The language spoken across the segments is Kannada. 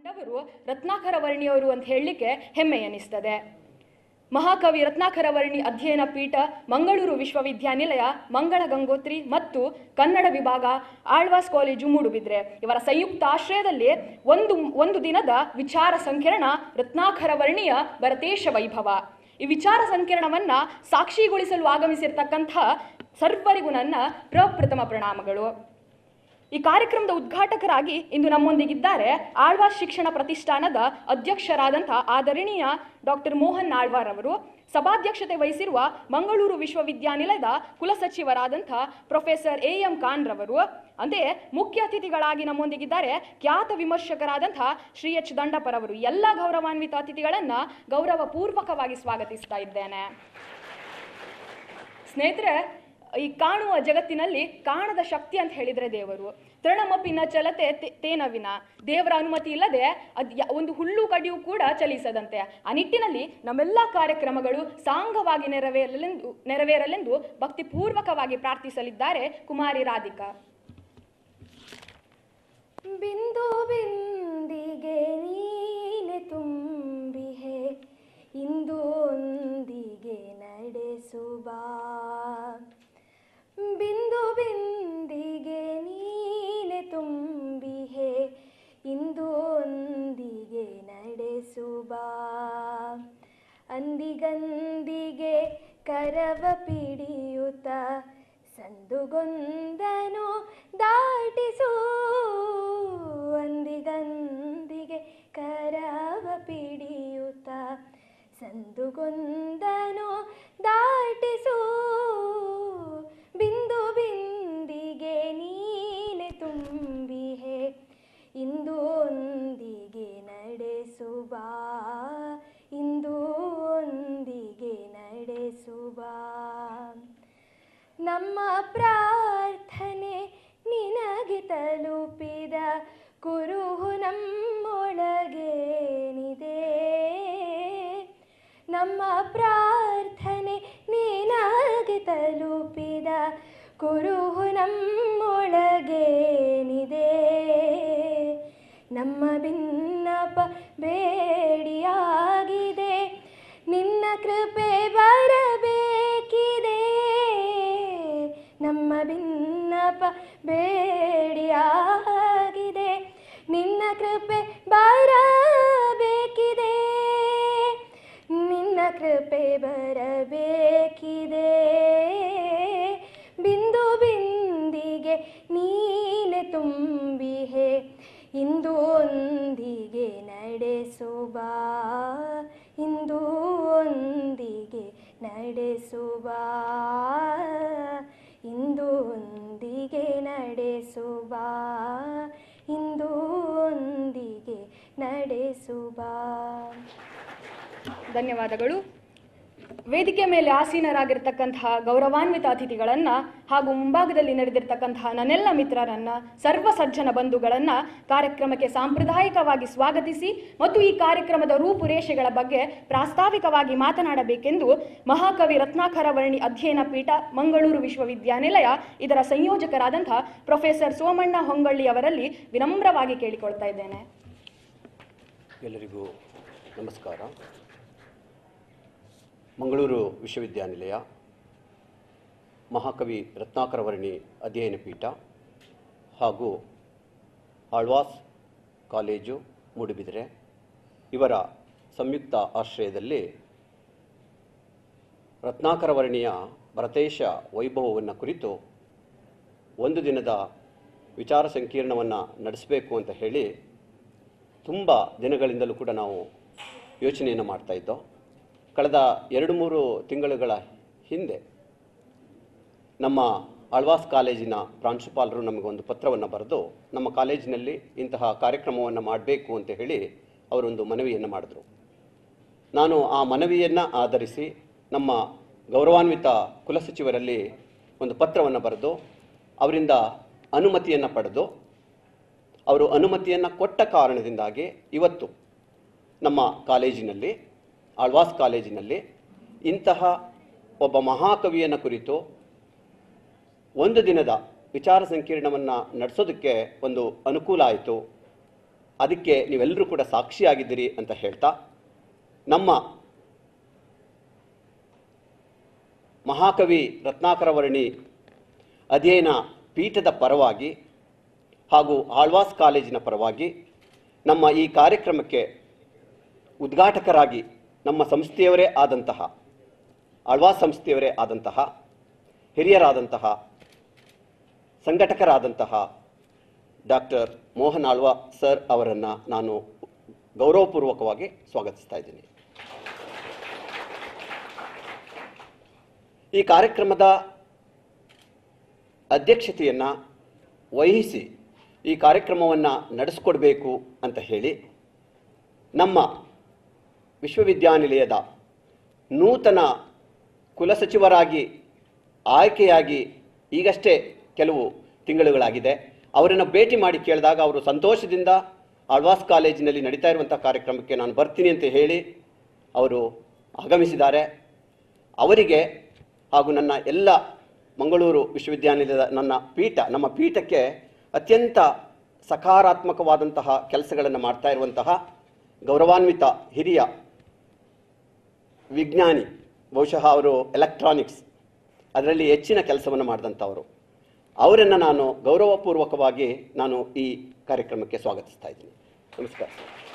ಕಂಡವರು ರತ್ನಾಕರ ವರ್ಣಿಯವರು ಅಂತ ಹೇಳಲಿಕ್ಕೆ ಹೆಮ್ಮೆ ಎನಿಸ್ತದೆ ಮಹಾಕವಿ ರತ್ನಾಕರ ವರ್ಣಿ ಅಧ್ಯಯನ ಪೀಠ ಮಂಗಳೂರು ವಿಶ್ವವಿದ್ಯಾನಿಲಯ ಮಂಗಳ ಗಂಗೋತ್ರಿ ಮತ್ತು ಕನ್ನಡ ವಿಭಾಗ ಆಳ್ವಾಸ್ ಕಾಲೇಜು ಮೂಡುಬಿದ್ರೆ ಇವರ ಸಂಯುಕ್ತ ಆಶ್ರಯದಲ್ಲಿ ಒಂದು ಒಂದು ದಿನದ ವಿಚಾರ ಸಂಕಿರಣ ರತ್ನಾಕರ ವರ್ಣಿಯ ಭರತೇಶ ವೈಭವ ಈ ವಿಚಾರ ಸಂಕಿರಣವನ್ನ ಸಾಕ್ಷಿಗೊಳಿಸಲು ಆಗಮಿಸಿರ್ತಕ್ಕಂಥ ಸರ್ವರಿಗೂ ನನ್ನ ಪ್ರಪ್ರಥಮ ಪ್ರಣಾಮಗಳು ಈ ಕಾರ್ಯಕ್ರಮದ ಉದ್ಘಾಟಕರಾಗಿ ಇಂದು ನಮ್ಮೊಂದಿಗಿದ್ದಾರೆ ಆಳ್ವಾಸ್ ಶಿಕ್ಷಣ ಪ್ರತಿಷ್ಠಾನದ ಅಧ್ಯಕ್ಷರಾದಂಥ ಆದರಣೀಯ ಡಾಕ್ಟರ್ ಮೋಹನ್ ಆಳ್ವಾರ್ ಅವರು ಸಭಾಧ್ಯಕ್ಷತೆ ವಹಿಸಿರುವ ಮಂಗಳೂರು ವಿಶ್ವವಿದ್ಯಾನಿಲಯದ ಕುಲಸಚಿವರಾದಂಥ ಪ್ರೊಫೆಸರ್ ಎ ಎಂ ಖಾನ್ ರವರು ಅಂದೇ ಮುಖ್ಯ ಅತಿಥಿಗಳಾಗಿ ನಮ್ಮೊಂದಿಗಿದ್ದಾರೆ ಖ್ಯಾತ ವಿಮರ್ಶಕರಾದಂಥ ಶ್ರೀ ಎಚ್ ದಂಡಪರ್ ಅವರು ಎಲ್ಲ ಗೌರವಾನ್ವಿತ ಅತಿಥಿಗಳನ್ನ ಗೌರವಪೂರ್ವಕವಾಗಿ ಸ್ವಾಗತಿಸ್ತಾ ಇದ್ದೇನೆ ಸ್ನೇಹಿತರೆ ಈ ಕಾಣುವ ಜಗತ್ತಿನಲ್ಲಿ ಕಾಣದ ಶಕ್ತಿ ಅಂತ ಹೇಳಿದ್ರೆ ದೇವರು ತೃಣಮಪಿನ ಚಲತೆ ತೇ- ತೇನವಿನ ದೇವರ ಅನುಮತಿ ಇಲ್ಲದೆ ಅದ್ ಯ- ಒಂದು ಹುಲ್ಲು ಕಡಿಯೂ ಕೂಡ ಚಲಿಸದಂತೆ ಆ ನಿಟ್ಟಿನಲ್ಲಿ ನಮ್ಮೆಲ್ಲ ಕಾರ್ಯಕ್ರಮಗಳು ಸಾಂಗವಾಗಿ ನೆರವೇರಲೆಂದು ನೆರವೇರಲೆಂದು ಭಕ್ತಿಪೂರ್ವಕವಾಗಿ ಪ್ರಾರ್ಥಿಸಲಿದ್ದಾರೆ ಕುಮಾರಿ ರಾಧಿಕಾ ಬಿಂದು ಬಿಂದಿಗೆ ನೀನೆ ತುಂಬಿಹೆ ಇಂದು ಒಂದಿಗೆ ನಡೆಸುವ ಬಿಂದು ಬಿಂದಿಗೆ ನೀನೆ ತುಂಬಿಹೆ ಇಂದು ಒಂದಿಗೆ ನಡೆಸುವ ಅಂದಿಗಂದಿಗೆ ಕರವ ಪಿಡಿಯುತ್ತ ಸಂದುಗೊಂದನು ದಾಟಿಸು ಅಂದಿಗಂದಿಗೆ ಕರವ ಪಿಡಿಯುತ್ತ ಸಂದುಗೊಂದನು ದಾಟಿಸು ಬಿಂದು ಬಿಂದಿಗೆ ನೀನೆ ತುಂಬಿಹೆ ಇಂದು ಒಂದಿಗೆ ನಡೆಸುವ ಇಂದು ಒಂದಿಗೆ ನಡೆಸುವ ನಮ್ಮ ಪ್ರಾರ್ಥನೆ ನಿನಗೆ ತಲುಪಿದ ಕುರುಹು ನಮ್ಮೊಳಗೇನಿದೆ ನಮ್ಮ ಪ್ರಾರ್ಥನೆ ನಿನಗೆ ತಲುಪಿದ ಕುರುಹು ನಮ್ಮೊಳಗೇನಿದೆ ನಮ್ಮ ಭಿನ್ನಪ ಬೇಡಿಯಾಗಿದೆ ನಿನ್ನ ಕೃಪೆ ಬರಬೇಕಿದೆ ನಮ್ಮ ಭಿನ್ನಪ ಬೇಡಿಯಾಗಿದೆ ನಿನ್ನ ಕೃಪೆ ಬರಬೇಕಿದೆ ನಿನ್ನ ಕೃಪೆ ಬರಬೇಕಿದೆ ಬಿಂದು ಬಿಂದಿಗೆ ನೀನೆ ತುಂಬಿಹೆ ಇಂದು ಒಂದಿಗೆ ನಡೆಸುವ ಇಂದು ಒಂದಿಗೆ ನಡೆಸುವ ಇಂದು ಒಂದಿಗೆ ನಡೆಸುವ ಇಂದು ಒಂದಿಗೆ ನಡೆಸುವ ಧನ್ಯವಾದಗಳು ವೇದಿಕೆ ಮೇಲೆ ಆಸೀನರಾಗಿರ್ತಕ್ಕಂತಹ ಗೌರವಾನ್ವಿತ ಅತಿಥಿಗಳನ್ನ ಹಾಗೂ ಮುಂಭಾಗದಲ್ಲಿ ನಡೆದಿರ್ತಕ್ಕಂತಹ ನನ್ನೆಲ್ಲ ಮಿತ್ರರನ್ನ ಸರ್ವ ಸಜ್ಜನ ಬಂಧುಗಳನ್ನ ಕಾರ್ಯಕ್ರಮಕ್ಕೆ ಸಾಂಪ್ರದಾಯಿಕವಾಗಿ ಸ್ವಾಗತಿಸಿ ಮತ್ತು ಈ ಕಾರ್ಯಕ್ರಮದ ರೂಪುರೇಷೆಗಳ ಬಗ್ಗೆ ಪ್ರಾಸ್ತಾವಿಕವಾಗಿ ಮಾತನಾಡಬೇಕೆಂದು ಮಹಾಕವಿ ರತ್ನಾಕರ ವರ್ಣಿ ಅಧ್ಯಯನ ಪೀಠ ಮಂಗಳೂರು ವಿಶ್ವವಿದ್ಯಾನಿಲಯ ಇದರ ಸಂಯೋಜಕರಾದಂತಹ ಪ್ರೊಫೆಸರ್ ಸೋಮಣ್ಣ ಹೊಂಗಳ್ಳಿ ಅವರಲ್ಲಿ ವಿನಮ್ರವಾಗಿ ಕೇಳಿಕೊಳ್ತಾ ಇದ್ದೇನೆ ಎಲ್ಲರಿಗೂ ನಮಸ್ಕಾರ ಮಂಗಳೂರು ವಿಶ್ವವಿದ್ಯಾನಿಲಯ ಮಹಾಕವಿ ರತ್ನಾಕರ ವರ್ಣಿ ಅಧ್ಯಯನ ಪೀಠ ಹಾಗೂ ಆಳ್ವಾಸ್ ಕಾಲೇಜು ಮೂಡುಬಿದಿರೆ ಇವರ ಸಂಯುಕ್ತ ಆಶ್ರಯದಲ್ಲಿ ರತ್ನಾಕರ ವರ್ಣಿಯ ಭರತೇಶ ವೈಭವವನ್ನು ಕುರಿತು ಒಂದು ದಿನದ ವಿಚಾರ ಸಂಕಿರಣವನ್ನು ನಡೆಸಬೇಕು ಅಂತ ಹೇಳಿ ತುಂಬ ದಿನಗಳಿಂದಲೂ ಕೂಡ ನಾವು ಯೋಚನೆಯನ್ನು ಮಾಡ್ತಾ ಇದ್ದೋ ಕಳೆದ ಎರಡು ಮೂರು ತಿಂಗಳುಗಳ ಹಿಂದೆ ನಮ್ಮ ಆಳ್ವಾಸ್ ಕಾಲೇಜಿನ ಪ್ರಾಂಶುಪಾಲರು ನಮಗೊಂದು ಪತ್ರವನ್ನು ಬರೆದು ನಮ್ಮ ಕಾಲೇಜಿನಲ್ಲಿ ಇಂತಹ ಕಾರ್ಯಕ್ರಮವನ್ನು ಮಾಡಬೇಕು ಅಂತ ಹೇಳಿ ಅವರೊಂದು ಮನವಿಯನ್ನು ಮಾಡಿದ್ರು ನಾನು ಆ ಮನವಿಯನ್ನು ಆಧರಿಸಿ ನಮ್ಮ ಗೌರವಾನ್ವಿತ ಕುಲಸಚಿವರಲ್ಲಿ ಒಂದು ಪತ್ರವನ್ನು ಬರೆದು ಅವರಿಂದ ಅನುಮತಿಯನ್ನು ಪಡೆದು ಅವರು ಅನುಮತಿಯನ್ನು ಕೊಟ್ಟ ಕಾರಣದಿಂದಾಗಿ ಇವತ್ತು ನಮ್ಮ ಕಾಲೇಜಿನಲ್ಲಿ ಆಳ್ವಾಸ್ ಕಾಲೇಜಿನಲ್ಲಿ ಇಂತಹ ಒಬ್ಬ ಮಹಾಕವಿಯನ್ನು ಕುರಿತು ಒಂದು ದಿನದ ವಿಚಾರ ಸಂಕಿರಣವನ್ನು ನಡೆಸೋದಕ್ಕೆ ಒಂದು ಅನುಕೂಲ ಆಯಿತು ಅದಕ್ಕೆ ನೀವೆಲ್ಲರೂ ಕೂಡ ಸಾಕ್ಷಿಯಾಗಿದ್ದೀರಿ ಅಂತ ಹೇಳ್ತಾ ನಮ್ಮ ಮಹಾಕವಿ ರತ್ನಾಕರ ವರ್ಣಿ ಅಧ್ಯಯನ ಪೀಠದ ಪರವಾಗಿ ಹಾಗೂ ಆಳ್ವಾಸ್ ಕಾಲೇಜಿನ ಪರವಾಗಿ ನಮ್ಮ ಈ ಕಾರ್ಯಕ್ರಮಕ್ಕೆ ಉದ್ಘಾಟಕರಾಗಿ ನಮ್ಮ ಸಂಸ್ಥೆಯವರೇ ಆದಂತಹ ಆಳ್ವಾಸ್ ಸಂಸ್ಥೆಯವರೇ ಆದಂತಹ ಹಿರಿಯರಾದಂತಹ ಸಂಘಟಕರಾದಂತಹ ಡಾಕ್ಟರ್ ಮೋಹನ್ ಆಳ್ವಾ ಸರ್ ಅವರನ್ನು ನಾನು ಗೌರವಪೂರ್ವಕವಾಗಿ ಸ್ವಾಗತಿಸ್ತಾ ಇದ್ದೀನಿ ಈ ಕಾರ್ಯಕ್ರಮದ ಅಧ್ಯಕ್ಷತೆಯನ್ನು ವಹಿಸಿ ಈ ಕಾರ್ಯಕ್ರಮವನ್ನು ನಡೆಸ್ಕೊಡ್ಬೇಕು ಅಂತ ಹೇಳಿ ನಮ್ಮ ವಿಶ್ವವಿದ್ಯಾನಿಲಯದ ನೂತನ ಕುಲಸಚಿವರಾಗಿ ಆಯ್ಕೆಯಾಗಿ ಈಗಷ್ಟೇ ಕೆಲವು ತಿಂಗಳುಗಳಾಗಿದೆ ಅವರನ್ನು ಭೇಟಿ ಮಾಡಿ ಕೇಳಿದಾಗ ಅವರು ಸಂತೋಷದಿಂದ ಆಳ್ವಾಸ್ ಕಾಲೇಜಿನಲ್ಲಿ ನಡೀತಾ ಇರುವಂಥ ಕಾರ್ಯಕ್ರಮಕ್ಕೆ ನಾನು ಬರ್ತೀನಿ ಅಂತ ಹೇಳಿ ಅವರು ಆಗಮಿಸಿದ್ದಾರೆ ಅವರಿಗೆ ಹಾಗೂ ನನ್ನ ಎಲ್ಲ ಮಂಗಳೂರು ವಿಶ್ವವಿದ್ಯಾನಿಲಯದ ನನ್ನ ಪೀಠ ನಮ್ಮ ಪೀಠಕ್ಕೆ ಅತ್ಯಂತ ಸಕಾರಾತ್ಮಕವಾದಂತಹ ಕೆಲಸಗಳನ್ನು ಮಾಡ್ತಾ ಇರುವಂತಹ ಗೌರವಾನ್ವಿತ ಹಿರಿಯ ವಿಜ್ಞಾನಿ ಬಹುಶಃ ಅವರು ಎಲೆಕ್ಟ್ರಾನಿಕ್ಸ್ ಅದರಲ್ಲಿ ಹೆಚ್ಚಿನ ಕೆಲಸವನ್ನು ಮಾಡಿದಂಥವರು ಅವರನ್ನು ನಾನು ಗೌರವಪೂರ್ವಕವಾಗಿ ನಾನು ಈ ಕಾರ್ಯಕ್ರಮಕ್ಕೆ ಸ್ವಾಗತಿಸ್ತಾ ಇದ್ದೀನಿ ನಮಸ್ಕಾರ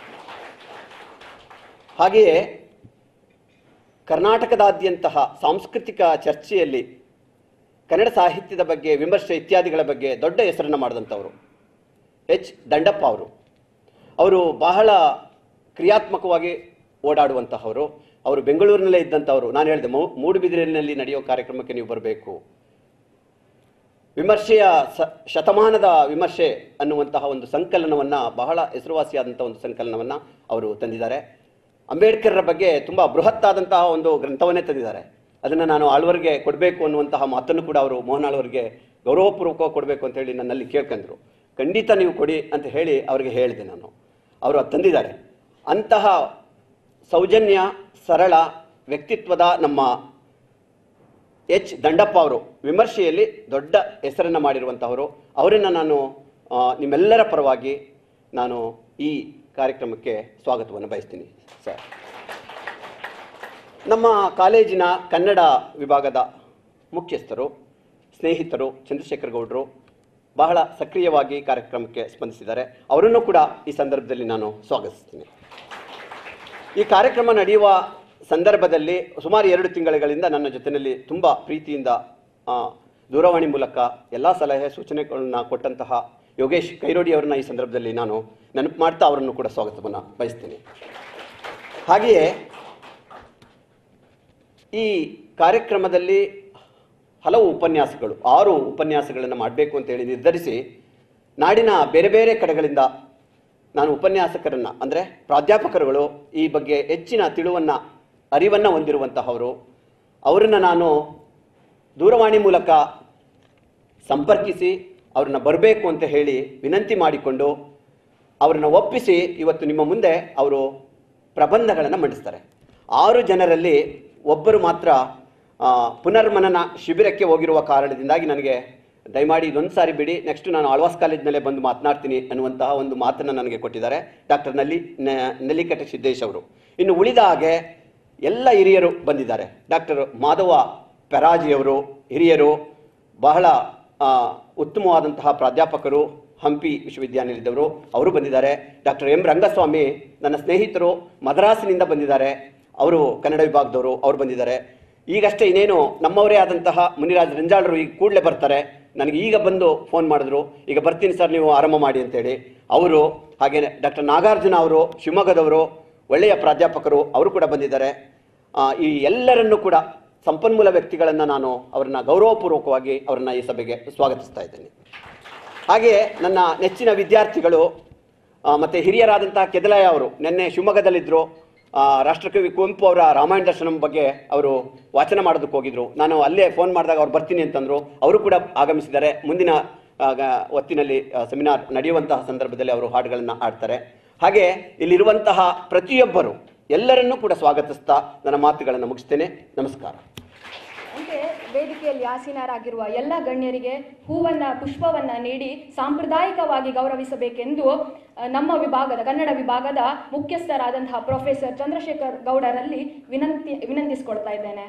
ಹಾಗೆಯೇ ಕರ್ನಾಟಕದಾದ್ಯಂತಹ ಸಾಂಸ್ಕೃತಿಕ ಚರ್ಚೆಯಲ್ಲಿ ಕನ್ನಡ ಸಾಹಿತ್ಯದ ಬಗ್ಗೆ ವಿಮರ್ಶೆ ಇತ್ಯಾದಿಗಳ ಬಗ್ಗೆ ದೊಡ್ಡ ಹೆಸರನ್ನು ಮಾಡಿದಂಥವರು ಎಚ್ ದಂಡಪ್ಪ ಅವರು ಅವರು ಬಹಳ ಕ್ರಿಯಾತ್ಮಕವಾಗಿ ಓಡಾಡುವಂತಹವರು ಅವರು ಬೆಂಗಳೂರಿನಲ್ಲೇ ಇದ್ದಂಥವರು ನಾನು ಹೇಳಿದೆ ಮೂ ಮೂಡುಬಿದಿರೆಯಲ್ಲಿ ನಡೆಯೋ ಕಾರ್ಯಕ್ರಮಕ್ಕೆ ನೀವು ಬರಬೇಕು ವಿಮರ್ಶೆಯ ಸ ಶತಮಾನದ ವಿಮರ್ಶೆ ಅನ್ನುವಂತಹ ಒಂದು ಸಂಕಲನವನ್ನು ಬಹಳ ಹೆಸರುವಾಸಿಯಾದಂಥ ಒಂದು ಸಂಕಲನವನ್ನು ಅವರು ತಂದಿದ್ದಾರೆ ಅಂಬೇಡ್ಕರ್ರ ಬಗ್ಗೆ ತುಂಬ ಬೃಹತ್ತಾದಂತಹ ಒಂದು ಗ್ರಂಥವನ್ನೇ ತಂದಿದ್ದಾರೆ ಅದನ್ನು ನಾನು ಆಳ್ವರಿಗೆ ಕೊಡಬೇಕು ಅನ್ನುವಂತಹ ಮಾತನ್ನು ಕೂಡ ಅವರು ಮೋಹನ್ ಆಳ್ವರಿಗೆ ಗೌರವಪೂರ್ವಕವಾಗಿ ಕೊಡಬೇಕು ಅಂತ ಹೇಳಿ ನನ್ನಲ್ಲಿ ಕೇಳ್ಕೊಂಡ್ರು ಖಂಡಿತ ನೀವು ಕೊಡಿ ಅಂತ ಹೇಳಿ ಅವರಿಗೆ ಹೇಳಿದೆ ನಾನು ಅವರು ಅದು ತಂದಿದ್ದಾರೆ ಅಂತಹ ಸೌಜನ್ಯ ಸರಳ ವ್ಯಕ್ತಿತ್ವದ ನಮ್ಮ ಎಚ್ ದಂಡಪ್ಪ ಅವರು ವಿಮರ್ಶೆಯಲ್ಲಿ ದೊಡ್ಡ ಹೆಸರನ್ನು ಮಾಡಿರುವಂತಹವರು ಅವರನ್ನು ನಾನು ಆ, ನಿಮ್ಮೆಲ್ಲರ ಪರವಾಗಿ ನಾನು ಈ ಕಾರ್ಯಕ್ರಮಕ್ಕೆ ಸ್ವಾಗತವನ್ನು ಬಯಸ್ತೀನಿ ಸರ್ ನಮ್ಮ ಕಾಲೇಜಿನ ಕನ್ನಡ ವಿಭಾಗದ ಮುಖ್ಯಸ್ಥರು ಸ್ನೇಹಿತರು ಚಂದ್ರಶೇಖರ್ ಗೌಡರು ಬಹಳ ಸಕ್ರಿಯವಾಗಿ ಕಾರ್ಯಕ್ರಮಕ್ಕೆ ಸ್ಪಂದಿಸಿದ್ದಾರೆ ಅವರನ್ನು ಕೂಡ ಈ ಸಂದರ್ಭದಲ್ಲಿ ನಾನು ಸ್ವಾಗತಿಸ್ತೀನಿ ಈ ಕಾರ್ಯಕ್ರಮ ನಡೆಯುವ ಸಂದರ್ಭದಲ್ಲಿ ಸುಮಾರು ಎರಡು ತಿಂಗಳುಗಳಿಂದ ನನ್ನ ಜೊತೆಯಲ್ಲಿ ತುಂಬ ಪ್ರೀತಿಯಿಂದ ಆ, ದೂರವಾಣಿ ಮೂಲಕ ಎಲ್ಲ ಸಲಹೆ ಸೂಚನೆಗಳನ್ನ ಕೊಟ್ಟಂತಹ ಯೋಗೇಶ್ ಕೈರೋಡಿ ಅವರನ್ನ ಈ ಸಂದರ್ಭದಲ್ಲಿ ನಾನು ನೆನಪು ಮಾಡ್ತಾ ಅವರನ್ನು ಕೂಡ ಸ್ವಾಗತವನ್ನು ಬಯಸ್ತೀನಿ ಹಾಗೆಯೇ ಈ ಕಾರ್ಯಕ್ರಮದಲ್ಲಿ ಹಲವು ಉಪನ್ಯಾಸಗಳು ಆರು ಉಪನ್ಯಾಸಗಳನ್ನು ಮಾಡಬೇಕು ಅಂತೇಳಿ ನಿರ್ಧರಿಸಿ ನಾಡಿನ ಬೇರೆ ಬೇರೆ ಕಡೆಗಳಿಂದ ನಾನು ಉಪನ್ಯಾಸಕರನ್ನ ಅಂದರೆ ಪ್ರಾಧ್ಯಾಪಕರುಗಳು ಈ ಬಗ್ಗೆ ಹೆಚ್ಚಿನ ತಿಳುವನ್ನು ಅರಿವನ್ನು ಹೊಂದಿರುವಂತಹವರು ಅವರನ್ನು ನಾನು ದೂರವಾಣಿ ಮೂಲಕ ಸಂಪರ್ಕಿಸಿ ಅವ್ರನ್ನ ಬರಬೇಕು ಅಂತ ಹೇಳಿ ವಿನಂತಿ ಮಾಡಿಕೊಂಡು ಅವರನ್ನ ಒಪ್ಪಿಸಿ ಇವತ್ತು ನಿಮ್ಮ ಮುಂದೆ ಅವರು ಪ್ರಬಂಧಗಳನ್ನು ಮಂಡಿಸ್ತಾರೆ ಆರು ಜನರಲ್ಲಿ ಒಬ್ಬರು ಮಾತ್ರ ಆ, ಪುನರ್ಮನನ ಶಿಬಿರಕ್ಕೆ ಹೋಗಿರುವ ಕಾರಣದಿಂದಾಗಿ ನನಗೆ ದಯಮಾಡಿ ಇದೊಂದು ಸಾರಿ ಬಿಡಿ ನೆಕ್ಸ್ಟ್ ನಾನು ಆಳ್ವಾಸ್ ಕಾಲೇಜಿನಲ್ಲೇ ಬಂದು ಮಾತನಾಡ್ತೀನಿ ಅನ್ನುವಂತಹ ಒಂದು ಮಾತನ್ನು ನನಗೆ ಕೊಟ್ಟಿದ್ದಾರೆ ಡಾಕ್ಟರ್ ನಲ್ಲಿ ನ- ನೆಲ್ಲಿಕಟ್ಟೆ ಸಿದ್ದೇಶ್ ಅವರು ಇನ್ನು ಉಳಿದ ಹಾಗೆ ಎಲ್ಲ ಹಿರಿಯರು ಬಂದಿದ್ದಾರೆ ಡಾಕ್ಟರ್ ಮಾಧವ ಪೆರಾಜಿಯವರು ಹಿರಿಯರು ಬಹಳ ಆ, ಉತ್ತಮವಾದಂತಹ ಪ್ರಾಧ್ಯಾಪಕರು ಹಂಪಿ ವಿಶ್ವವಿದ್ಯಾನಿಲಯದವರು ಅವರು ಬಂದಿದ್ದಾರೆ ಡಾಕ್ಟರ್ ಎಂ ರಂಗಸ್ವಾಮಿ ನನ್ನ ಸ್ನೇಹಿತರು ಮದ್ರಾಸಿನಿಂದ ಬಂದಿದ್ದಾರೆ ಅವರು ಕನ್ನಡ ವಿಭಾಗದವರು ಅವರು ಬಂದಿದ್ದಾರೆ ಈಗಷ್ಟೇ ಇನ್ನೇನು ನಮ್ಮವರೇ ಆದಂತಹ ಮುನಿರಾಜ್ ರಂಜಾಳರು ಈಗ ಕೂಡಲೇ ಬರ್ತಾರೆ ನನಗೆ ಈಗ ಬಂದು ಫೋನ್ ಮಾಡಿದ್ರು ಈಗ ಬರ್ತೀನಿ ಸರ್ ನೀವು ಆರಂಭ ಮಾಡಿ ಅಂತೇಳಿ ಅವರು ಹಾಗೇನೆ ಡಾಕ್ಟರ್ ನಾಗಾರ್ಜುನ ಅವರು ಶಿವಮೊಗ್ಗದವರು ಒಳ್ಳೆಯ ಪ್ರಾಧ್ಯಾಪಕರು ಅವರು ಕೂಡ ಬಂದಿದ್ದಾರೆ ಆ, ಈ ಎಲ್ಲರನ್ನೂ ಕೂಡ ಸಂಪನ್ಮೂಲ ವ್ಯಕ್ತಿಗಳನ್ನು ನಾನು ಅವರನ್ನ ಗೌರವಪೂರ್ವಕವಾಗಿ ಅವರನ್ನ ಈ ಸಭೆಗೆ ಸ್ವಾಗತಿಸ್ತಾ ಇದ್ದೇನೆ ಹಾಗೆಯೇ ನನ್ನ ನೆಚ್ಚಿನ ವಿದ್ಯಾರ್ಥಿಗಳು ಆ, ಮತ್ತೆ ಹಿರಿಯರಾದಂತಹ ಕೆದಲಾಯ ಅವರು ನಿನ್ನೆ ಶಿವಮೊಗ್ಗದಲ್ಲಿದ್ದರು ಆ, ರಾಷ್ಟ್ರಕವಿ ಕುವೆಂಪು ಅವರ ರಾಮಾಯಣ ದರ್ಶನಂ ಬಗ್ಗೆ ಅವರು ವಾಚನ ಮಾಡೋದಕ್ಕೆ ಹೋಗಿದ್ರು ನಾನು ಅಲ್ಲೇ ಫೋನ್ ಮಾಡಿದಾಗ ಅವ್ರು ಬರ್ತೀನಿ ಅಂತಂದ್ರು ಅವರು ಕೂಡ ಆಗಮಿಸಿದ್ದಾರೆ ಮುಂದಿನ ಆ, ಗ- ಹೊತ್ತಿನಲ್ಲಿ ಆ, ಸೆಮಿನಾರ್ ನಡೆಯುವಂತಹ ಸಂದರ್ಭದಲ್ಲಿ ಅವರು ಹಾಡುಗಳನ್ನು ಹಾಡ್ತಾರೆ ಹಾಗೆ ಇಲ್ಲಿರುವಂತಹ ಪ್ರತಿಯೊಬ್ಬರು ಎಲ್ಲರನ್ನೂ ಕೂಡ ಸ್ವಾಗತಿಸ್ತಾ ನನ್ನ ಮಾತುಗಳನ್ನು ಮುಗಿಸ್ತೇನೆ ನಮಸ್ಕಾರ అంటే ವೇದಿಕೆಯಲ್ಲಿ ಆಸೀನರಾಗಿರುವ ಎಲ್ಲ ಗಣ್ಯರಿಗೆ ಹೂವನ್ನ ಪುಷ್ಪವನ್ನ ನೀಡಿ ಸಾಂಪ್ರದಾಯಿಕವಾಗಿ ಗೌರವಿಸಬೇಕೆಂದು ಆ, ನಮ್ಮ ವಿಭಾಗದ ಕನ್ನಡ ವಿಭಾಗದ ಮುಖ್ಯಸ್ಥರಾದಂತಹ ಪ್ರೊಫೆಸರ್ ಚಂದ್ರಶೇಖರ್ ಗೌಡರಲ್ಲಿ ವಿನಂತಿ ವಿನಂತಿಸಿಕೊಳ್ತಾ ಇದ್ದೇನೆ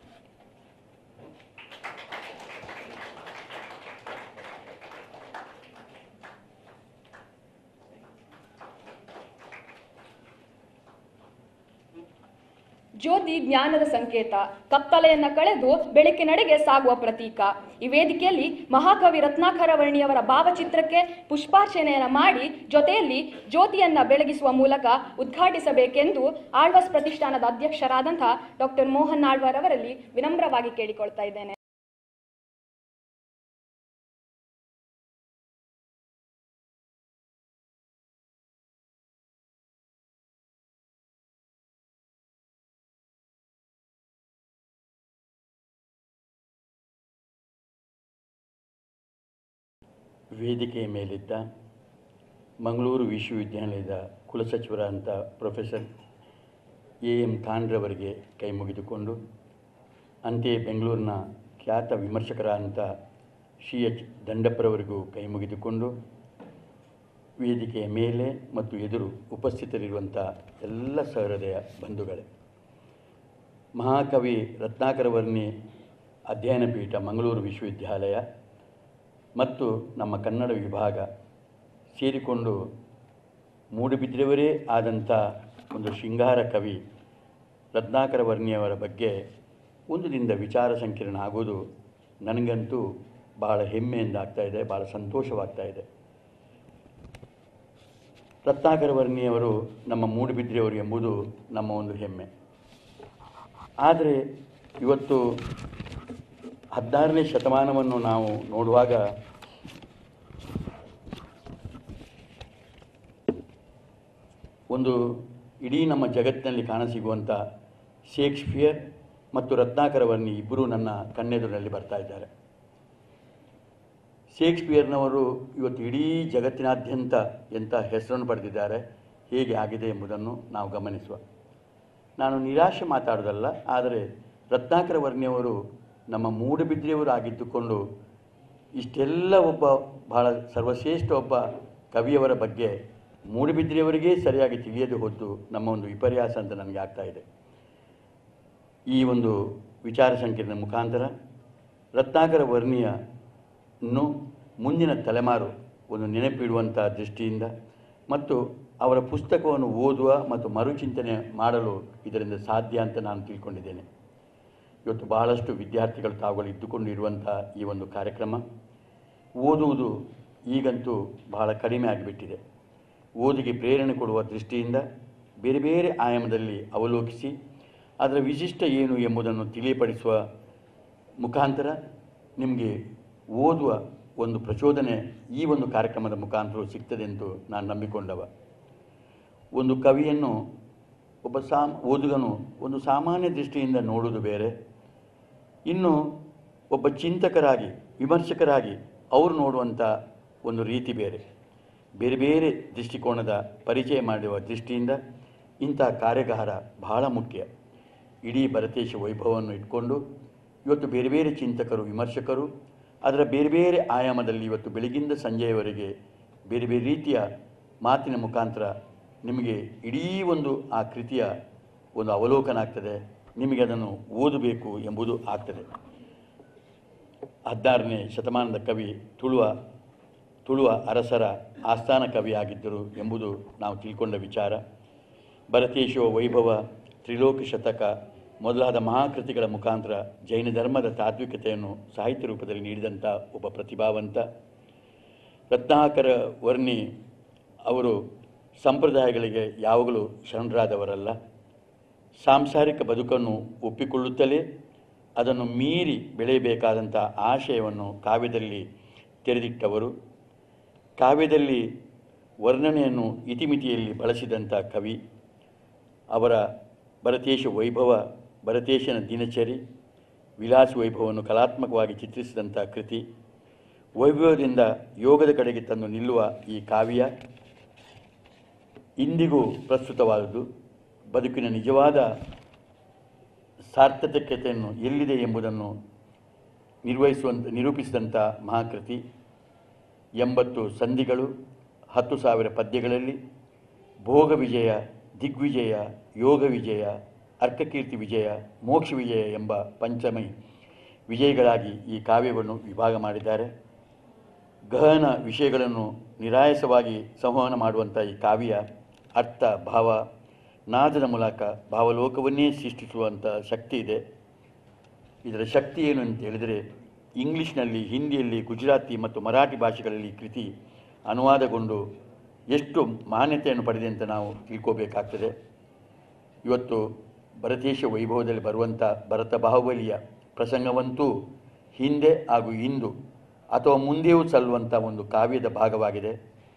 ಜ್ಯೋತಿ ಜ್ಞಾನದ ಸಂಕೇತ ಕತ್ತಲೆಯನ್ನ ಕಳೆದು ಬೆಳಕಿನಡೆಗೆ ಸಾಗುವ ಪ್ರತೀಕ ಈ ವೇದಿಕೆಯಲ್ಲಿ ಮಹಾಕವಿ ರತ್ನಾಕರ ವರ್ಣಿಯವರ ಭಾವಚಿತ್ರಕ್ಕೆ ಪುಷ್ಪಾರ್ಚನೆಯನ್ನ ಮಾಡಿ ಜೊತೆಯಲ್ಲಿ ಜ್ಯೋತಿಯನ್ನ ಬೆಳಗಿಸುವ ಮೂಲಕ ಉದ್ಘಾಟಿಸಬೇಕೆಂದು ಆಳ್ವಾಸ್ ಪ್ರತಿಷ್ಠಾನದ ಅಧ್ಯಕ್ಷರಾದಂತಹ ಡಾಕ್ಟರ್ ಮೋಹನ್ ಆಳ್ವಾರ್ ಅವರಲ್ಲಿ ವಿನಮ್ರವಾಗಿ ಕೇಳಿಕೊಳ್ತಾ ಇದ್ದೇನೆ ವೇದಿಕೆಯ ಮೇಲಿದ್ದ ಮಂಗಳೂರು ವಿಶ್ವವಿದ್ಯಾನಿಲಯದ ಕುಲಸಚಿವರಾದಂಥ ಪ್ರೊಫೆಸರ್ ಎ ಎಂ ಖಾನ್ರವರಿಗೆ ಕೈ ಮುಗಿದುಕೊಂಡು ಅಂತೆಯೇ ಬೆಂಗಳೂರಿನ ಖ್ಯಾತ ವಿಮರ್ಶಕರಾದಂಥ ಸಿ ಎಚ್ ದಂಡಪ್ಪರವರಿಗೂ ಕೈ ಮುಗಿದುಕೊಂಡು ವೇದಿಕೆಯ ಮೇಲೆ ಮತ್ತು ಎದುರು ಉಪಸ್ಥಿತರಿರುವಂಥ ಎಲ್ಲ ಸಹೃದಯ ಬಂಧುಗಳೇ ಮಹಾಕವಿ ರತ್ನಾಕರ ವರ್ಣಿ ಅಧ್ಯಯನ ಪೀಠ ಮಂಗಳೂರು ವಿಶ್ವವಿದ್ಯಾಲಯ ಮತ್ತು ನಮ್ಮ ಕನ್ನಡ ವಿಭಾಗ ಸೇರಿಕೊಂಡು ಮೂಡುಬಿದ್ರೆಯವರೇ ಆದಂಥ ಒಂದು ಶೃಂಗಾರ ಕವಿ ರತ್ನಾಕರ ವರ್ಣಿಯವರ ಬಗ್ಗೆ ಒಂದು ದಿನದ ವಿಚಾರ ಸಂಕಿರಣ ಆಗೋದು ನನಗಂತೂ ಬಹಳ ಹೆಮ್ಮೆಯಿಂದ ಆಗ್ತಾ ಇದೆ ಭಾಳ ಸಂತೋಷವಾಗ್ತಾ ಇದೆ ರತ್ನಾಕರ ವರ್ಣಿಯವರು ನಮ್ಮ ಮೂಡುಬಿದ್ರೆಯವರು ಎಂಬುದು ನಮ್ಮ ಒಂದು ಹೆಮ್ಮೆ ಆದರೆ ಇವತ್ತು ಹದಿನಾರನೇ ಶತಮಾನವನ್ನು ನಾವು ನೋಡುವಾಗ ಒಂದು ಇಡೀ ನಮ್ಮ ಜಗತ್ತಿನಲ್ಲಿ ಕಾಣಸಿಗುವಂಥ ಶೇಕ್ಸ್ಪಿಯರ್ ಮತ್ತು ರತ್ನಾಕರ ವರ್ಣಿ ಇಬ್ಬರೂ ನನ್ನ ಕಣ್ಣೆದುರಿನಲ್ಲಿ ಬರ್ತಾ ಇದ್ದಾರೆ ಶೇಕ್ಸ್ಪಿಯರ್ನವರು ಇವತ್ತು ಇಡೀ ಜಗತ್ತಿನಾದ್ಯಂತ ಎಂಥ ಹೆಸರನ್ನು ಪಡೆದಿದ್ದಾರೆ ಹೇಗೆ ಆಗಿದೆ ಎಂಬುದನ್ನು ನಾವು ಗಮನಿಸುವ ನಾನು ನಿರಾಶೆ ಮಾತಾಡೋದಲ್ಲ ಆದರೆ ರತ್ನಾಕರ ವರ್ಣಿಯವರು ನಮ್ಮ ಮೂಡುಬಿದ್ರೆಯವರು ಆಗಿದ್ದುಕೊಂಡು ಇಷ್ಟೆಲ್ಲ ಒಬ್ಬ ಬಹಳ ಸರ್ವಶ್ರೇಷ್ಠ ಒಬ್ಬ ಕವಿಯವರ ಬಗ್ಗೆ ಮೂಡುಬಿದ್ರೆಯವರಿಗೇ ಸರಿಯಾಗಿ ತಿಳಿಯದೆ ಹೋದ್ದು ನಮ್ಮ ಒಂದು ವಿಪರ್ಯಾಸ ಅಂತ ನನಗೆ ಆಗ್ತಾ ಇದೆ ಈ ಒಂದು ವಿಚಾರ ಸಂಕಿರಣ ಮುಖಾಂತರ ರತ್ನಾಕರ ವರ್ಣಿಯನ್ನು ಮುಂದಿನ ತಲೆಮಾರು ಒಂದು ನೆನಪಿಡುವಂಥ ದೃಷ್ಟಿಯಿಂದ ಮತ್ತು ಅವರ ಪುಸ್ತಕವನ್ನು ಓದುವ ಮತ್ತು ಮರುಚಿಂತನೆ ಮಾಡಲು ಇದರಿಂದ ಸಾಧ್ಯ ಅಂತ ನಾನು ತಿಳ್ಕೊಂಡಿದ್ದೇನೆ ಇವತ್ತು ಬಹಳಷ್ಟು ವಿದ್ಯಾರ್ಥಿಗಳು ತಾವುಗಳು ಇದ್ದುಕೊಂಡಿರುವಂಥ ಈ ಒಂದು ಕಾರ್ಯಕ್ರಮ ಓದುವುದು ಈಗಂತೂ ಬಹಳ ಕಡಿಮೆ ಆಗಿಬಿಟ್ಟಿದೆ ಓದಿಗೆ ಪ್ರೇರಣೆ ಕೊಡುವ ದೃಷ್ಟಿಯಿಂದ ಬೇರೆ ಬೇರೆ ಆಯಾಮದಲ್ಲಿ ಅವಲೋಕಿಸಿ ಅದರ ವಿಶಿಷ್ಟ ಏನು ಎಂಬುದನ್ನು ತಿಳಿಯಪಡಿಸುವ ಮುಖಾಂತರ ನಿಮಗೆ ಓದುವ ಒಂದು ಪ್ರಚೋದನೆ ಈ ಒಂದು ಕಾರ್ಯಕ್ರಮದ ಮುಖಾಂತರ ಸಿಗ್ತದೆ ಎಂದು ನಾನು ನಂಬಿಕೊಂಡವ ಒಂದು ಕವಿಯನ್ನು ಒಬ್ಬ ಸಾಮ್ ಓದುಗನು ಒಂದು ಸಾಮಾನ್ಯ ದೃಷ್ಟಿಯಿಂದ ನೋಡುವುದು ಬೇರೆ ಇನ್ನು ಒಬ್ಬ ಚಿಂತಕರಾಗಿ ವಿಮರ್ಶಕರಾಗಿ ಅವರು ನೋಡುವಂಥ ಒಂದು ರೀತಿ ಬೇರೆ ಬೇರೆ ಬೇರೆ ದೃಷ್ಟಿಕೋನದ ಪರಿಚಯ ಮಾಡುವ ದೃಷ್ಟಿಯಿಂದ ಇಂಥ ಕಾರ್ಯಾಗಾರ ಬಹಳ ಮುಖ್ಯ ಇಡೀ ಭರತೇಶ ವೈಭವವನ್ನು ಇಟ್ಕೊಂಡು ಇವತ್ತು ಬೇರೆ ಬೇರೆ ಚಿಂತಕರು ವಿಮರ್ಶಕರು ಅದರ ಬೇರೆ ಬೇರೆ ಆಯಾಮದಲ್ಲಿ ಇವತ್ತು ಬೆಳಗಿಂದ ಸಂಜೆಯವರೆಗೆ ಬೇರೆ ಬೇರೆ ರೀತಿಯ ಮಾತಿನ ಮುಖಾಂತರ ನಿಮಗೆ ಇಡೀ ಒಂದು ಆ ಕೃತಿಯ ಒಂದು ಅವಲೋಕನ ಆಗ್ತದೆ ನಿಮಗೆ ಅದನ್ನು ಓದಬೇಕು ಎಂಬುದು ಆಗ್ತದೆ ಹದಿನಾರನೇ ಶತಮಾನದ ಕವಿ ತುಳುವ ತುಳುವ ಅರಸರ ಆಸ್ಥಾನ ಕವಿಯಾಗಿದ್ದರು ಎಂಬುದು ನಾವು ತಿಳ್ಕೊಂಡ ವಿಚಾರ ಭರತೇಶೋ ವೈಭವ ತ್ರಿಲೋಕ ಶತಕ ಮೊದಲಾದ ಮಹಾಕೃತಿಗಳ ಮುಖಾಂತರ ಜೈನ ಧರ್ಮದ ತಾತ್ವಿಕತೆಯನ್ನು ಸಾಹಿತ್ಯ ರೂಪದಲ್ಲಿ ನೀಡಿದಂಥ ಒಬ್ಬ ಪ್ರತಿಭಾವಂತ ರತ್ನಾಕರ ವರ್ಣಿ ಅವರು ಸಂಪ್ರದಾಯಗಳಿಗೆ ಯಾವಾಗಲೂ ಶರಣರಾದವರಲ್ಲ ಸಾಂಸಾರಿಕ ಬದುಕನ್ನು ಒಪ್ಪಿಕೊಳ್ಳುತ್ತಲೇ ಅದನ್ನು ಮೀರಿ ಬೆಳೆಯಬೇಕಾದಂಥ ಆಶಯವನ್ನು ಕಾವ್ಯದಲ್ಲಿ ತೆರೆದಿಟ್ಟವರು ಕಾವ್ಯದಲ್ಲಿ ವರ್ಣನೆಯನ್ನು ಇತಿಮಿತಿಯಲ್ಲಿ ಬಳಸಿದಂಥ ಕವಿ ಅವರ ಭರತೇಶ ವೈಭವ ಭರತೇಶನ ದಿನಚರಿ ವಿಲಾಸ ವೈಭವವನ್ನು ಕಲಾತ್ಮಕವಾಗಿ ಚಿತ್ರಿಸಿದಂಥ ಕೃತಿ ವೈಭವದಿಂದ ಯೋಗದ ಕಡೆಗೆ ತಂದು ನಿಲ್ಲುವ ಈ ಕಾವ್ಯ ಇಂದಿಗೂ ಪ್ರಸ್ತುತವಾದುದು ಬದುಕಿನ ನಿಜವಾದ ಸಾರ್ಥಕತೆಯನ್ನು ಎಲ್ಲಿದೆ ಎಂಬುದನ್ನು ನಿರ್ವಹಿಸುವಂಥ ನಿರೂಪಿಸಿದಂಥ ಮಹಾಕೃತಿ ಎಂಬತ್ತು ಸಂಧಿಗಳು ಹತ್ತು ಸಾವಿರ ಪದ್ಯಗಳಲ್ಲಿ ಭೋಗ ವಿಜಯ ದಿಗ್ವಿಜಯ ಯೋಗ ವಿಜಯ ಅರ್ಕಕೀರ್ತಿ ವಿಜಯ ಮೋಕ್ಷ ವಿಜಯ ಎಂಬ ಪಂಚಮಿ ವಿಜಯಗಳಾಗಿ ಈ ಕಾವ್ಯವನ್ನು ವಿಭಾಗ ಮಾಡಿದ್ದಾರೆ ಗಹನ ವಿಷಯಗಳನ್ನು ನಿರಾಯಸವಾಗಿ ಸಂವಹನ ಮಾಡುವಂಥ ಈ ಕಾವ್ಯ ಅರ್ಥ ಭಾವ ನಾದದ ಮೂಲಕ ಭಾವಲೋಕವನ್ನೇ ಸೃಷ್ಟಿಸುವಂಥ ಶಕ್ತಿ ಇದೆ ಇದರ ಶಕ್ತಿ ಏನು ಅಂತ ಹೇಳಿದರೆ ಇಂಗ್ಲೀಷ್ನಲ್ಲಿ ಹಿಂದಿಯಲ್ಲಿ ಗುಜರಾತಿ ಮತ್ತು ಮರಾಠಿ ಭಾಷೆಗಳಲ್ಲಿ ಈ ಕೃತಿ ಅನುವಾದಗೊಂಡು ಎಷ್ಟು ಮಾನ್ಯತೆಯನ್ನು ಪಡೆದೆ ಅಂತ ನಾವು ತಿಳ್ಕೋಬೇಕಾಗ್ತದೆ ಇವತ್ತು ಭರತೇಶ ವೈಭವದಲ್ಲಿ ಬರುವಂಥ ಭರತ ಬಾಹುಬಲಿಯ ಪ್ರಸಂಗವಂತೂ ಹಿಂದೆ ಹಾಗೂ ಇಂದು ಅಥವಾ ಮುಂದೆಯೂ ಸಲ್ಲುವಂಥ ಒಂದು ಕಾವ್ಯದ ಭಾಗವಾಗಿದೆ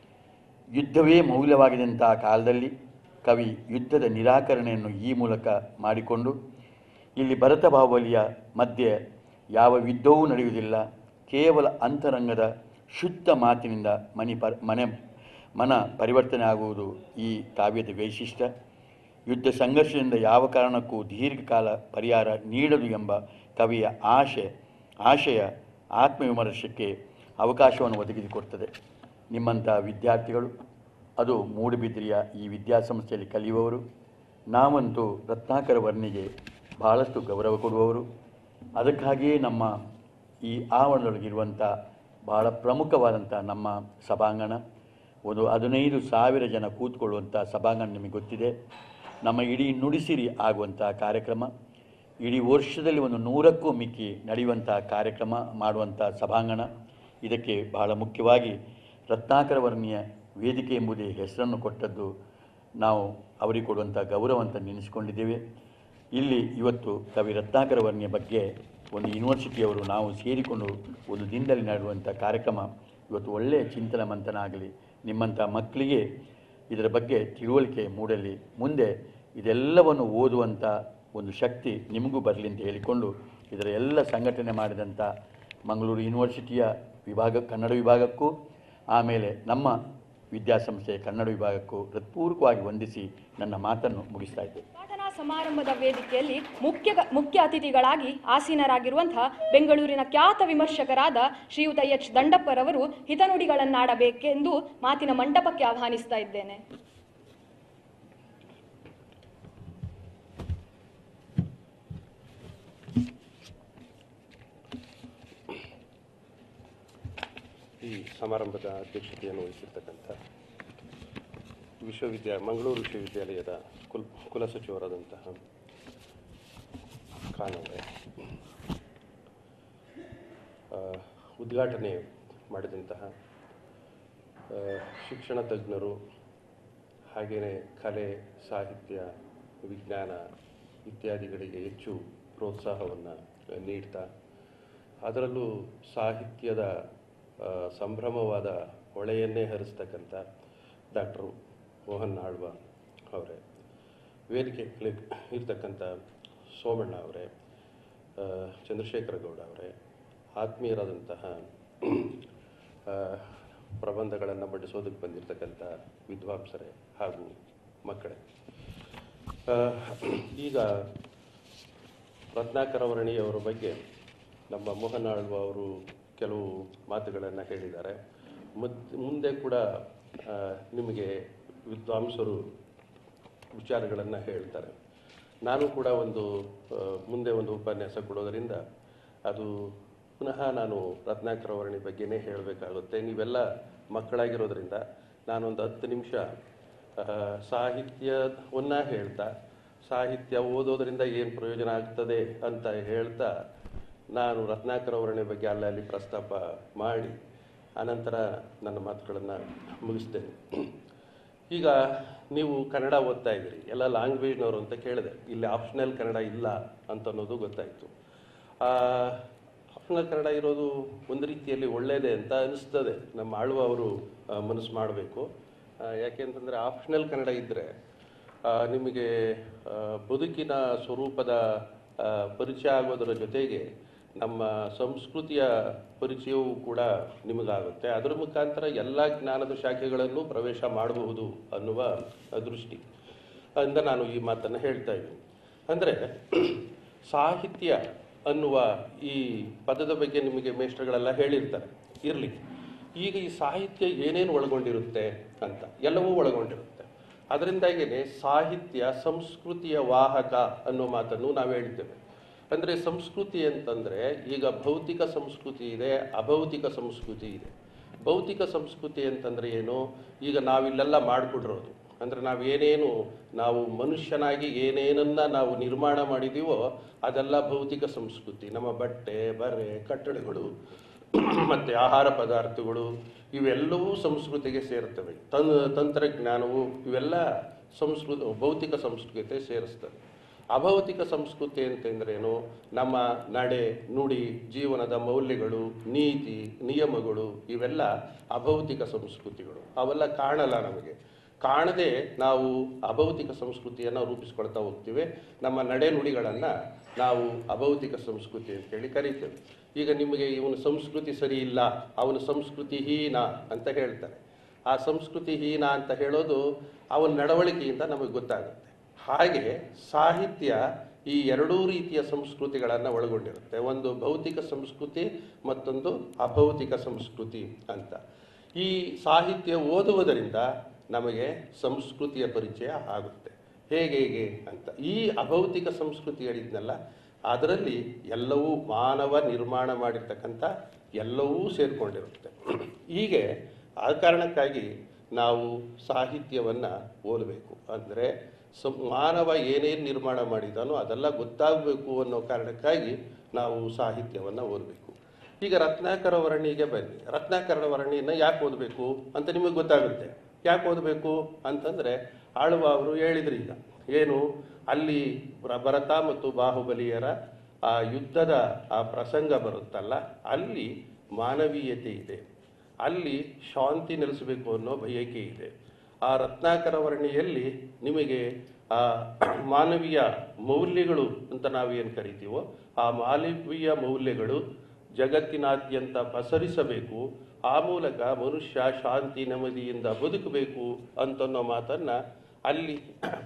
ಯುದ್ಧವೇ ಮೌಲ್ಯವಾಗಿದ್ದಂತಹ ಕಾಲದಲ್ಲಿ ಕವಿ ಯುದ್ಧದ ನಿರಾಕರಣೆಯನ್ನು ಈ ಮೂಲಕ ಮಾಡಿಕೊಂಡು ಇಲ್ಲಿ ಭರತ ಬಾಹುಬಲಿಯ ಮಧ್ಯೆ ಯಾವ ಯುದ್ಧವೂ ನಡೆಯುವುದಿಲ್ಲ ಕೇವಲ ಅಂತರಂಗದ ಶುದ್ಧ ಮಾತಿನಿಂದ ಮನಿ ಪ ಮನೆ ಮನ ಪರಿವರ್ತನೆ ಆಗುವುದು ಈ ಕಾವ್ಯದ ವೈಶಿಷ್ಟ್ಯ ಯುದ್ಧ ಸಂಘರ್ಷದಿಂದ ಯಾವ ಕಾರಣಕ್ಕೂ ದೀರ್ಘಕಾಲ ಪರಿಹಾರ ನೀಡದು ಎಂಬ ಕವಿಯ ಆಶೆ ಆಶಯ ಆತ್ಮವಿಮರ್ಶಕ್ಕೆ ಅವಕಾಶವನ್ನು ಒದಗಿಸಿಕೊಡ್ತದೆ ನಿಮ್ಮಂಥ ವಿದ್ಯಾರ್ಥಿಗಳು ಅದು ಮೂಡುಬಿದ್ರಿಯ ಈ ವಿದ್ಯಾಸಂಸ್ಥೆಯಲ್ಲಿ ಕಲಿಯುವವರು ನಾವಂತೂ ರತ್ನಾಕರ ವರ್ಣಿಗೆ ಬಹಳಷ್ಟು ಗೌರವ ಕೊಡುವವರು ಅದಕ್ಕಾಗಿಯೇ ನಮ್ಮ ಈ ಆವರಣದೊಳಗಿರುವಂಥ ಬಹಳ ಪ್ರಮುಖವಾದಂಥ ನಮ್ಮ ಸಭಾಂಗಣ ಒಂದು ಹದಿನೈದು ಸಾವಿರ ಜನ ಕೂತ್ಕೊಳ್ಳುವಂಥ ಸಭಾಂಗಣ ನಿಮಗೆ ಗೊತ್ತಿದೆ ನಮ್ಮ ಇಡೀ ನುಡಿಸಿರಿ ಆಗುವಂಥ ಕಾರ್ಯಕ್ರಮ ಇಡೀ ವರ್ಷದಲ್ಲಿ ಒಂದು ನೂರಕ್ಕೂ ಮಿಕ್ಕಿ ನಡೆಯುವಂಥ ಕಾರ್ಯಕ್ರಮ ಮಾಡುವಂಥ ಸಭಾಂಗಣ ಇದಕ್ಕೆ ಬಹಳ ಮುಖ್ಯವಾಗಿ ರತ್ನಾಕರ ವರ್ಣಿಯ ವೇದಿಕೆ ಎಂಬುದೇ ಹೆಸರನ್ನು ಕೊಟ್ಟದ್ದು ನಾವು ಅವರಿಗೆ ಕೊಡುವಂಥ ಗೌರವ ಅಂತ ನೆನೆಸಿಕೊಂಡಿದ್ದೇವೆ ಇಲ್ಲಿ ಇವತ್ತು ಕವಿ ರತ್ನಾಕರ ವರ್ಣಿಯ ಬಗ್ಗೆ ಒಂದು ಯೂನಿವರ್ಸಿಟಿಯವರು ನಾವು ಸೇರಿಕೊಂಡು ಒಂದು ದಿನದಲ್ಲಿ ನಡೆಯುವಂಥ ಕಾರ್ಯಕ್ರಮ ಇವತ್ತು ಒಳ್ಳೆಯ ಚಿಂತನ ಮಂಥನ ಆಗಲಿ ನಿಮ್ಮಂಥ ಮಕ್ಕಳಿಗೆ ಇದರ ಬಗ್ಗೆ ತಿಳುವಳಿಕೆ ಮೂಡಲಿ ಮುಂದೆ ಇದೆಲ್ಲವನ್ನು ಓದುವಂಥ ಒಂದು ಶಕ್ತಿ ನಿಮಗೂ ಬರಲಿ ಅಂತ ಹೇಳಿಕೊಂಡು ಇದರ ಎಲ್ಲ ಸಂಘಟನೆ ಮಾಡಿದಂಥ ಮಂಗಳೂರು ಯೂನಿವರ್ಸಿಟಿಯ ವಿಭಾಗ ಕನ್ನಡ ವಿಭಾಗಕ್ಕೂ ಆಮೇಲೆ ನಮ್ಮ ವಿದ್ಯಾಸಂಸ್ಥೆಯ ಕನ್ನಡ ವಿಭಾಗಕ್ಕೂ ಹೃತ್ಪೂರ್ವಕವಾಗಿ ವಂದಿಸಿ ನನ್ನ ಮಾತನ್ನು ಮುಗಿಸ್ತಾ ಇದ್ದೇನೆ ಉದ್ಘಾಟನಾ ಸಮಾರಂಭದ ವೇದಿಕೆಯಲ್ಲಿ ಮುಖ್ಯ ಮುಖ್ಯ ಅತಿಥಿಗಳಾಗಿ ಆಸೀನರಾಗಿರುವಂತಹ ಬೆಂಗಳೂರಿನ ಖ್ಯಾತ ವಿಮರ್ಶಕರಾದ ಶ್ರೀಯುತ ಎಚ್ ದಂಡಪ್ಪರವರು ಹಿತನುಡಿಗಳನ್ನಾಡಬೇಕೆಂದು ಮಾತಿನ ಮಂಟಪಕ್ಕೆ ಆಹ್ವಾನಿಸ್ತಾ ಇದ್ದೇನೆ ಈ ಸಮಾರಂಭದ ಅಧ್ಯಕ್ಷತೆಯನ್ನು ವಹಿಸಿರ್ತಕ್ಕಂಥ ವಿಶ್ವವಿದ್ಯಾ ಮಂಗಳೂರು ವಿಶ್ವವಿದ್ಯಾಲಯದ ಕುಲ್ ಕುಲಸಚಿವರಾದಂತಹ ಖಾನ್ ಅವರೇ ಆ, ಉದ್ಘಾಟನೆ ಮಾಡಿದಂತಹ ಆ, ಶಿಕ್ಷಣ ತಜ್ಞರು ಹಾಗೆಯೇ ಕಲೆ ಸಾಹಿತ್ಯ ವಿಜ್ಞಾನ ಇತ್ಯಾದಿಗಳಿಗೆ ಹೆಚ್ಚು ಪ್ರೋತ್ಸಾಹವನ್ನು ನೀಡ್ತಾ ಅದರಲ್ಲೂ ಸಾಹಿತ್ಯದ ಆ, ಸಂಭ್ರಮವಾದ ಹೊಳೆಯನ್ನೇ ಹರಿಸ್ತಕ್ಕಂಥ ಡಾಕ್ಟರ್ ಮೋಹನ್ ಆಳ್ವ ಅವರೇ ವೇದಿಕೆ ಇರ್ತಕ್ಕಂಥ ಸೋಮಣ್ಣ ಅವರೇ ಆ, ಚಂದ್ರಶೇಖರ ಗೌಡ ಅವರೇ ಆತ್ಮೀಯರಾದಂತಹ ಆ, ಪ್ರಬಂಧಗಳನ್ನು ಮಂಡಿಸೋದಕ್ಕೆ ಬಂದಿರತಕ್ಕಂಥ ವಿದ್ವಾಂಸರೇ ಹಾಗೂ ಮಕ್ಕಳೇ ಆ, ಈಗ ರತ್ನಾಕರ ವರ್ಣಿಯವರ ಬಗ್ಗೆ ನಮ್ಮ ಮೋಹನ್ ಆಳ್ವ ಅವರು ಕೆಲವು ಮಾತುಗಳನ್ನು ಹೇಳಿದ್ದಾರೆ ಮುದ್ ಮುಂದೆ ಕೂಡ ಆ, ನಿಮಗೆ ವಿದ್ವಾಂಸರು ವಿಚಾರಗಳನ್ನು ಹೇಳ್ತಾರೆ ನಾನು ಕೂಡ ಒಂದು ಆ, ಮುಂದೆ ಒಂದು ಉಪನ್ಯಾಸ ಕೊಡೋದರಿಂದ ಅದು ಪುನಃ ನಾನು ರತ್ನಾಕರ ವರ್ಣಿ ಬಗ್ಗೆನೇ ಹೇಳಬೇಕಾಗುತ್ತೆ ನೀವೆಲ್ಲ ಮಕ್ಕಳಾಗಿರೋದ್ರಿಂದ ನಾನೊಂದು ಹತ್ತು ನಿಮಿಷ ಸಾಹಿತ್ಯವನ್ನ ಹೇಳ್ತಾ ಸಾಹಿತ್ಯ ಓದೋದ್ರಿಂದ ಏನು ಪ್ರಯೋಜನ ಆಗ್ತದೆ ಅಂತ ಹೇಳ್ತಾ ನಾನು ರತ್ನಾಕರ ವರ್ಣಿ ಬಗ್ಗೆ ಅಲ್ಲಲ್ಲಿ ಪ್ರಸ್ತಾಪ ಮಾಡಿ ಅನಂತರ ನನ್ನ ಮಾತುಗಳನ್ನು ಮುಗಿಸ್ತೇನೆ ಈಗ ನೀವು ಕನ್ನಡ ಓದ್ತಾ ಇದ್ದೀರಿ ಎಲ್ಲ ಲ್ಯಾಂಗ್ವೇಜ್ನವರು ಅಂತ ಕೇಳಿದೆ ಇಲ್ಲಿ ಆಪ್ಷನಲ್ ಕನ್ನಡ ಇಲ್ಲ ಅಂತ ಅನ್ನೋದು ಗೊತ್ತಾಯಿತು ಆಪ್ಷನಲ್ ಕನ್ನಡ ಇರೋದು ಒಂದು ರೀತಿಯಲ್ಲಿ ಒಳ್ಳೆಯದೇ ಅಂತ ಅನಿಸ್ತದೆ ನಮ್ಮ ಆಳುವ ಅವರು ಮನಸ್ಸು ಮಾಡಬೇಕು ಯಾಕೆಂತಂದರೆ ಆಪ್ಷನಲ್ ಕನ್ನಡ ಇದ್ದರೆ ನಿಮಗೆ ಆ, ಬದುಕಿನ ಸ್ವರೂಪದ ಆ, ಪರಿಚಯ ಆಗೋದರ ಜೊತೆಗೆ ನಮ್ಮ ಸಂಸ್ಕೃತಿಯ ಪರಿಚಯವೂ ಕೂಡ ನಿಮಗಾಗುತ್ತೆ ಅದರ ಮುಖಾಂತರ ಎಲ್ಲ ಜ್ಞಾನದ ಶಾಖೆಗಳನ್ನು ಪ್ರವೇಶ ಮಾಡಬಹುದು ಅನ್ನುವ ದೃಷ್ಟಿ ಇಂದ ನಾನು ಈ ಮಾತನ್ನು ಹೇಳ್ತಾ ಇದ್ದೀನಿ ಅಂದರೆ ಸಾಹಿತ್ಯ ಅನ್ನುವ ಈ ಪದದ ಬಗ್ಗೆ ನಿಮಗೆ ಮೇಷ್ಟ್ರುಗಳೆಲ್ಲ ಹೇಳಿರ್ತಾರೆ ಇರಲಿ ಈಗ ಈ ಸಾಹಿತ್ಯ ಏನೇನು ಒಳಗೊಂಡಿರುತ್ತೆ ಅಂತ ಎಲ್ಲವೂ ಒಳಗೊಂಡಿರುತ್ತೆ ಅದರಿಂದಾಗಿಯೇ ಸಾಹಿತ್ಯ ಸಂಸ್ಕೃತಿಯ ವಾಹಕ ಅನ್ನೋ ಮಾತನ್ನು ನಾವು ಹೇಳ್ತೇವೆ ಅಂದರೆ ಸಂಸ್ಕೃತಿ ಅಂತಂದರೆ ಈಗ ಭೌತಿಕ ಸಂಸ್ಕೃತಿ ಇದೆ ಅಭೌತಿಕ ಸಂಸ್ಕೃತಿ ಇದೆ ಭೌತಿಕ ಸಂಸ್ಕೃತಿ ಅಂತಂದರೆ ಏನು ಈಗ ನಾವಿಲ್ಲೆಲ್ಲ ಮಾಡಿಕೊಡಿರೋದು ಅಂದರೆ ನಾವು ಏನೇನು ನಾವು ಮನುಷ್ಯನಾಗಿ ಏನೇನನ್ನ ನಾವು ನಿರ್ಮಾಣ ಮಾಡಿದ್ದೀವೋ ಅದೆಲ್ಲ ಭೌತಿಕ ಸಂಸ್ಕೃತಿ ನಮ್ಮ ಬಟ್ಟೆ ಬರೆ ಕಟ್ಟಡಗಳು ಮತ್ತು ಆಹಾರ ಪದಾರ್ಥಗಳು ಇವೆಲ್ಲವೂ ಸಂಸ್ಕೃತಿಗೆ ಸೇರ್ತವೆ ತನ್ ತಂತ್ರಜ್ಞಾನವು ಇವೆಲ್ಲ ಸಂಸ್ಕೃತ ಭೌತಿಕ ಸಂಸ್ಕೃತಿ ಸೇರಿಸ್ತವೆ ಅಭೌತಿಕ ಸಂಸ್ಕೃತಿ ಅಂತಂದ್ರೇನು ನಮ್ಮ ನಡೆ ನುಡಿ ಜೀವನದ ಮೌಲ್ಯಗಳು ನೀತಿ ನಿಯಮಗಳು ಇವೆಲ್ಲ ಅಭೌತಿಕ ಸಂಸ್ಕೃತಿಗಳು ಅವೆಲ್ಲ ಕಾಣಲ್ಲ ನಮಗೆ ಕಾಣದೆ ನಾವು ಅಭೌತಿಕ ಸಂಸ್ಕೃತಿಯನ್ನು ರೂಪಿಸ್ಕೊಳ್ತಾ ಹೋಗ್ತೀವಿ ನಮ್ಮ ನಡೆ ನುಡಿಗಳನ್ನು ನಾವು ಅಭೌತಿಕ ಸಂಸ್ಕೃತಿ ಅಂತೇಳಿ ಕರಿತೇವೆ ಈಗ ನಿಮಗೆ ಇವನ ಸಂಸ್ಕೃತಿ ಸರಿ ಇಲ್ಲ ಅವನ ಸಂಸ್ಕೃತಿ ಹೀನ ಅಂತ ಹೇಳ್ತಾರೆ ಆ ಸಂಸ್ಕೃತಿ ಹೀನ ಅಂತ ಹೇಳೋದು ಅವನ ನಡವಳಿಕೆಯಿಂದ ನಮಗೆ ಗೊತ್ತಾಗುತ್ತೆ ಹಾಗೆ ಸಾಹಿತ್ಯ ಈ ಎರಡೂ ರೀತಿಯ ಸಂಸ್ಕೃತಿಗಳನ್ನು ಒಳಗೊಂಡಿರುತ್ತೆ ಒಂದು ಭೌತಿಕ ಸಂಸ್ಕೃತಿ ಮತ್ತೊಂದು ಅಭೌತಿಕ ಸಂಸ್ಕೃತಿ ಅಂತ ಈ ಸಾಹಿತ್ಯ ಓದುವುದರಿಂದ ನಮಗೆ ಸಂಸ್ಕೃತಿಯ ಪರಿಚಯ ಆಗುತ್ತೆ ಹೇಗೆ ಹೇಗೆ ಅಂತ ಈ ಅಭೌತಿಕ ಸಂಸ್ಕೃತಿ ಹೇಳಿದ್ನಲ್ಲ ಅದರಲ್ಲಿ ಎಲ್ಲವೂ ಮಾನವ ನಿರ್ಮಾಣ ಮಾಡಿರ್ತಕ್ಕಂಥ ಎಲ್ಲವೂ ಸೇರಿಕೊಂಡಿರುತ್ತೆ ಹೀಗೆ ಆ ಕಾರಣಕ್ಕಾಗಿ ನಾವು ಸಾಹಿತ್ಯವನ್ನು ಓದಬೇಕು ಅಂದರೆ ಸಂ ಮಾನವ ಏನೇನು ನಿರ್ಮಾಣ ಮಾಡಿದಾನೋ ಅದೆಲ್ಲ ಗೊತ್ತಾಗಬೇಕು ಅನ್ನೋ ಕಾರಣಕ್ಕಾಗಿ ನಾವು ಸಾಹಿತ್ಯವನ್ನು ಓದಬೇಕು ಈಗ ರತ್ನಾಕರ ವರ್ಣಿಗೆ ಬನ್ನಿ ರತ್ನಾಕರ ವರ್ಣಿಯನ್ನು ಯಾಕೆ ಓದಬೇಕು ಅಂತ ನಿಮಗೆ ಗೊತ್ತಾಗುತ್ತೆ ಯಾಕೆ ಓದಬೇಕು ಅಂತಂದರೆ ಆಳುವ ಅವರು ಹೇಳಿದ್ರು ಈಗ ಏನು ಅಲ್ಲಿ ಭರ- ಭರತ ಮತ್ತು ಬಾಹುಬಲಿಯರ ಆ ಯುದ್ಧದ ಆ ಪ್ರಸಂಗ ಬರುತ್ತಲ್ಲ ಅಲ್ಲಿ ಮಾನವೀಯತೆ ಇದೆ ಅಲ್ಲಿ ಶಾಂತಿ ನೆಲೆಸಬೇಕು ಅನ್ನೋ ಬಯಕೆ ಇದೆ ಆ ರತ್ನಾಕರ ವರ್ಣಿಯಲ್ಲಿ ನಿಮಗೆ ಆ ಮಾನವೀಯ ಮೌಲ್ಯಗಳು ಅಂತ ನಾವೇನು ಕರಿತೀವೋ ಆ ಮಾನವೀಯ ಮೌಲ್ಯಗಳು ಜಗತ್ತಿನಾದ್ಯಂತ ಪಸರಿಸಬೇಕು ಆ ಮೂಲಕ ಮನುಷ್ಯ ಶಾಂತಿ ನೆಮ್ಮದಿಯಿಂದ ಬದುಕಬೇಕು ಅಂತನ್ನೋ ಮಾತನ್ನ ಅಲ್ಲಿ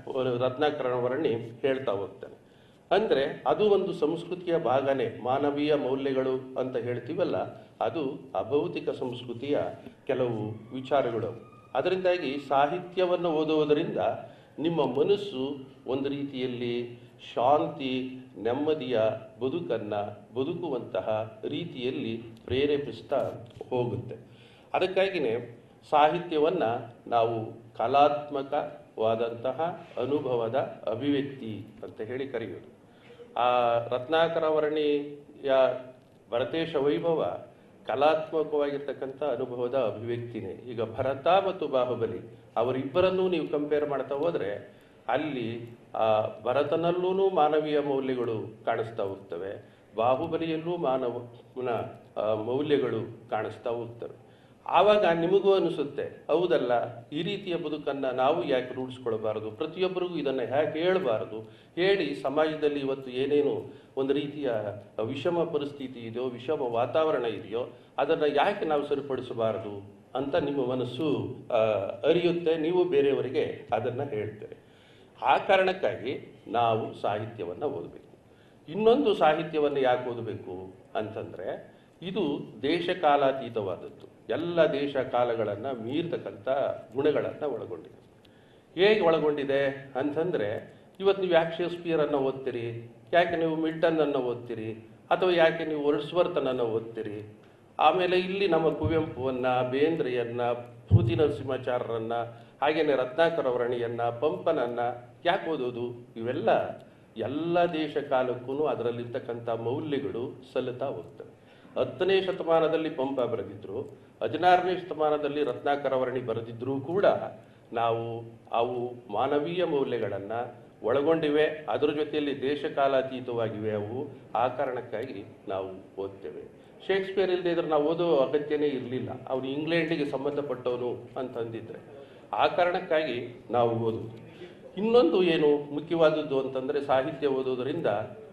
ರತ್ನಾಕರ ವರ್ಣಿ ಹೇಳ್ತಾ ಹೋಗ್ತಾನೆ ಅಂದರೆ ಅದು ಒಂದು ಸಂಸ್ಕೃತಿಯ ಭಾಗನೇ ಮಾನವೀಯ ಮೌಲ್ಯಗಳು ಅಂತ ಹೇಳ್ತೀವಲ್ಲ ಅದು ಅಭೌತಿಕ ಸಂಸ್ಕೃತಿಯ ಕೆಲವು ವಿಚಾರಗಳು ಅದರಿಂದಾಗಿ ಸಾಹಿತ್ಯವನ್ನು ಓದುವುದರಿಂದ ನಿಮ್ಮ ಮನಸ್ಸು ಒಂದು ರೀತಿಯಲ್ಲಿ ಶಾಂತಿ ನೆಮ್ಮದಿಯ ಬದುಕನ್ನು ಬದುಕುವಂತಹ ರೀತಿಯಲ್ಲಿ ಪ್ರೇರೇಪಿಸ್ತಾ ಹೋಗುತ್ತೆ ಅದಕ್ಕಾಗಿಯೇ ಸಾಹಿತ್ಯವನ್ನು ನಾವು ಕಲಾತ್ಮಕವಾದಂತಹ ಅನುಭವದ ಅಭಿವ್ಯಕ್ತಿ ಅಂತ ಹೇಳಿ ಕರೆಯೋದು ಆ ರತ್ನಾಕರ ವರ್ಣಿಯ ಭರತೇಶ ವೈಭವ ಕಲಾತ್ಮಕವಾಗಿರ್ತಕ್ಕಂಥ ಅನುಭವದ ಅಭಿವ್ಯಕ್ತಿನೇ ಈಗ ಭರತ ಮತ್ತು ಬಾಹುಬಲಿ ಅವರಿಬ್ಬರನ್ನೂ ನೀವು ಕಂಪೇರ್ ಮಾಡ್ತಾ ಹೋದರೆ ಅಲ್ಲಿ ಆ ಭರತನಲ್ಲೂ ಮಾನವೀಯ ಮೌಲ್ಯಗಳು ಕಾಣಿಸ್ತಾ ಹೋಗ್ತವೆ ಬಾಹುಬಲಿಯಲ್ಲೂ ಮಾನವನ ಆ, ಮೌಲ್ಯಗಳು ಕಾಣಿಸ್ತಾ ಹೋಗ್ತವೆ ಆವಾಗ ನಿಮಗೂ ಅನಿಸುತ್ತೆ ಹೌದಲ್ಲ ಈ ರೀತಿಯ ಬದುಕನ್ನು ನಾವು ಯಾಕೆ ರೂಢಿಸ್ಕೊಳ್ಬಾರದು ಪ್ರತಿಯೊಬ್ಬರಿಗೂ ಇದನ್ನು ಯಾಕೆ ಹೇಳಬಾರದು ಹೇಳಿ ಸಮಾಜದಲ್ಲಿ ಇವತ್ತು ಏನೇನು ಒಂದು ರೀತಿಯ ವಿಷಮ ಪರಿಸ್ಥಿತಿ ಇದೆಯೋ ವಿಷಮ ವಾತಾವರಣ ಇದೆಯೋ ಅದನ್ನು ಯಾಕೆ ನಾವು ಸರಿಪಡಿಸಬಾರದು ಅಂತ ನಿಮ್ಮ ಮನಸ್ಸು ಆ, ಅರಿಯುತ್ತೆ ನೀವು ಬೇರೆಯವರಿಗೆ ಅದನ್ನು ಹೇಳ್ತೀರಿ ಆ ಕಾರಣಕ್ಕಾಗಿ ನಾವು ಸಾಹಿತ್ಯವನ್ನು ಓದಬೇಕು ಇನ್ನೊಂದು ಸಾಹಿತ್ಯವನ್ನು ಯಾಕೆ ಓದಬೇಕು ಅಂತಂದರೆ ಇದು ದೇಶ ಕಾಲಾತೀತವಾದದ್ದು ಎಲ್ಲ ದೇಶ ಕಾಲಗಳನ್ನು ಮೀರ್ತಕ್ಕಂಥ ಗುಣಗಳನ್ನು ಒಳಗೊಂಡಿದೆ ಹೇಗೆ ಒಳಗೊಂಡಿದೆ ಅಂತಂದರೆ ಇವತ್ತು ನೀವು ಯಾಕೆ ಶೇಕ್ಸ್ಪಿಯರನ್ನು ಓದ್ತೀರಿ ಯಾಕೆ ನೀವು ಮಿಲ್ಟನ್ನನ್ನು ಓದ್ತೀರಿ ಅಥವಾ ಯಾಕೆ ನೀವು ವರ್ಡ್ಸ್ವರ್ತನನ್ನು ಓದ್ತೀರಿ ಆಮೇಲೆ ಇಲ್ಲಿ ನಮ್ಮ ಕುವೆಂಪುವನ್ನು ಬೇಂದ್ರೆಯನ್ನು ಭೂತಿ ನರಸಿಂಹಾಚಾರ್ಯರನ್ನು ಹಾಗೆಯೇ ರತ್ನಾಕರ ವರ್ಣಿಯನ್ನು ಪಂಪನನ್ನು ಯಾಕೆ ಓದೋದು ಇವೆಲ್ಲ ಎಲ್ಲ ದೇಶ ಕಾಲಕ್ಕೂ ಅದರಲ್ಲಿರ್ತಕ್ಕಂಥ ಮೌಲ್ಯಗಳು ಸಲ್ಲುತ್ತಾ ಹೋಗ್ತವೆ ಹತ್ತನೇ ಶತಮಾನದಲ್ಲಿ ಪಂಪ ಬರೆದಿದ್ರು ಹದಿನಾರನೇ ಶತಮಾನದಲ್ಲಿ ರತ್ನಾಕರ ವರ್ಣಿ ಬರೆದಿದ್ರೂ ಕೂಡ ನಾವು ಅವು ಮಾನವೀಯ ಮೌಲ್ಯಗಳನ್ನು ಒಳಗೊಂಡಿವೆ ಅದರ ಜೊತೆಯಲ್ಲಿ ದೇಶ ಕಾಲಾತೀತವಾಗಿವೆ ಅವು ಆ ಕಾರಣಕ್ಕಾಗಿ ನಾವು ಓದ್ತೇವೆ ಶೇಕ್ಸ್ಪಿಯರ್ ಇಲ್ಲದೆ ಇದ್ರೆ ನಾವು ಓದೋ ಅಗತ್ಯನೇ ಇರಲಿಲ್ಲ ಅವನು ಇಂಗ್ಲೆಂಡಿಗೆ ಸಂಬಂಧಪಟ್ಟವನು ಅಂತಂದಿದ್ರೆ ಆ ಕಾರಣಕ್ಕಾಗಿ ನಾವು ಓದುವುದು ಇನ್ನೊಂದು ಏನು ಮುಖ್ಯವಾದದ್ದು ಅಂತಂದರೆ ಸಾಹಿತ್ಯ ಓದೋದರಿಂದ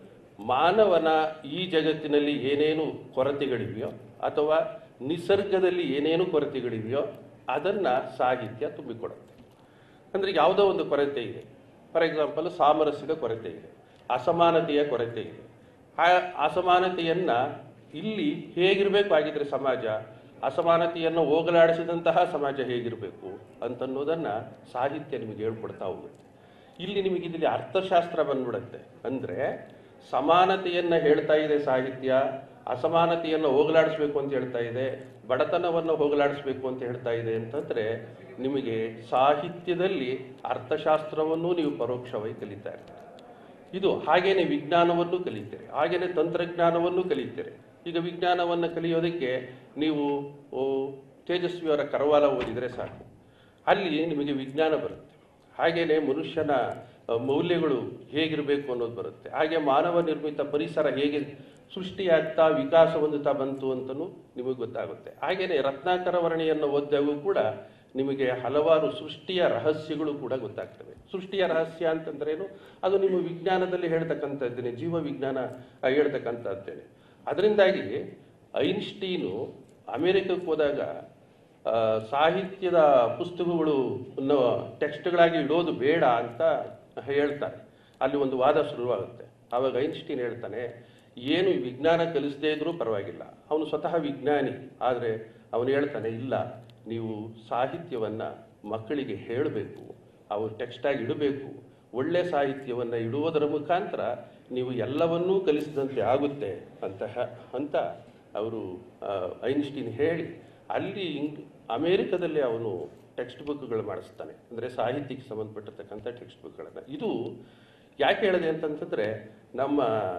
ಮಾನವನ ಈ ಜಗತ್ತಿನಲ್ಲಿ ಏನೇನು ಕೊರತೆಗಳಿವೆಯೋ ಅಥವಾ ನಿಸರ್ಗದಲ್ಲಿ ಏನೇನು ಕೊರತೆಗಳಿವೆಯೋ ಅದನ್ನು ಸಾಹಿತ್ಯ ತುಂಬಿಕೊಡುತ್ತೆ ಅಂದರೆ ಯಾವುದೋ ಒಂದು ಕೊರತೆ ಇದೆ ಫಾರ್ ಎಕ್ಸಾಂಪಲ್ ಸಾಮರಸ್ಯದ ಕೊರತೆ ಇದೆ ಅಸಮಾನತೆಯ ಕೊರತೆ ಇದೆ ಆ ಅಸಮಾನತೆಯನ್ನು ಇಲ್ಲಿ ಹೇಗಿರಬೇಕು ಆಗಿದ್ರೆ ಸಮಾಜ ಅಸಮಾನತೆಯನ್ನು ಹೋಗಲಾಡಿಸಿದಂತಹ ಸಮಾಜ ಹೇಗಿರಬೇಕು ಅಂತನ್ನೋದನ್ನು ಸಾಹಿತ್ಯ ನಿಮಗೆ ಹೇಳ್ಕೊಡ್ತಾ ಹೋಗುತ್ತೆ ಇಲ್ಲಿ ನಿಮಗೆ ಇಲ್ಲಿ ಅರ್ಥಶಾಸ್ತ್ರ ಬಂದ್ಬಿಡುತ್ತೆ ಅಂದರೆ ಸಮಾನತೆಯನ್ನು ಹೇಳ್ತಾ ಇದೆ ಸಾಹಿತ್ಯ ಅಸಮಾನತೆಯನ್ನು ಹೋಗಲಾಡಿಸ್ಬೇಕು ಅಂತ ಹೇಳ್ತಾ ಇದೆ ಬಡತನವನ್ನು ಹೋಗಲಾಡಿಸ್ಬೇಕು ಅಂತ ಹೇಳ್ತಾ ಇದೆ ಅಂತಂದರೆ ನಿಮಗೆ ಸಾಹಿತ್ಯದಲ್ಲಿ ಅರ್ಥಶಾಸ್ತ್ರವನ್ನು ನೀವು ಪರೋಕ್ಷವಾಗಿ ಕಲಿತಾ ಇರ್ತೀರಿ ಇದು ಹಾಗೇನೆ ವಿಜ್ಞಾನವನ್ನು ಕಲಿತೀರಿ ಹಾಗೇನೆ ತಂತ್ರಜ್ಞಾನವನ್ನು ಕಲಿತೀರಿ ಈಗ ವಿಜ್ಞಾನವನ್ನು ಕಲಿಯೋದಕ್ಕೆ ನೀವು ಓ, ತೇಜಸ್ವಿಯವರ ಕರವಾಲ ಓದಿದರೆ ಸಾಕು ಅಲ್ಲಿ ನಿಮಗೆ ವಿಜ್ಞಾನ ಬರುತ್ತೆ ಹಾಗೇನೆ ಮನುಷ್ಯನ ಅ, ಮೌಲ್ಯಗಳು ಹೇಗಿರಬೇಕು ಅನ್ನೋದು ಬರುತ್ತೆ ಹಾಗೆ ಮಾನವ ನಿರ್ಮಿತ ಪರಿಸರ ಹೇಗೆ ಸೃಷ್ಟಿಯಾಗ್ತಾ ವಿಕಾಸ ಹೊಂದುತ್ತಾ ಬಂತು ಅಂತಲೂ ನಿಮಗೆ ಗೊತ್ತಾಗುತ್ತೆ ಹಾಗೇನೆ ರತ್ನಾಕರ ವರ್ಣಿಯನ್ನು ಓದಿದಾಗೂ ಕೂಡ ನಿಮಗೆ ಹಲವಾರು ಸೃಷ್ಟಿಯ ರಹಸ್ಯಗಳು ಕೂಡ ಗೊತ್ತಾಗ್ತವೆ ಸೃಷ್ಟಿಯ ರಹಸ್ಯ ಅಂತಂದ್ರೇನು ಅದು ನಿಮ್ಮ ವಿಜ್ಞಾನದಲ್ಲಿ ಹೇಳ್ತಕ್ಕಂಥದ್ದೇನೆ ಜೀವ ವಿಜ್ಞಾನ ಆ, ಹೇಳ್ತಕ್ಕಂಥದ್ದೇನೆ ಅದರಿಂದಾಗಿ ಐನ್ಸ್ಟೀನು ಅಮೆರಿಕಕ್ಕೆ ಹೋದಾಗ ಆ, ಸಾಹಿತ್ಯದ ಪುಸ್ತಕಗಳು ಟೆಕ್ಸ್ಟ್ಗಳಾಗಿ ಇಡೋದು ಬೇಡ ಅಂತ ಹೇಳ್ತಾರೆ ಅಲ್ಲಿ ಒಂದು ವಾದ ಶುರುವಾಗುತ್ತೆ ಆವಾಗ ಐನ್ಸ್ಟೀನ್ ಹೇಳ್ತಾನೆ ಏನು ಈ ವಿಜ್ಞಾನ ಕಲಿಸದೇ ಇದ್ರೂ ಪರವಾಗಿಲ್ಲ ಅವನು ಸ್ವತಃ ವಿಜ್ಞಾನಿ ಆದರೆ ಅವನು ಹೇಳ್ತಾನೆ ಇಲ್ಲ ನೀವು ಸಾಹಿತ್ಯವನ್ನು ಮಕ್ಕಳಿಗೆ ಹೇಳಬೇಕು ಅವರು ಟೆಕ್ಸ್ಟಾಗಿ ಇಡಬೇಕು ಒಳ್ಳೆ ಸಾಹಿತ್ಯವನ್ನು ಇಡುವುದರ ಮುಖಾಂತರ ನೀವು ಎಲ್ಲವನ್ನೂ ಕಲಿಸಿದಂತೆ ಆಗುತ್ತೆ ಅಂತ ಹ- ಅಂತ ಅವರು ಆ, ಐನ್ಸ್ಟೀನ್ ಹೇಳಿ ಅಲ್ಲಿ ಇಂಗ್ ಅಮೇರಿಕದಲ್ಲಿ ಅವನು ಟೆಕ್ಸ್ಟ್ ಬುಕ್ಗಳು ಮಾಡಿಸ್ತಾನೆ ಅಂದರೆ ಸಾಹಿತ್ಯಕ್ಕೆ ಸಂಬಂಧಪಟ್ಟಿರ್ತಕ್ಕಂಥ ಟೆಕ್ಸ್ಟ್ ಬುಕ್ಗಳನ್ನು ಇದು ಯಾಕೆ ಹೇಳಿದೆ ಅಂತಂತಂದರೆ ನಮ್ಮ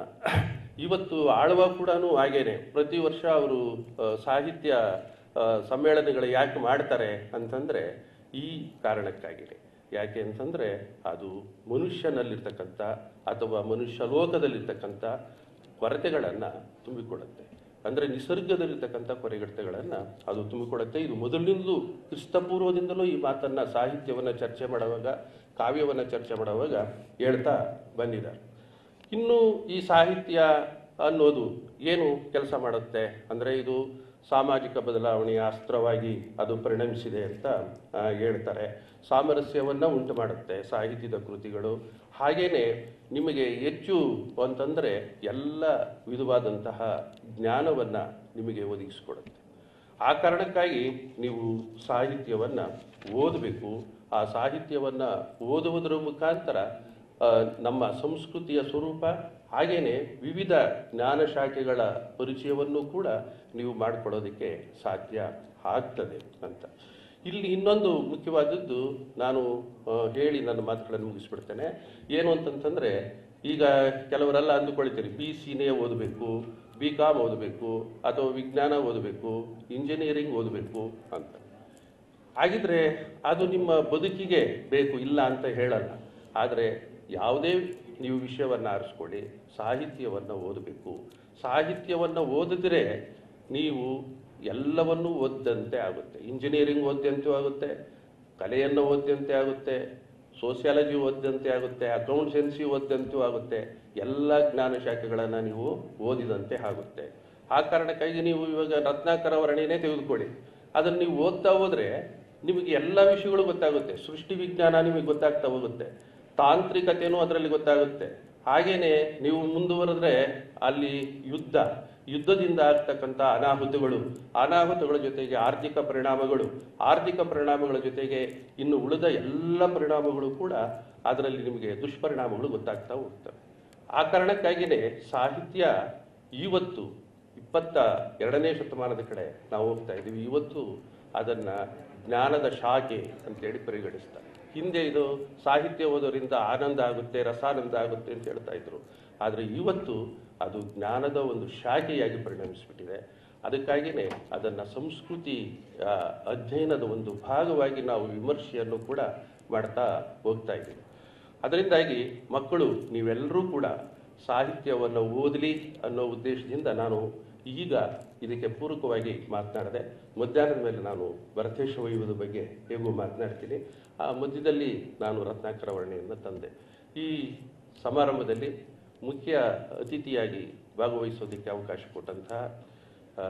ಇವತ್ತು ಆಳ್ವ ಕೂಡ ಹಾಗೇನೆ ಪ್ರತಿ ವರ್ಷ ಅವರು ಆ, ಸಾಹಿತ್ಯ ಆ, ಸಮ್ಮೇಳನಗಳು ಯಾಕೆ ಮಾಡ್ತಾರೆ ಅಂತಂದರೆ ಈ ಕಾರಣಕ್ಕಾಗಿದೆ ಯಾಕೆ ಅಂತಂದರೆ ಅದು ಮನುಷ್ಯನಲ್ಲಿರ್ತಕ್ಕಂಥ ಅಥವಾ ಮನುಷ್ಯ ಲೋಕದಲ್ಲಿರ್ತಕ್ಕಂಥ ಕೊರತೆಗಳನ್ನು ತುಂಬಿಕೊಡುತ್ತೆ ಅಂದರೆ ನಿಸರ್ಗದಲ್ಲಿರ್ತಕ್ಕಂಥ ಕೊರತೆಗಳನ್ನು ಅದು ತುಂಬಿಕೊಡುತ್ತೆ ಇದು ಮೊದಲಿನಿಂದಲೂ ಕ್ರಿಸ್ತಪೂರ್ವದಿಂದಲೂ ಈ ಮಾತನ್ನು ಸಾಹಿತ್ಯವನ್ನು ಚರ್ಚೆ ಮಾಡುವಾಗ ಕಾವ್ಯವನ್ನು ಚರ್ಚೆ ಮಾಡುವಾಗ ಹೇಳ್ತಾ ಬಂದಿದ್ದಾರೆ ಇನ್ನು ಈ ಸಾಹಿತ್ಯ ಅನ್ನೋದು ಏನು ಕೆಲಸ ಮಾಡುತ್ತೆ ಅಂದರೆ ಇದು ಸಾಮಾಜಿಕ ಬದಲಾವಣೆಯ ಅಸ್ತ್ರವಾಗಿ ಅದು ಪರಿಣಮಿಸಿದೆ ಅಂತ ಆ, ಹೇಳ್ತಾರೆ ಸಾಮರಸ್ಯವನ್ನು ಉಂಟು ಮಾಡುತ್ತೆ ಸಾಹಿತ್ಯದ ಕೃತಿಗಳು ಹಾಗೇನೆ ನಿಮಗೆ ಹೆಚ್ಚು ಅಂತಂದರೆ ಎಲ್ಲ ವಿಧವಾದಂತಹ ಜ್ಞಾನವನ್ನು ನಿಮಗೆ ಒದಗಿಸಿಕೊಡುತ್ತೆ ಆ ಕಾರಣಕ್ಕಾಗಿ ನೀವು ಸಾಹಿತ್ಯವನ್ನು ಓದಬೇಕು ಆ ಸಾಹಿತ್ಯವನ್ನು ಓದುವುದರ ಮುಖಾಂತರ ಆ, ನಮ್ಮ ಸಂಸ್ಕೃತಿಯ ಸ್ವರೂಪ ಹಾಗೇನೆ ವಿವಿಧ ಜ್ಞಾನ ಶಾಖೆಗಳ ಪರಿಚಯವನ್ನು ಕೂಡ ನೀವು ಮಾಡಿಕೊಡೋದಕ್ಕೆ ಸಾಧ್ಯ ಆಗ್ತದೆ ಅಂತ ಇಲ್ಲಿ ಇನ್ನೊಂದು ಮುಖ್ಯವಾದದ್ದು ನಾನು ಆ, ಹೇಳಿ ನನ್ನ ಮಾತುಗಳನ್ನು ಮುಗಿಸ್ಬಿಡ್ತೇನೆ ಏನು ಅಂತಂತಂದರೆ ಈಗ ಕೆಲವರೆಲ್ಲ ಅಂದುಕೊಳ್ತೀರಿ ಬಿ ಸಿನೇ ಓದಬೇಕು ಬಿ ಕಾಮ್ ಓದಬೇಕು ಅಥವಾ ವಿಜ್ಞಾನ ಓದಬೇಕು ಇಂಜಿನಿಯರಿಂಗ್ ಓದಬೇಕು ಅಂತ ಹಾಗಿದ್ರೆ ಅದು ನಿಮ್ಮ ಬದುಕಿಗೆ ಬೇಕು ಇಲ್ಲ ಅಂತ ಹೇಳಲ್ಲ ಆದರೆ ಯಾವುದೇ ನೀವು ವಿಷಯವನ್ನು ಆರಿಸ್ಕೊಳ್ಳಿ ಸಾಹಿತ್ಯವನ್ನು ಓದಬೇಕು ಸಾಹಿತ್ಯವನ್ನು ಓದಿದ್ರೆ ನೀವು ಎಲ್ಲವನ್ನೂ ಓದ್ದಂತೆ ಆಗುತ್ತೆ ಇಂಜಿನಿಯರಿಂಗ್ ಓದ್ದಂತೆ ಆಗುತ್ತೆ ಕಲೆಯನ್ನು ಓದ್ದಂತೆ ಆಗುತ್ತೆ ಸೋಷಿಯಾಲಜಿ ಓದ್ದಂತೆ ಆಗುತ್ತೆ ಅಕೌಂಟೆನ್ಸಿ ಓದ್ದಂತೂ ಆಗುತ್ತೆ ಎಲ್ಲ ಜ್ಞಾನ ಶಾಖೆಗಳನ್ನು ನೀವು ಓದಿದಂತೆ ಆಗುತ್ತೆ ಆ ಕಾರಣಕ್ಕಾಗಿ ನೀವು ಇವಾಗ ರತ್ನಾಕರ ವರ್ಣೆನೇ ತೆಗೆದುಕೊಳ್ಳಿ ಅದನ್ನು ನೀವು ಓದ್ತಾ ಹೋದ್ರೆ ನಿಮಗೆ ಎಲ್ಲ ವಿಷಯಗಳು ಗೊತ್ತಾಗುತ್ತೆ ಸೃಷ್ಟಿ ವಿಜ್ಞಾನ ನಿಮಗೆ ಗೊತ್ತಾಗ್ತಾ ಹೋಗುತ್ತೆ ತಾಂತ್ರಿಕತೆಯೂ ಅದರಲ್ಲಿ ಗೊತ್ತಾಗುತ್ತೆ ಹಾಗೇನೆ ನೀವು ಮುಂದುವರೆದ್ರೆ ಅಲ್ಲಿ ಯುದ್ಧ ಯುದ್ಧದಿಂದ ಆಗ್ತಕ್ಕಂಥ ಅನಾಹುತಗಳು ಅನಾಹುತಗಳ ಜೊತೆಗೆ ಆರ್ಥಿಕ ಪರಿಣಾಮಗಳು ಆರ್ಥಿಕ ಪರಿಣಾಮಗಳ ಜೊತೆಗೆ ಇನ್ನು ಉಳಿದ ಎಲ್ಲ ಪರಿಣಾಮಗಳು ಕೂಡ ಅದರಲ್ಲಿ ನಿಮಗೆ ದುಷ್ಪರಿಣಾಮಗಳು ಗೊತ್ತಾಗ್ತಾ ಹೋಗ್ತವೆ ಆ ಕಾರಣಕ್ಕಾಗಿಯೇ ಸಾಹಿತ್ಯ ಇವತ್ತು ಇಪ್ಪತ್ತ ಎರಡನೇ ಶತಮಾನದ ಕಡೆ ನಾವು ಹೋಗ್ತಾ ಇದ್ದೀವಿ ಇವತ್ತು ಅದನ್ನು ಜ್ಞಾನದ ಶಾಖೆ ಅಂತೇಳಿ ಪರಿಗಣಿಸ್ತಾರೆ ಹಿಂದೆ ಇದು ಸಾಹಿತ್ಯ ಓದೋರಿಂದ ಆನಂದ ಆಗುತ್ತೆ ರಸಾನಂದ ಆಗುತ್ತೆ ಅಂತ ಹೇಳ್ತಾ ಇದ್ರು ಆದರೆ ಇವತ್ತು ಅದು ಜ್ಞಾನದ ಒಂದು ಶಾಖೆಯಾಗಿ ಪರಿಣಮಿಸಿಬಿಟ್ಟಿದೆ ಅದಕ್ಕಾಗಿಯೇ ಅದನ್ನು ಸಂಸ್ಕೃತಿ ಆ, ಅಧ್ಯಯನದ ಒಂದು ಭಾಗವಾಗಿ ನಾವು ವಿಮರ್ಶೆಯನ್ನು ಕೂಡ ಮಾಡ್ತಾ ಹೋಗ್ತಾ ಇದ್ದೀವಿ ಅದರಿಂದಾಗಿ ಮಕ್ಕಳು ನೀವೆಲ್ಲರೂ ಕೂಡ ಸಾಹಿತ್ಯವನ್ನು ಓದಲಿ ಅನ್ನೋ ಉದ್ದೇಶದಿಂದ ನಾನು ಈಗ ಇದಕ್ಕೆ ಪೂರಕವಾಗಿ ಮಾತನಾಡಿದೆ ಮಧ್ಯಾಹ್ನದ ಮೇಲೆ ನಾನು ಭರತೇಶ ವೈಭವದ ಬಗ್ಗೆ ಹೇಗೂ ಮಾತನಾಡ್ತೀನಿ ಆ ಮಧ್ಯದಲ್ಲಿ ನಾನು ರತ್ನಾಕರ ವರ್ಣೆಯನ್ನು ತಂದೆ ಈ ಸಮಾರಂಭದಲ್ಲಿ ಮುಖ್ಯ ಅತಿಥಿಯಾಗಿ ಭಾಗವಹಿಸೋದಕ್ಕೆ ಅವಕಾಶ ಕೊಟ್ಟಂತಹ ಆ,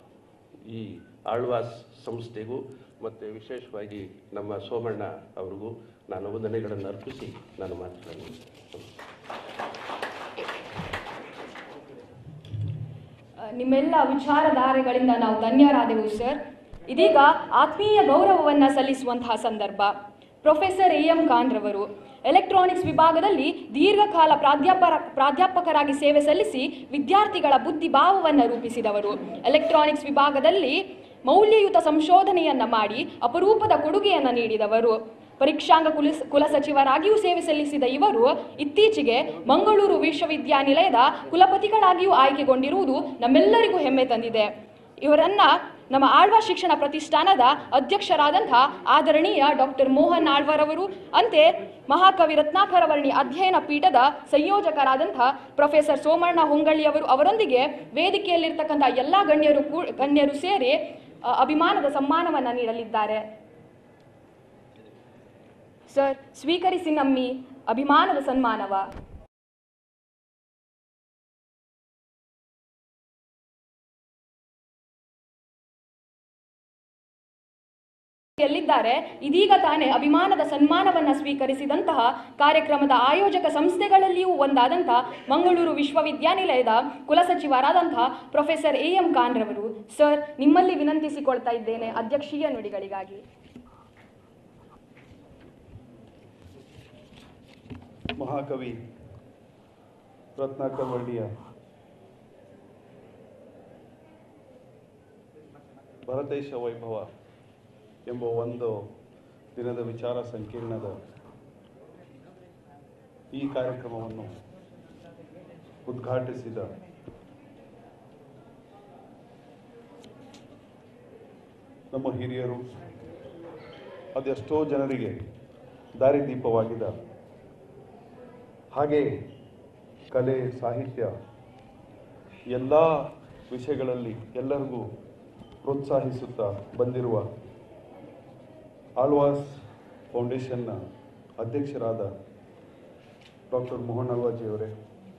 ಈ ಆಳ್ವಾಸ್ ಸಂಸ್ಥೆಗೂ ಮತ್ತು ವಿಶೇಷವಾಗಿ ನಮ್ಮ ಸೋಮಣ್ಣ ಅವ್ರಿಗೂ ನಾನು ವಂದನೆಗಳನ್ನು ಅರ್ಪಿಸಿ ನಾನು ಮಾತುಗಳನ್ನು ನಿಮ್ಮೆಲ್ಲ ವಿಚಾರಧಾರೆಗಳಿಂದ ನಾವು ಧನ್ಯರಾದೆವು ಸರ್ ಇದೀಗ ಆತ್ಮೀಯ ಗೌರವವನ್ನ ಸಲ್ಲಿಸುವಂತಹ ಸಂದರ್ಭ ಪ್ರೊಫೆಸರ್ ಎ ಎಂ ಖಾನ್ ರವರು ಎಲೆಕ್ಟ್ರಾನಿಕ್ಸ್ ವಿಭಾಗದಲ್ಲಿ ದೀರ್ಘಕಾಲ ಪ್ರಾಧ್ಯಾಪರ ಪ್ರಾಧ್ಯಾಪಕರಾಗಿ ಸೇವೆ ಸಲ್ಲಿಸಿ ವಿದ್ಯಾರ್ಥಿಗಳ ಬುದ್ಧಿಭಾವವನ್ನು ರೂಪಿಸಿದವರು ಎಲೆಕ್ಟ್ರಾನಿಕ್ಸ್ ವಿಭಾಗದಲ್ಲಿ ಮೌಲ್ಯಯುತ ಸಂಶೋಧನೆಯನ್ನ ಮಾಡಿ ಅಪರೂಪದ ಕೊಡುಗೆಯನ್ನು ನೀಡಿದವರು ಪರೀಕ್ಷಾಂಗ ಕುಲಸ್ ಕುಲಸಚಿವರಾಗಿಯೂ ಸೇವೆ ಸಲ್ಲಿಸಿದ ಇವರು ಇತ್ತೀಚೆಗೆ ಮಂಗಳೂರು ವಿಶ್ವವಿದ್ಯಾನಿಲಯದ ಕುಲಪತಿಗಳಾಗಿಯೂ ಆಯ್ಕೆಗೊಂಡಿರುವುದು ನಮ್ಮೆಲ್ಲರಿಗೂ ಹೆಮ್ಮೆ ತಂದಿದೆ ಇವರನ್ನ ನಮ್ಮ ಆಳ್ವ ಶಿಕ್ಷಣ ಪ್ರತಿಷ್ಠಾನದ ಅಧ್ಯಕ್ಷರಾದಂತಹ ಆದರಣೀಯ ಡಾಕ್ಟರ್ ಮೋಹನ್ ಆಳ್ವರವರು ಅಂತೆ ಮಹಾಕವಿ ರತ್ನಾಕರವರ್ಣಿ ಅಧ್ಯಯನ ಪೀಠದ ಸಂಯೋಜಕರಾದಂತಹ ಪ್ರೊಫೆಸರ್ ಸೋಮಣ್ಣ ಹೊಂಗಳ್ಳಿಯವರು ಅವರೊಂದಿಗೆ ವೇದಿಕೆಯಲ್ಲಿರ್ತಕ್ಕಂಥ ಎಲ್ಲ ಗಣ್ಯರು ಕೂ ಗಣ್ಯರು ಸೇರಿ ಅ, ಅಭಿಮಾನದ ಸಮ್ಮಾನವನ್ನು ನೀಡಲಿದ್ದಾರೆ ಸರ್ ಸ್ವೀಕರಿಸಿ ನಮ್ಮಿ ಅಭಿಮಾನದ ಸನ್ಮಾನವ ಯಲ್ಲಿದ್ದಾರೆ ಇದೀಗ ತಾನೇ ಅಭಿಮಾನದ ಸನ್ಮಾನವನ್ನ ಸ್ವೀಕರಿಸಿದಂತಹ ಕಾರ್ಯಕ್ರಮದ ಆಯೋಜಕ ಸಂಸ್ಥೆಗಳಲ್ಲಿಯೂ ಒಂದಾದಂತಹ ಮಂಗಳೂರು ವಿಶ್ವವಿದ್ಯಾನಿಲಯದ ಕುಲಸಚಿವರಾದಂತಹ ಪ್ರೊಫೆಸರ್ ಎ ಎಂ ಖಾನ್ ರವರು ಸರ್ ನಿಮ್ಮಲ್ಲಿ ವಿನಂತಿಸಿಕೊಳ್ತಾ ಇದ್ದೇನೆ ಅಧ್ಯಕ್ಷೀಯ ನುಡಿಗಳಿಗಾಗಿ ಮಹಾಕವಿ ರತ್ನಾಕರ್ ವರ್ಣಿಯ ಭರತೇಶ ವೈಭವ ಎಂಬ ಒಂದು ದಿನದ ವಿಚಾರ ಸಂಕಿರಣದ ಈ ಕಾರ್ಯಕ್ರಮವನ್ನು ಉದ್ಘಾಟಿಸಿದ ನಮ್ಮ ಹಿರಿಯರು ಅದೆಷ್ಟೋ ಜನರಿಗೆ ದಾರಿದೀಪವಾಗಿದ್ದ ಹಾಗೆ ಕಲೆ ಸಾಹಿತ್ಯ ಎಲ್ಲ ವಿಷಯಗಳಲ್ಲಿ ಎಲ್ಲರಿಗೂ ಪ್ರೋತ್ಸಾಹಿಸುತ್ತಾ ಬಂದಿರುವ ಆಳ್ವಾಸ್ ಫೌಂಡೇಶನ್ನ ಅಧ್ಯಕ್ಷರಾದ ಡಾಕ್ಟರ್ ಮೋಹನ್ ಅಲ್ವಾಜಿಯವರೇ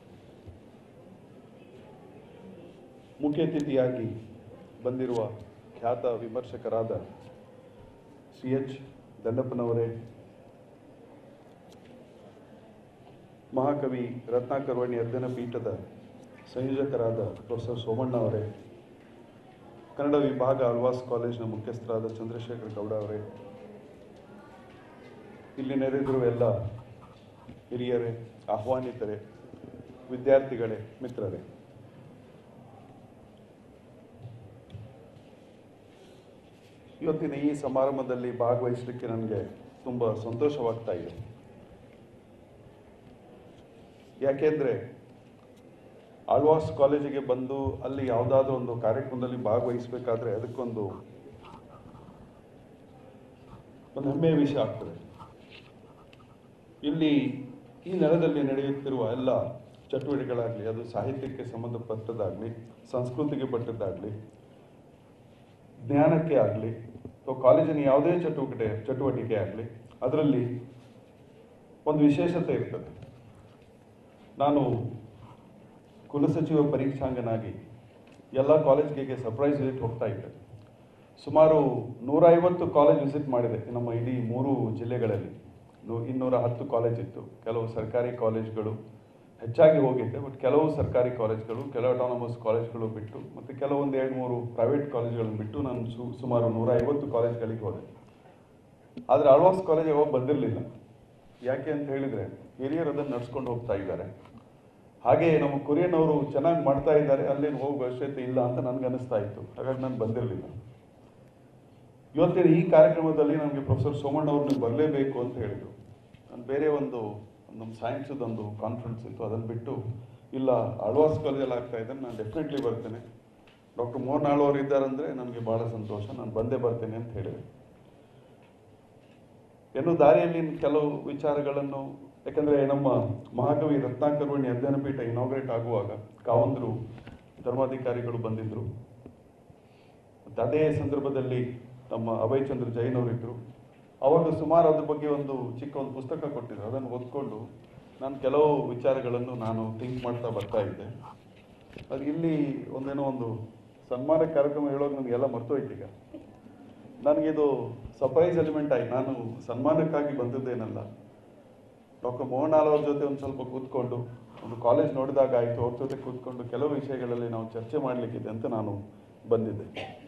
ಮುಖ್ಯ ಅತಿಥಿಯಾಗಿ ಬಂದಿರುವ ಖ್ಯಾತ ವಿಮರ್ಶಕರಾದ ಸಿ ಎಚ್ ದಂಡಪ್ಪನವರೇ ಮಹಾಕವಿ ರತ್ನಾಕರ್ವಾಣಿ ಅಧ್ಯಯನ ಪೀಠದ ಸಂಯೋಜಕರಾದ ಪ್ರೊಫೆಸರ್ ಸೋಮಣ್ಣ ಅವರೇ ಕನ್ನಡ ವಿಭಾಗ ಅಲ್ವಾಸ್ ಕಾಲೇಜಿನ ಮುಖ್ಯಸ್ಥರಾದ ಚಂದ್ರಶೇಖರ್ ಗೌಡ ಅವರೇ ಇಲ್ಲಿ ನೆರೆದಿರುವ ಎಲ್ಲ ಹಿರಿಯರೇ ಆಹ್ವಾನಿತರೇ ವಿದ್ಯಾರ್ಥಿಗಳೇ ಮಿತ್ರರೇ ಇವತ್ತಿನ ಈ ಸಮಾರಂಭದಲ್ಲಿ ಭಾಗವಹಿಸಲಿಕ್ಕೆ ನನಗೆ ತುಂಬ ಸಂತೋಷವಾಗ್ತಾ ಇದೆ ಯಾಕೆಂದರೆ ಆಳ್ವಾಸ್ ಕಾಲೇಜಿಗೆ ಬಂದು ಅಲ್ಲಿ ಯಾವುದಾದ್ರೂ ಒಂದು ಕಾರ್ಯಕ್ರಮದಲ್ಲಿ ಭಾಗವಹಿಸಬೇಕಾದ್ರೆ ಅದಕ್ಕೊಂದು ಒಂದು ಹೆಮ್ಮೆಯ ವಿಷಯ ಆಗ್ತದೆ ಇಲ್ಲಿ ಈ ನೆಲದಲ್ಲಿ ನಡೆಯುತ್ತಿರುವ ಎಲ್ಲ ಚಟುವಟಿಕೆಗಳಾಗಲಿ ಅದು ಸಾಹಿತ್ಯಕ್ಕೆ ಸಂಬಂಧಪಟ್ಟದ್ದಾಗಲಿ ಸಂಸ್ಕೃತಿಗೆ ಪಟ್ಟದ್ದಾಗಲಿ ಜ್ಞಾನಕ್ಕೆ ಆಗಲಿ ಅಥವಾ ಕಾಲೇಜಿನ ಯಾವುದೇ ಚಟುವಟಿಕೆ ಚಟುವಟಿಕೆ ಆಗಲಿ ಅದರಲ್ಲಿ ಒಂದು ವಿಶೇಷತೆ ಇರ್ತದೆ ನಾನು ಕುಲಸಚಿವ ಪರೀಕ್ಷಾಂಗನಾಗಿ ಎಲ್ಲ ಕಾಲೇಜ್ಗೆ ಸರ್ಪ್ರೈಸ್ ವಿಸಿಟ್ ಹೋಗ್ತಾ ಇದ್ದೆ ಸುಮಾರು ನೂರೈವತ್ತು ಕಾಲೇಜ್ ವಿಸಿಟ್ ಮಾಡಿದೆ ನಮ್ಮ ಇಡೀ ಮೂರು ಜಿಲ್ಲೆಗಳಲ್ಲಿ ನೂ- ಇನ್ನೂರ ಹತ್ತು ಕಾಲೇಜ್ ಇತ್ತು ಕೆಲವು ಸರ್ಕಾರಿ ಕಾಲೇಜ್ಗಳು ಹೆಚ್ಚಾಗಿ ಹೋಗಿದ್ದೆ ಬಟ್ ಕೆಲವು ಸರ್ಕಾರಿ ಕಾಲೇಜ್ಗಳು ಕೆಲವು ಅಟಾನಮಸ್ ಕಾಲೇಜ್ಗಳು ಬಿಟ್ಟು ಮತ್ತು ಕೆಲವೊಂದು ಎರಡು ಮೂರು ಪ್ರೈವೇಟ್ ಕಾಲೇಜ್ಗಳನ್ನು ಬಿಟ್ಟು ನಾನು ಸು ಸುಮಾರು ನೂರ ಐವತ್ತು ಕಾಲೇಜ್ಗಳಿಗೆ ಹೋದೆ ಆದರೆ ಆಳ್ವಾಸ್ ಕಾಲೇಜಿಗೆ ಹೋಗಿ ಬಂದಿರಲಿಲ್ಲ ಯಾಕೆ ಅಂತ ಹೇಳಿದರೆ ಹಿರಿಯರು ಅದನ್ನು ನಡ್ಸ್ಕೊಂಡು ಹೋಗ್ತಾ ಇದ್ದಾರೆ ಹಾಗೆ ನಮ್ಮ ಕುರಿಯನ್ ಅವರು ಚೆನ್ನಾಗಿ ಮಾಡ್ತಾ ಇದ್ದಾರೆ ಅಲ್ಲೇನು ಹೋಗೋ ಅವಶ್ಯಕತೆ ಇಲ್ಲ ಅಂತ ನನಗೆ ಅನಿಸ್ತಾ ಇತ್ತು ಹಾಗಾಗಿ ನಾನು ಬಂದಿರಲಿಲ್ಲ ಇವತ್ತಿನ ಈ ಕಾರ್ಯಕ್ರಮದಲ್ಲಿ ನನಗೆ ಪ್ರೊಫೆಸರ್ ಸೋಮಣ್ಣ ಅವ್ರು ನೀವು ಬರಲೇಬೇಕು ಅಂತ ಹೇಳಿದರು ನಾನು ಬೇರೆ ಒಂದು ನಮ್ಮ ಸೈನ್ಸದೊಂದು ಕಾನ್ಫರೆನ್ಸ್ ಇತ್ತು ಅದನ್ನು ಬಿಟ್ಟು ಇಲ್ಲ ಆಳ್ವಾಸ್ ಕಾಲೇಜಲ್ಲಿ ಆಗ್ತಾ ಇದ್ದಾನೆ ನಾನು ಡೆಫಿನೆಟ್ಲಿ ಬರ್ತೇನೆ ಡಾಕ್ಟರ್ ಮೋಹನ್ ಆಳ್ ಅವರು ಇದ್ದಾರಂದ್ರೆ ನನಗೆ ಭಾಳ ಸಂತೋಷ ನಾನು ಬಂದೇ ಬರ್ತೇನೆ ಅಂತ ಹೇಳಿದೆ ಇನ್ನು ದಾರಿಯಲ್ಲಿ ಕೆಲವು ವಿಚಾರಗಳನ್ನು ಯಾಕಂದ್ರೆ ನಮ್ಮ ಮಹಾಕವಿ ರತ್ನಾಕರ್ವಣಿ ಅಧ್ಯಯನ ಪೀಠ ಇನಾಗ್ರೇಟ್ ಆಗುವಾಗ ಕಾವಂದ್ರು ಧರ್ಮಾಧಿಕಾರಿಗಳು ಬಂದಿದ್ರು ಮತ್ತೆ ಅದೇ ಸಂದರ್ಭದಲ್ಲಿ ನಮ್ಮ ಅಭಯ್ ಚಂದ್ರ ಜೈನ್ ಅವರಿದ್ರು ಅವಾಗ ಸುಮಾರು ಅದ್ರ ಬಗ್ಗೆ ಒಂದು ಚಿಕ್ಕ ಒಂದು ಪುಸ್ತಕ ಕೊಟ್ಟಿದ್ರು ಅದನ್ನು ಓದ್ಕೊಂಡು ನಾನು ಕೆಲವು ವಿಚಾರಗಳನ್ನು ನಾನು ಥಿಂಕ್ ಮಾಡ್ತಾ ಬರ್ತಾ ಇದ್ದೆ ಅದು ಇಲ್ಲಿ ಒಂದೇನೋ ಒಂದು ಸನ್ಮಾನ ಕಾರ್ಯಕ್ರಮ ಹೇಳೋದು ನನಗೆಲ್ಲ ಮರ್ತೋಯ್ತು ಈಗ ನನಗಿದು ಸರ್ಪ್ರೈಸ್ ಎಲಿಮೆಂಟ್ ಆಯ್ತು ನಾನು ಸನ್ಮಾನಕ್ಕಾಗಿ ಬಂದಿದ್ದೇನಲ್ಲ ಡಾಕ್ಟರ್ ಮೋಹನ್ ಆಲ್ ಅವ್ರ ಜೊತೆ ಒಂದು ಸ್ವಲ್ಪ ಕೂತ್ಕೊಂಡು ಒಂದು ಕಾಲೇಜ್ ನೋಡಿದಾಗ ಆಯಿತು ಅವ್ರ ಜೊತೆ ಕೂತ್ಕೊಂಡು ಕೆಲವು ವಿಷಯಗಳಲ್ಲಿ ನಾವು ಚರ್ಚೆ ಮಾಡಲಿಕ್ಕಿದೆ ಅಂತ ನಾನು ಬಂದಿದ್ದೆ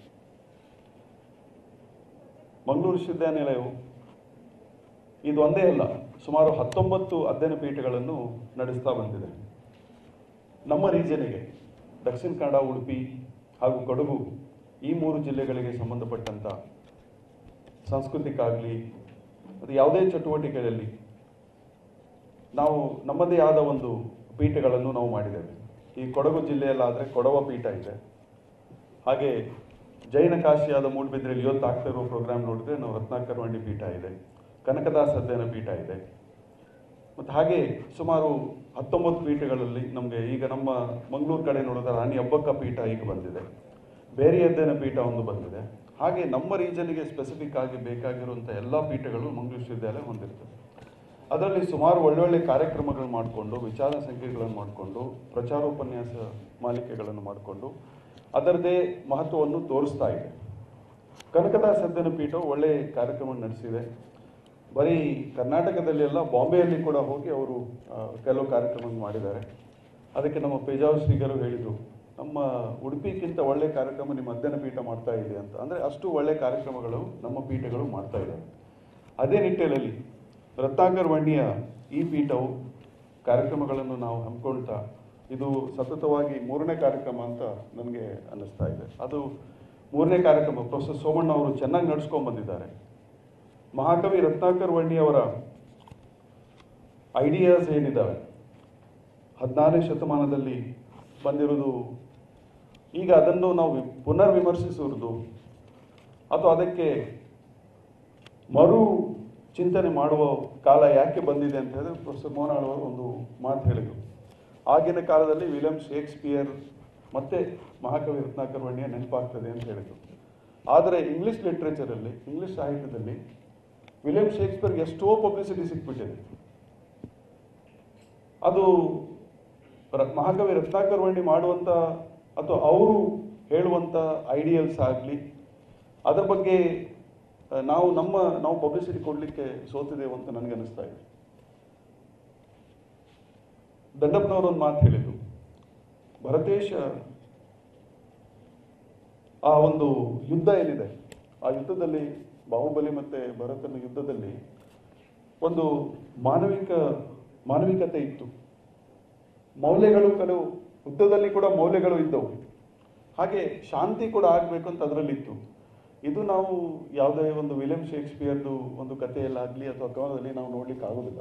ಮಂಗಳೂರು ವಿಶ್ವವಿದ್ಯಾನಿಲಯವು ಇದು ಒಂದೇ ಅಲ್ಲ ಸುಮಾರು ಹತ್ತೊಂಬತ್ತು ಅಧ್ಯಯನ ಪೀಠಗಳನ್ನು ನಡೆಸ್ತಾ ಬಂದಿದೆ ನಮ್ಮ ರೀಜನಿಗೆ ದಕ್ಷಿಣ ಕನ್ನಡ ಉಡುಪಿ ಹಾಗೂ ಕೊಡಗು ಈ ಮೂರು ಜಿಲ್ಲೆಗಳಿಗೆ ಸಂಬಂಧಪಟ್ಟಂಥ ಸಾಂಸ್ಕೃತಿಕ ಆಗಲಿ ಅದು ಯಾವುದೇ ಚಟುವಟಿಕೆಯಲ್ಲಿ ನಾವು ನಮ್ಮದೇ ಆದ ಒಂದು ಪೀಠಗಳನ್ನು ನಾವು ಮಾಡಿದ್ದೇವೆ ಈ ಕೊಡಗು ಜಿಲ್ಲೆಯಲ್ಲಾದರೆ ಕೊಡವ ಪೀಠ ಇದೆ ಹಾಗೆ ಜೈನ ಕಾಶಿಯಾದ ಮೂಡುಬಿದ್ರೆಯಲ್ಲಿ ಇವತ್ತು ಆಗ್ತಾ ಇರೋ ಪ್ರೋಗ್ರಾಮ್ ನೋಡಿದ್ರೆ ನಾವು ರತ್ನಾಕರ್ ವಂಡಿ ಪೀಠ ಇದೆ ಕನಕದಾಸ ಅಧ್ಯಯನ ಪೀಠ ಇದೆ ಮತ್ತು ಹಾಗೆ ಸುಮಾರು ಹತ್ತೊಂಬತ್ತು ಪೀಠಗಳಲ್ಲಿ ನಮಗೆ ಈಗ ನಮ್ಮ ಮಂಗಳೂರು ಕಡೆ ನೋಡಿದ್ರೆ ರಾಣಿ ಹಬ್ಬಕ್ಕ ಪೀಠ ಈಗ ಬಂದಿದೆ ಬೇರೆ ಅಧ್ಯಯನ ಪೀಠ ಒಂದು ಬಂದಿದೆ ಹಾಗೆ ನಮ್ಮ ರೀಜನ್ಗೆ ಸ್ಪೆಸಿಫಿಕ್ ಆಗಿ ಬೇಕಾಗಿರುವಂಥ ಎಲ್ಲ ಪೀಠಗಳು ಮಂಗಳೂರು ವಿಶ್ವವಿದ್ಯಾಲಯ ಹೊಂದಿರ್ತದೆ ಅದರಲ್ಲಿ ಸುಮಾರು ಒಳ್ಳೊಳ್ಳೆ ಕಾರ್ಯಕ್ರಮಗಳು ಮಾಡಿಕೊಂಡು ವಿಚಾರ ಸಂಖ್ಯೆಗಳನ್ನು ಮಾಡಿಕೊಂಡು ಪ್ರಚಾರೋಪನ್ಯಾಸ ಮಾಲಿಕೆಗಳನ್ನು ಮಾಡಿಕೊಂಡು ಅದರದೇ ಮಹತ್ವವನ್ನು ತೋರಿಸ್ತಾ ಇದೆ ಕನಕದಾಸ ಅಧ್ಯಯನ ಪೀಠವು ಒಳ್ಳೆ ಕಾರ್ಯಕ್ರಮ ನಡೆಸಿದೆ ಬರೀ ಕರ್ನಾಟಕದಲ್ಲಿ ಅಲ್ಲ ಬಾಂಬೆಯಲ್ಲಿ ಕೂಡ ಹೋಗಿ ಅವರು ಆ, ಕೆಲವು ಕಾರ್ಯಕ್ರಮ ಮಾಡಿದ್ದಾರೆ ಅದಕ್ಕೆ ನಮ್ಮ ಪೇಜಾವ್ ಶ್ರೀಗರು ಹೇಳಿದರು ನಮ್ಮ ಉಡುಪಿಗಿಂತ ಒಳ್ಳೆ ಕಾರ್ಯಕ್ರಮ ನಿಮ್ಮ ಅಧ್ಯಯನ ಪೀಠ ಮಾಡ್ತಾ ಇದೆ ಅಂತ ಅಂದರೆ ಅಷ್ಟು ಒಳ್ಳೆ ಕಾರ್ಯಕ್ರಮಗಳು ನಮ್ಮ ಪೀಠಗಳು ಮಾಡ್ತಾ ಇದ್ದಾರೆ ಅದೇ ನಿಟ್ಟಿನಲ್ಲಿ ರತ್ನಾಕರ್ ವಂಡಿಯ ಈ ಪೀಠವು ಕಾರ್ಯಕ್ರಮಗಳನ್ನು ನಾವು ಹಮ್ಮಿಕೊಳ್ತಾ ಇದು ಸತತವಾಗಿ ಮೂರನೇ ಕಾರ್ಯಕ್ರಮ ಅಂತ ನನಗೆ ಅನ್ನಿಸ್ತಾ ಇದೆ ಅದು ಮೂರನೇ ಕಾರ್ಯಕ್ರಮ ಪ್ರೊಫೆಸರ್ ಸೋಮಣ್ಣ ಅವರು ಚೆನ್ನಾಗಿ ನಡ್ಸ್ಕೊಂಡ್ ಬಂದಿದ್ದಾರೆ ಮಹಾಕವಿ ರತ್ನಾಕರ್ ವರ್ಣಿಯವರ ಐಡಿಯಾಸ್ ಏನಿದ್ದಾವೆ ಹದಿನಾರನೇ ಶತಮಾನದಲ್ಲಿ ಬಂದಿರೋದು ಈಗ ಅದನ್ನು ನಾವು ವಿ- ಪುನರ್ ವಿಮರ್ಶಿಸುವುದು ಅಥವಾ ಅದಕ್ಕೆ ಮರು ಚಿಂತನೆ ಮಾಡುವ ಕಾಲ ಯಾಕೆ ಬಂದಿದೆ ಅಂತ ಹೇಳಿದ್ರೆ ಪ್ರೊಫೆಸರ್ ಮೋಹನಾಳ್ ಅವರು ಒಂದು ಮಾತು ಹೇಳಿದರು ಆಗಿನ ಕಾಲದಲ್ಲಿ ವಿಲಿಯಂ ಶೇಕ್ಸ್ಪಿಯರ್ ಮತ್ತೆ ಮಹಾಕವಿ ರತ್ನಾಕರ್ ವರ್ಣಿಯ ನೆನಪಾಗ್ತದೆ ಅಂತ ಹೇಳಿದರು ಆದರೆ ಇಂಗ್ಲಿಷ್ ಲಿಟ್ರೇಚರಲ್ಲಿ ಇಂಗ್ಲಿಷ್ ಸಾಹಿತ್ಯದಲ್ಲಿ ವಿಲಿಯಂ ಶೇಕ್ಸ್ಪಿಯರ್ಗೆ ಎಷ್ಟೋ ಪಬ್ಲಿಸಿಟಿ ಸಿಕ್ಬಿಟ್ಟಿದೆ ಅದು ರ- ಮಹಾಕವಿ ರತ್ನಾಕರ್ ವರ್ಣಿ ಮಾಡುವಂಥ ಅಥವಾ ಅವರು ಹೇಳುವಂಥ ಐಡಿಯಲ್ಸ್ ಆಗಲಿ ಅದ್ರ ಬಗ್ಗೆ ಆ, ನಾವು ನಮ್ಮ ನಾವು ಪಬ್ಲಿಸಿಟಿ ಕೊಡಲಿಕ್ಕೆ ಸೋತಿದ್ದೇವೆ ಅಂತ ನನಗೆ ಅನಿಸ್ತಾ ಇದೆ ದಂಡಪ್ಪನವರು ಒಂದು ಮಾತು ಹೇಳಿದರು ಭರತೇಶ ಆ ಒಂದು ಯುದ್ಧ ಏನಿದೆ ಆ ಯುದ್ಧದಲ್ಲಿ ಬಾಹುಬಲಿ ಮತ್ತೆ ಭರತನ ಯುದ್ಧದಲ್ಲಿ ಒಂದು ಮಾನವಿಕ ಮಾನವಿಕತೆ ಇತ್ತು ಮೌಲ್ಯಗಳು ಕೆಲವು ಯುದ್ಧದಲ್ಲಿ ಕೂಡ ಮೌಲ್ಯಗಳು ಇದ್ದವು ಹಾಗೆ ಶಾಂತಿ ಕೂಡ ಆಗಬೇಕು ಅಂತ ಅದರಲ್ಲಿತ್ತು ಇದು ನಾವು ಯಾವುದೇ ಒಂದು ವಿಲಿಯಂ ಶೇಕ್ಸ್ಪಿಯರ್ದು ಒಂದು ಕಥೆಯಲ್ಲಾಗಲಿ ಅಥವಾ ಕವನದಲ್ಲಿ ನಾವು ನೋಡ್ಲಿಕ್ಕೆ ಆಗೋದಿಲ್ಲ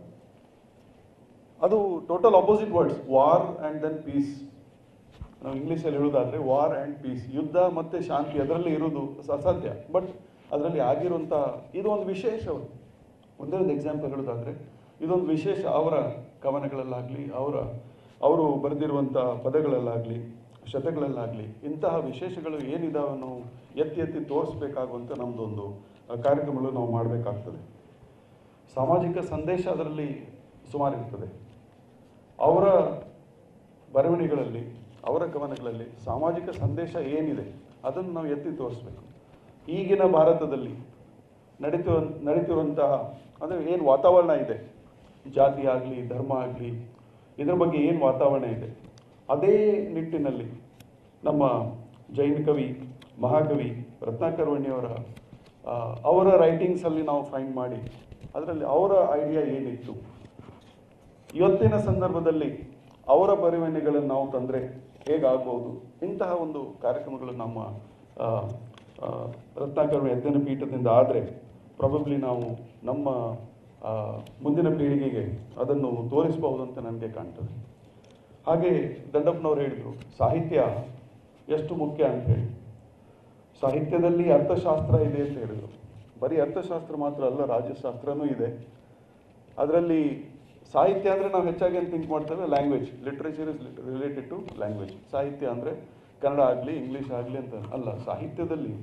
ಅದು total opposite words war and then peace ನಾವು ಇಂಗ್ಲೀಷಲ್ಲಿ ಹೇಳೋದಾದ್ರೆ ವಾರ್ ಆ್ಯಂಡ್ ಪೀಸ್ ಯುದ್ಧ ಮತ್ತೆ ಶಾಂತಿ ಅದರಲ್ಲಿ ಇರೋದು ಸ- ಅಸಾಧ್ಯ ಬಟ್ ಅದರಲ್ಲಿ ಆಗಿರುವಂಥ ಇದು ಒಂದು ವಿಶೇಷ ಒಂದೇ ಒಂದು ಎಕ್ಸಾಂಪಲ್ ಹೇಳೋದಾದ್ರೆ ಇದೊಂದು ವಿಶೇಷ ಅವರ ಕವನಗಳಲ್ಲಾಗಲಿ ಅವರ ಅವರು ಬರೆದಿರುವಂಥ ಪದಗಳಲ್ಲಾಗಲಿ ಶತಗಳಲ್ಲಾಗಲಿ ಇಂತಹ ವಿಶೇಷಗಳು ಏನಿದಾವೆ ನಾವು ಎತ್ತಿ ಎತ್ತಿ ತೋರಿಸ್ಬೇಕಾಗುವಂಥ ನಮ್ಮದೊಂದು ಆ, ಕಾರ್ಯಕ್ರಮಗಳು ನಾವು ಮಾಡಬೇಕಾಗ್ತದೆ ಸಾಮಾಜಿಕ ಸಂದೇಶ ಅದರಲ್ಲಿ ಸುಮಾರು ಇರ್ತದೆ ಅವರ ಬರವಣಿಗೆಗಳಲ್ಲಿ ಅವರ ಕವನಗಳಲ್ಲಿ ಸಾಮಾಜಿಕ ಸಂದೇಶ ಏನಿದೆ ಅದನ್ನು ನಾವು ಎತ್ತಿ ತೋರಿಸ್ಬೇಕು ಈಗಿನ ಭಾರತದಲ್ಲಿ ನಡೀತಿರುವ ನಡೀತಿರುವಂತಹ ಅಂದರೆ ಏನು ವಾತಾವರಣ ಇದೆ ಜಾತಿ ಆಗಲಿ ಧರ್ಮ ಆಗಲಿ ಇದ್ರ ಬಗ್ಗೆ ಏನು ವಾತಾವರಣ ಇದೆ ಅದೇ ನಿಟ್ಟಿನಲ್ಲಿ ನಮ್ಮ ಜೈನ ಕವಿ ಮಹಾಕವಿ ರತ್ನಾಕರ್ ವರ್ಣಿಯವರ ಆ, ಅವರ ರೈಟಿಂಗ್ಸಲ್ಲಿ ನಾವು ಫೈಂಡ್ ಮಾಡಿ ಅದರಲ್ಲಿ ಅವರ ಐಡಿಯಾ ಏನಿತ್ತು ಇವತ್ತಿನ ಸಂದರ್ಭದಲ್ಲಿ ಅವರ ಬರವಣಿಗೆಗಳನ್ನು ನಾವು ತಂದರೆ ಹೇಗಾಗ್ಬೋದು ಇಂತಹ ಒಂದು ಕಾರ್ಯಕ್ರಮಗಳು ನಮ್ಮ ಆ, ಆ, ರತ್ನಾಕರ್ ಅಧ್ಯಯನ ಪೀಠದಿಂದ ಆದರೆ ಪ್ರಾಬಬ್ಲಿ ನಾವು ನಮ್ಮ ಆ, ಮುಂದಿನ ಪೀಳಿಗೆಗೆ ಅದನ್ನು ತೋರಿಸಬಹುದು ಅಂತ ನನಗೆ ಕಾಣ್ತದೆ ಹಾಗೆ ದಂಡಪ್ಪನವ್ರು ಹೇಳಿದರು ಸಾಹಿತ್ಯ ಎಷ್ಟು ಮುಖ್ಯ ಅಂತ ಹೇಳಿ ಸಾಹಿತ್ಯದಲ್ಲಿ ಅರ್ಥಶಾಸ್ತ್ರ ಇದೆ ಅಂತ ಹೇಳಿದರು ಬರೀ ಅರ್ಥಶಾಸ್ತ್ರ ಮಾತ್ರ ಅಲ್ಲ ರಾಜ್ಯಶಾಸ್ತ್ರನೂ ಇದೆ ಅದರಲ್ಲಿ ಸಾಹಿತ್ಯ ಅಂದರೆ ನಾವು ಹೆಚ್ಚಾಗಿ ಏನು ಥಿಂಕ್ ಮಾಡ್ತೇವೆ language literature is related to language ಸಾಹಿತ್ಯ ಅಂದರೆ ಕನ್ನಡ ಆಗಲಿ ಇಂಗ್ಲೀಷ್ ಆಗಲಿ ಅಂತ ಅಲ್ಲ ಸಾಹಿತ್ಯದಲ್ಲಿ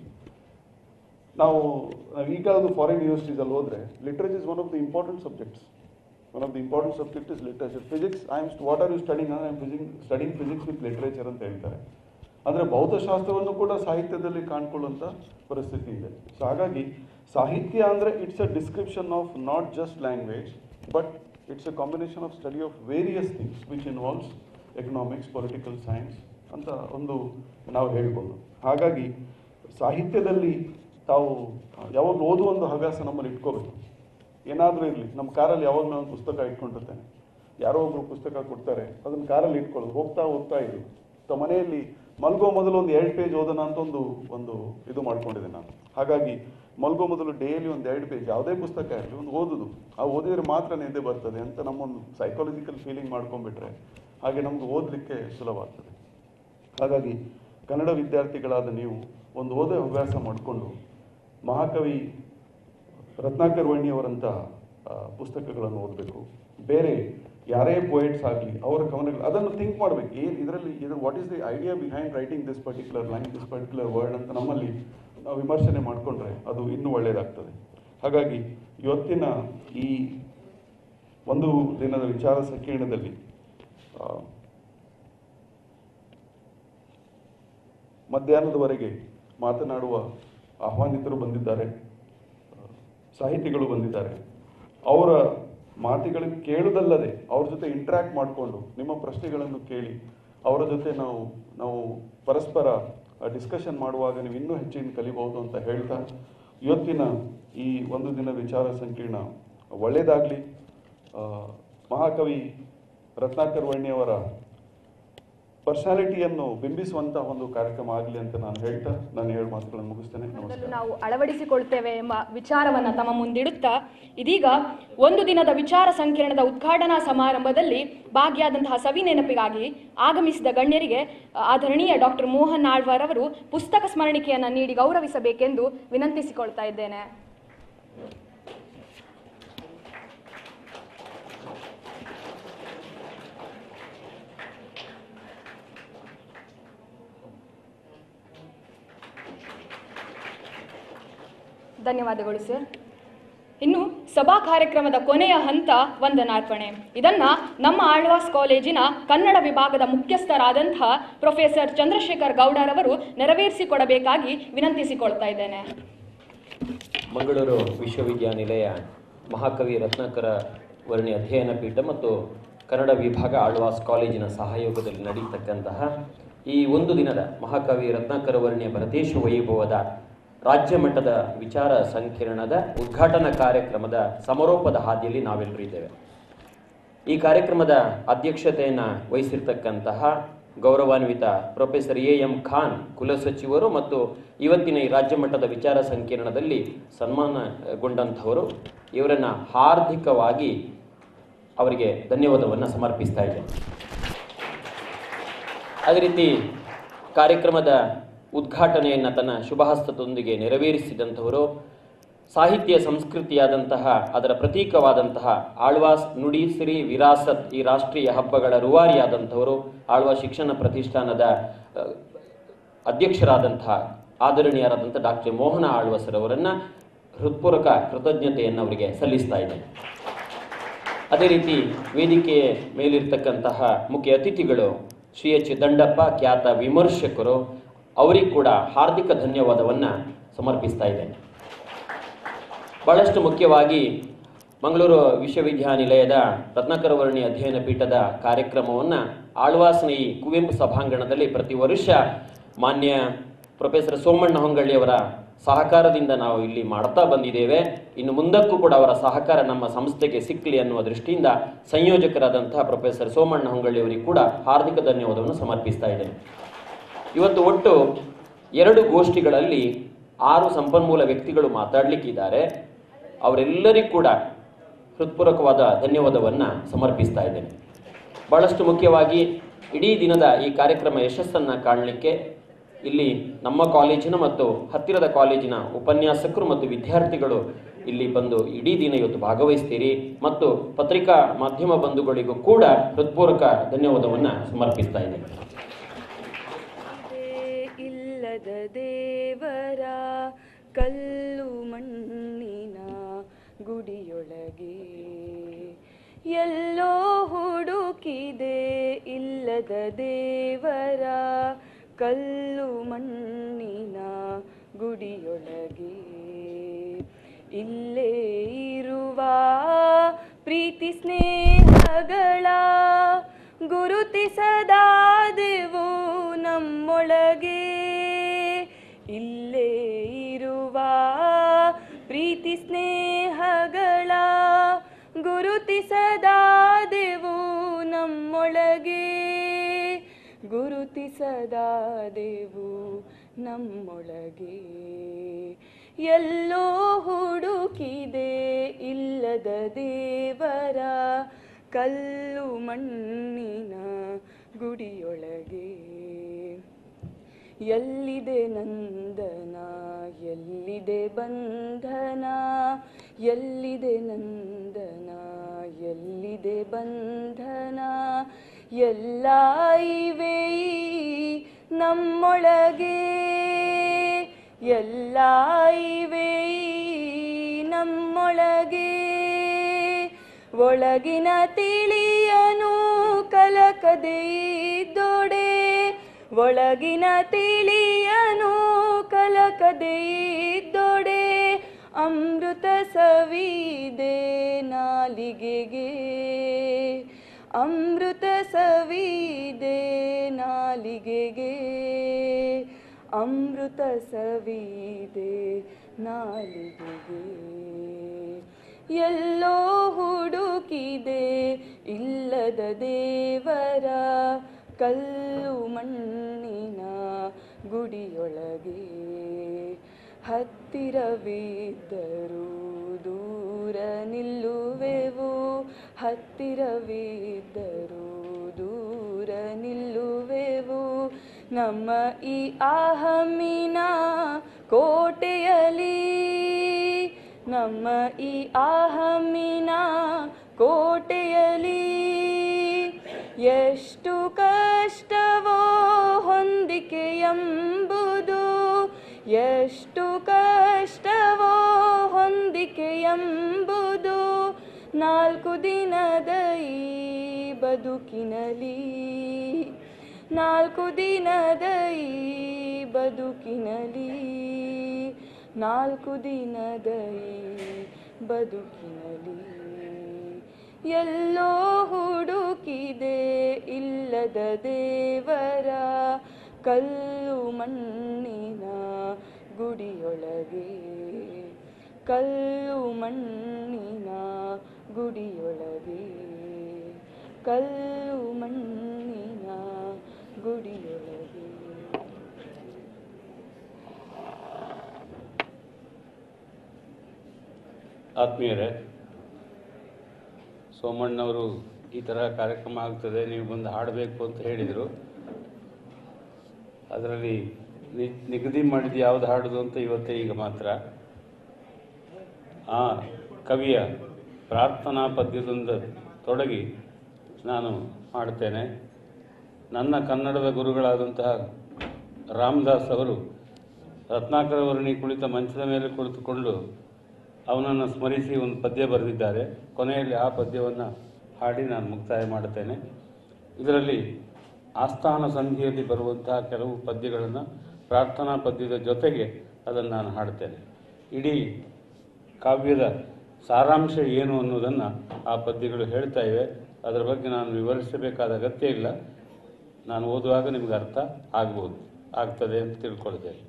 ನಾವು ನಾವು ಈಗ ಅದು ಫಾರಿನ್ ಯೂನಿವರ್ಸಿಟೀಸಲ್ಲಿ ಹೋದರೆ literature is one of the important subjects one of the important subject is literature physics I am what are you studying I am fishing studying physics with literature ಅಂತ ಹೇಳ್ತಾರೆ ಅಂದರೆ ಭೌತಶಾಸ್ತ್ರವನ್ನು ಕೂಡ ಸಾಹಿತ್ಯದಲ್ಲಿ ಕಾಣ್ಕೊಳ್ಳುವಂಥ ಪರಿಸ್ಥಿತಿ ಇದೆ ಸೊ ಹಾಗಾಗಿ ಸಾಹಿತ್ಯ ಅಂದರೆ it's a description of not just language but it's a combination of study of various things which involves economics political science ಅಂತ ಒಂದು ನಾವು ಹೇಳ್ಬೋದು ಹಾಗಾಗಿ ಸಾಹಿತ್ಯದಲ್ಲಿ ತಾವು ಯಾವಾಗಲೂ ಓದುವ ಒಂದು ಹವ್ಯಾಸ ನಮ್ಮಲ್ಲಿ ಇಟ್ಕೋಬೇಕು ಏನಾದರೂ ಇರಲಿ ನಮ್ಮ ಕಾರಲ್ಲಿ ಯಾವಾಗ ನಾನು ಪುಸ್ತಕ ಇಟ್ಕೊಂಡಿರ್ತೇನೆ ಯಾರೋ ಒಬ್ರು ಪುಸ್ತಕ ಕೊಡ್ತಾರೆ ಅದನ್ನು ಕಾರಲ್ಲಿ ಇಟ್ಕೊಳ್ಳೋದು ಹೋಗ್ತಾ ಹೋಗ್ತಾ ಇರು ತ ಮನೆಯಲ್ಲಿ ಮಲ್ಗೋ ಮೊದಲು ಒಂದು ಎರಡು ಪೇಜ್ ಓದೋಣ ಅಂತ ಒಂದು ಒಂದು ಇದು ಮಾಡ್ಕೊಂಡಿದ್ದೆ ನಾನು ಹಾಗಾಗಿ ಮಲ್ಗೋ ಮೊದಲು ಡೈಲಿ ಒಂದು ಎರಡು ಪೇಜ್ ಯಾವುದೇ ಪುಸ್ತಕ ಇರಲಿ ಒಂದು ಓದುದು ಆ ಓದಿದ್ರೆ ಮಾತ್ರ ನಿದ್ದೆ ಬರ್ತದೆ ಅಂತ ನಮ್ಮೊಂದು ಸೈಕಾಲಜಿಕಲ್ ಫೀಲಿಂಗ್ ಮಾಡ್ಕೊಂಡ್ಬಿಟ್ರೆ ಹಾಗೆ ನಮ್ಗೆ ಓದಲಿಕ್ಕೆ ಸುಲಭ ಆಗ್ತದೆ ಹಾಗಾಗಿ ಕನ್ನಡ ವಿದ್ಯಾರ್ಥಿಗಳಾದ ನೀವು ಒಂದು ಓದೋ ಹವ್ಯಾಸ ಮಾಡಿಕೊಂಡು ಮಹಾಕವಿ ರತ್ನಾಕರ್ ವರ್ಣಿಯವರಂಥ ಆ, ಪುಸ್ತಕಗಳನ್ನು ಓದಬೇಕು ಬೇರೆ ಯಾರೇ ಪೋಯಿಟ್ಸ್ ಆಗಲಿ ಅವರ ಕವನಗಳು ಅದನ್ನು ಥಿಂಕ್ ಮಾಡಬೇಕು ಏನು ಇದರಲ್ಲಿ ಇದು what is the idea behind writing this particular line this particular word ಅಂತ ನಮ್ಮಲ್ಲಿ ನಾವು ವಿಮರ್ಶನೆ ಮಾಡಿಕೊಂಡ್ರೆ ಅದು ಇನ್ನೂ ಒಳ್ಳೆಯದಾಗ್ತದೆ ಹಾಗಾಗಿ ಇವತ್ತಿನ ಈ ಒಂದು ದಿನದ ವಿಚಾರ ಸಂಕಿರಣದಲ್ಲಿ ಆ, ಮಧ್ಯಾಹ್ನದವರೆಗೆ ಮಾತನಾಡುವ ಆಹ್ವಾನಿತರು ಬಂದಿದ್ದಾರೆ ಆ, ಸಾಹಿತಿಗಳು ಬಂದಿದ್ದಾರೆ ಅವರ ಮಾತುಗಳನ್ನು ಕೇಳುವುದಲ್ಲದೆ ಅವ್ರ ಜೊತೆ ಇಂಟ್ರ್ಯಾಕ್ಟ್ ಮಾಡಿಕೊಂಡು ನಿಮ್ಮ ಪ್ರಶ್ನೆಗಳನ್ನು ಕೇಳಿ ಅವರ ಜೊತೆ ನಾವು ನಾವು ಪರಸ್ಪರ ಡಿಸ್ಕಷನ್ ಮಾಡುವಾಗ ನೀವು ಇನ್ನೂ ಹೆಚ್ಚಿನ ಕಲಿಬಹುದು ಅಂತ ಹೇಳ್ತಾ ಇವತ್ತಿನ ಈ ಒಂದು ದಿನ ವಿಚಾರ ಸಂಕಿರಣ ಒಳ್ಳೆಯದಾಗಲಿ ಮಹಾಕವಿ ರತ್ನಾಕರ್ ವರ್ಣಿಯವರ ಪರ್ಸನಾಲಿಟಿಯನ್ನು ಬಿಂಬಿಸುವಂತ ಒಂದು ಕಾರ್ಯಕ್ರಮ ಆಗಲಿ ಅಂತ ನಾನು ಹೇಳ್ತಾ ನಾನು ಹೇಳು ಮಾತುಗಳನ್ನು ಮುಗಿಸ್ತೇನೆ ಅದನ್ನು ನಮಸ್ಕಾರ ನಾವು ಅಳವಡಿಸಿಕೊಳ್ತೇವೆ ಎಂಬ ವಿಚಾರವನ್ನ ತಮ್ಮ ಮುಂದಿಡುತ್ತಾ ಇದೀಗ ಒಂದು ದಿನದ ವಿಚಾರ ಸಂಕಿರಣದ ಉದ್ಘಾಟನಾ ಸಮಾರಂಭದಲ್ಲಿ ಭಾಗಿಯಾದಂತಹ ಸವಿ ನೆನಪಿಗಾಗಿ ಆಗಮಿಸಿದ ಗಣ್ಯರಿಗೆ ಆ, ಆದರಣೀಯ ಡಾಕ್ಟರ್ ಮೋಹನ್ ಆಳ್ವಾರ್ ಅವರು ಪುಸ್ತಕ ಸ್ಮರಣಿಕೆಯನ್ನು ನೀಡಿ ಗೌರವಿಸಬೇಕೆಂದು ವಿನಂತಿಸಿಕೊಳ್ತಾ ಇದ್ದೇನೆ ಧನ್ಯವಾದಗಳು ಸರ್ ಇನ್ನು ಸಭಾ ಕಾರ್ಯಕ್ರಮದ ಕೊನೆಯ ಹಂತ ವಂದನಾರ್ಪಣೆ ಇದನ್ನ ನಮ್ಮ ಆಳ್ವಾಸ್ ಕಾಲೇಜಿನ ಕನ್ನಡ ವಿಭಾಗದ ಮುಖ್ಯಸ್ಥರಾದಂತಹ ಪ್ರೊಫೆಸರ್ ಚಂದ್ರಶೇಖರ್ ಗೌಡರವರು ನೆರವೇರಿಸಿಕೊಡಬೇಕಾಗಿ ವಿನಂತಿಸಿಕೊಳ್ತಾ ಇದ್ದೇನೆ ಮಂಗಳೂರು ವಿಶ್ವವಿದ್ಯಾನಿಲಯ ಮಹಾಕವಿ ರತ್ನಾಕರ ವರ್ಣಿ ಅಧ್ಯಯನ ಪೀಠ ಮತ್ತು ಕನ್ನಡ ವಿಭಾಗ ಆಳ್ವಾಸ್ ಕಾಲೇಜಿನ ಸಹಯೋಗದಲ್ಲಿ ನಡೆಯತಕ್ಕಂತಹ ಈ ಒಂದು ದಿನದ ಮಹಾಕವಿ ರತ್ನಾಕರ ವರ್ಣಿಯ ಭರತೇಶ ವೈಭವದ ರಾಜ್ಯ ಮಟ್ಟದ ವಿಚಾರ ಸಂಕಿರಣದ ಉದ್ಘಾಟನಾ ಕಾರ್ಯಕ್ರಮದ ಸಮಾರೋಪದ ಹಾದಿಯಲ್ಲಿ ನಾವೆಲ್ಲರೂ ಇದ್ದೇವೆ ಈ ಕಾರ್ಯಕ್ರಮದ ಅಧ್ಯಕ್ಷತೆಯನ್ನು ವಹಿಸಿರ್ತಕ್ಕಂತಹ ಗೌರವಾನ್ವಿತ ಪ್ರೊಫೆಸರ್ ಎ ಎಂ ಖಾನ್ ಕುಲಸಚಿವರು ಮತ್ತು ಇವತ್ತಿನ ಈ ರಾಜ್ಯ ಮಟ್ಟದ ವಿಚಾರ ಸಂಕಿರಣದಲ್ಲಿ ಸನ್ಮಾನಗೊಂಡಂಥವರು ಇವರನ್ನು ಹಾರ್ದಿಕವಾಗಿ ಅವರಿಗೆ ಧನ್ಯವಾದವನ್ನು ಸಮರ್ಪಿಸ್ತಾ ಇದ್ದೇನೆ ಅದೇ ರೀತಿ ಕಾರ್ಯಕ್ರಮದ ಉದ್ಘಾಟನೆಯನ್ನು ತನ್ನ ಶುಭಹಸ್ತದೊಂದಿಗೆ ನೆರವೇರಿಸಿದಂಥವರು ಸಾಹಿತ್ಯ ಸಂಸ್ಕೃತಿಯಾದಂತಹ ಅದರ ಪ್ರತೀಕವಾದಂತಹ ಆಳ್ವಾಸ್ ನುಡಿ ಸಿರಿ ವಿರಾಸತ್ ಈ ರಾಷ್ಟ್ರೀಯ ಹಬ್ಬಗಳ ರೂವಾರಿಯಾದಂಥವರು ಆಳ್ವಾಸ್ ಶಿಕ್ಷಣ ಪ್ರತಿಷ್ಠಾನದ ಅ, ಅಧ್ಯಕ್ಷರಾದಂತಹ ಆದರಣೀಯರಾದಂಥ ಡಾಕ್ಟರ್ ಮೋಹನ ಆಳ್ವಾಸರವರನ್ನು ಹೃತ್ಪೂರ್ವಕ ಕೃತಜ್ಞತೆಯನ್ನು ಅವರಿಗೆ ಸಲ್ಲಿಸ್ತಾ ಇದ್ದೇನೆ ಅದೇ ರೀತಿ ವೇದಿಕೆಯ ಮೇಲಿರ್ತಕ್ಕಂತಹ ಮುಖ್ಯ ಅತಿಥಿಗಳು ಶ್ರೀ ಎಚ್ ದಂಡಪ್ಪ ಖ್ಯಾತ ವಿಮರ್ಶಕರು ಅವರಿಗೆ ಕೂಡ ಹಾರ್ದಿಕ ಧನ್ಯವಾದವನ್ನು ಸಮರ್ಪಿಸ್ತಾ ಇದ್ದೇನೆ ಬಹಳಷ್ಟು ಮುಖ್ಯವಾಗಿ ಮಂಗಳೂರು ವಿಶ್ವವಿದ್ಯಾನಿಲಯದ ರತ್ನಾಕರ ವರ್ಣಿ ಅಧ್ಯಯನ ಪೀಠದ ಕಾರ್ಯಕ್ರಮವನ್ನು ಆಳ್ವಾಸ್ನ ಈ ಕುವೆಂಪು ಸಭಾಂಗಣದಲ್ಲಿ ಪ್ರತಿ ವರ್ಷ ಮಾನ್ಯ ಪ್ರೊಫೆಸರ್ ಸೋಮಣ್ಣ ಹೊಂಗಳ್ಳಿಯವರ ಸಹಕಾರದಿಂದ ನಾವು ಇಲ್ಲಿ ಮಾಡ್ತಾ ಬಂದಿದ್ದೇವೆ ಇನ್ನು ಮುಂದಕ್ಕೂ ಕೂಡ ಅವರ ಸಹಕಾರ ನಮ್ಮ ಸಂಸ್ಥೆಗೆ ಸಿಕ್ಕಲಿ ಅನ್ನುವ ದೃಷ್ಟಿಯಿಂದ ಸಂಯೋಜಕರಾದಂತಹ ಪ್ರೊಫೆಸರ್ ಸೋಮಣ್ಣ ಹೊಂಗಳ್ಳಿಯವರಿಗೆ ಕೂಡ ಹಾರ್ದಿಕ ಧನ್ಯವಾದವನ್ನು ಸಮರ್ಪಿಸ್ತಾ ಇದ್ದೇನೆ ಇವತ್ತು ಒಟ್ಟು ಎರಡು ಗೋಷ್ಠಿಗಳಲ್ಲಿ ಆರು ಸಂಪನ್ಮೂಲ ವ್ಯಕ್ತಿಗಳು ಮಾತಾಡಲಿಕ್ಕಿದ್ದಾರೆ ಅವರೆಲ್ಲರಿಗೂ ಕೂಡ ಹೃತ್ಪೂರ್ವಕವಾದ ಧನ್ಯವಾದವನ್ನು ಸಮರ್ಪಿಸ್ತಾ ಇದ್ದೇನೆ ಬಹಳಷ್ಟು ಮುಖ್ಯವಾಗಿ ಇಡೀ ದಿನದ ಈ ಕಾರ್ಯಕ್ರಮ ಯಶಸ್ಸನ್ನು ಕಾಣಲಿಕ್ಕೆ ಇಲ್ಲಿ ನಮ್ಮ ಕಾಲೇಜಿನ ಮತ್ತು ಹತ್ತಿರದ ಕಾಲೇಜಿನ ಉಪನ್ಯಾಸಕರು ಮತ್ತು ವಿದ್ಯಾರ್ಥಿಗಳು ಇಲ್ಲಿ ಬಂದು ಇಡೀ ದಿನ ಇವತ್ತು ಭಾಗವಹಿಸ್ತೀರಿ ಮತ್ತು ಪತ್ರಿಕಾ ಮಾಧ್ಯಮ ಬಂಧುಗಳಿಗೂ ಕೂಡ ಹೃತ್ಪೂರ್ವಕ ಧನ್ಯವಾದವನ್ನು ಸಮರ್ಪಿಸ್ತಾ ಇದ್ದೇನೆ ಇಲ್ಲದ ದೇವರ ಕಲ್ಲು ಮಣ್ಣಿನ ಗುಡಿಯೊಳಗೆ ಎಲ್ಲೋ ಹುಡುಕಿದೆ ಇಲ್ಲದ ದೇವರ ಕಲ್ಲು ಮಣ್ಣಿನ ಗುಡಿಯೊಳಗೆ ಇಲ್ಲೇ ಇರುವ ಪ್ರೀತಿ ಸ್ನೇಹಗಳ ಗುರುತಿಸದಾದೆವು ನಮ್ಮೊಳಗೆ ಇಲ್ಲೇ ಇರುವ ಪ್ರೀತಿ ಸ್ನೇಹಗಳ ಗುರುತಿಸದಾದೆವು ನಮ್ಮೊಳಗೆ ಗುರುತಿಸದಾದೆವು ನಮ್ಮೊಳಗೆ ಎಲ್ಲೋ ಹುಡುಕಿದೆ ಇಲ್ಲದ ದೇವರ ಕಲ್ಲು ಮಣ್ಣಿನ ಗುಡಿಯೊಳಗೆ ಎಲ್ಲಿದೆ ನಂದನ ಎಲ್ಲಿದೆ ಬಂಧನ ಎಲ್ಲಿದೆ ನಂದನ ಎಲ್ಲಿದೆ ಬಂಧನ ಎಲ್ಲ ಇವೆ ಈ ನಮ್ಮೊಳಗೆ ಎಲ್ಲ ಇವೆ ಈ ನಮ್ಮೊಳಗೆ ಒಳಗಿನ ತಿಳಿಯನು ಕಲಕದೆ ಇದ್ದೊಡೆ ಒಳಗಿನ ತಿಳಿಯನು ಕಲಕದೆ ಇದ್ದೊಡೆ ಅಮೃತ ಸವಿದೆ ನಾಲಿಗೆಗೆ ಅಮೃತ ಸವಿದೆ ನಾಲಿಗೆಗೆ ಅಮೃತ ಸವಿದೆ ನಾಲಿಗೆಗೆ ಎಲ್ಲೋ ಹುಡುಕಿದೆ ಇಲ್ಲದ ದೇವರ ಕಲ್ಲು ಮಣ್ಣಿನ ಗುಡಿಯೊಳಗೆ ಹತ್ತಿರವಿದ್ದರೂ ದೂರ ನಿಲ್ಲುವೆವು ಹತ್ತಿರವಿದ್ದರೂ ದೂರ ನಿಲ್ಲುವೆವು ನಮ್ಮ ಈ ಆಹಮ್ಮಿನ ಕೋಟೆಯಲಿ ನಮ್ಮ ಈ ಆಹಮ್ಮಿನ ಕೋಟೆಯಲಿ ಎಷ್ಟು ಕಷ್ಟವೋ ಹೊಂದಿಕೆ ಎಂಬುದು ಎಷ್ಟು ಕಷ್ಟವೋ ಹೊಂದಿಕೆ ಎಂಬುದು ನಾಲ್ಕು ದಿನದ ಈ ಬದುಕಿನಲಿ ನಾಲ್ಕು ದಿನದ ಈ ಬದುಕಿನಲಿ ನಾಲ್ಕು ದಿನದ ಈ ಬದುಕಿನಲಿ ಎಲ್ಲೋ ಹುಡುಕಿದೆ ಇಲ್ಲದ ದೇವರ ಕಲ್ಲು ಮಣ್ಣಿನ ಗುಡಿಯೊಳಗೆ ಕಲ್ಲು ಮಣ್ಣಿನ ಗುಡಿಯೊಳಗೆ ಕಲ್ಲು ಮಣ್ಣಿನ ಗುಡಿಯೊಳಗೆ ಆತ್ಮೀಯರೇ ಸೋಮಣ್ಣವರು ಈ ಥರ ಕಾರ್ಯಕ್ರಮ ಆಗ್ತದೆ ನೀವು ಬಂದು ಹಾಡಬೇಕು ಅಂತ ಹೇಳಿದರು ಅದರಲ್ಲಿ ನಿ- ನಿಗದಿ ಮಾಡಿದ ಯಾವ್ದು ಹಾಡೋದು ಅಂತ ಇವತ್ತೇ ಈಗ ಮಾತ್ರ ಆ ಕವಿಯ ಪ್ರಾರ್ಥನಾ ಪದ್ಯದಿಂದ ತೊಡಗಿ ನಾನು ಹಾಡ್ತೇನೆ ನನ್ನ ಕನ್ನಡದ ಗುರುಗಳಾದಂತಹ ರಾಮದಾಸ್ ಅವರು ರತ್ನಾಕರ ವರ್ಣಿ ಕುಳಿತ ಮಂಚದ ಮೇಲೆ ಕುಳಿತುಕೊಂಡು ಅವನನ್ನು ಸ್ಮರಿಸಿ ಒಂದು ಪದ್ಯ ಬರೆದಿದ್ದಾರೆ ಕೊನೆಯಲ್ಲಿ ಆ ಪದ್ಯವನ್ನು ಹಾಡಿ ನಾನು ಮುಕ್ತಾಯ ಮಾಡುತ್ತೇನೆ ಇದರಲ್ಲಿ ಆಸ್ಥಾನ ಸಂಧಿಯಲ್ಲಿ ಬರುವಂತಹ ಕೆಲವು ಪದ್ಯಗಳನ್ನು ಪ್ರಾರ್ಥನಾ ಪದ್ಯದ ಜೊತೆಗೆ ಅದನ್ನು ನಾನು ಹಾಡ್ತೇನೆ ಇಡೀ ಕಾವ್ಯದ ಸಾರಾಂಶ ಏನು ಅನ್ನೋದನ್ನು ಆ ಪದ್ಯಗಳು ಹೇಳ್ತಾ ಇವೆ ಅದರ ಬಗ್ಗೆ ನಾನು ವಿವರಿಸಬೇಕಾದ ಅಗತ್ಯ ಇಲ್ಲ ನಾನು ಓದುವಾಗ ನಿಮಗೆ ಅರ್ಥ ಆಗ್ಬೋದು ಆಗ್ತದೆ ಅಂತ ತಿಳ್ಕೊಳ್ತೇನೆ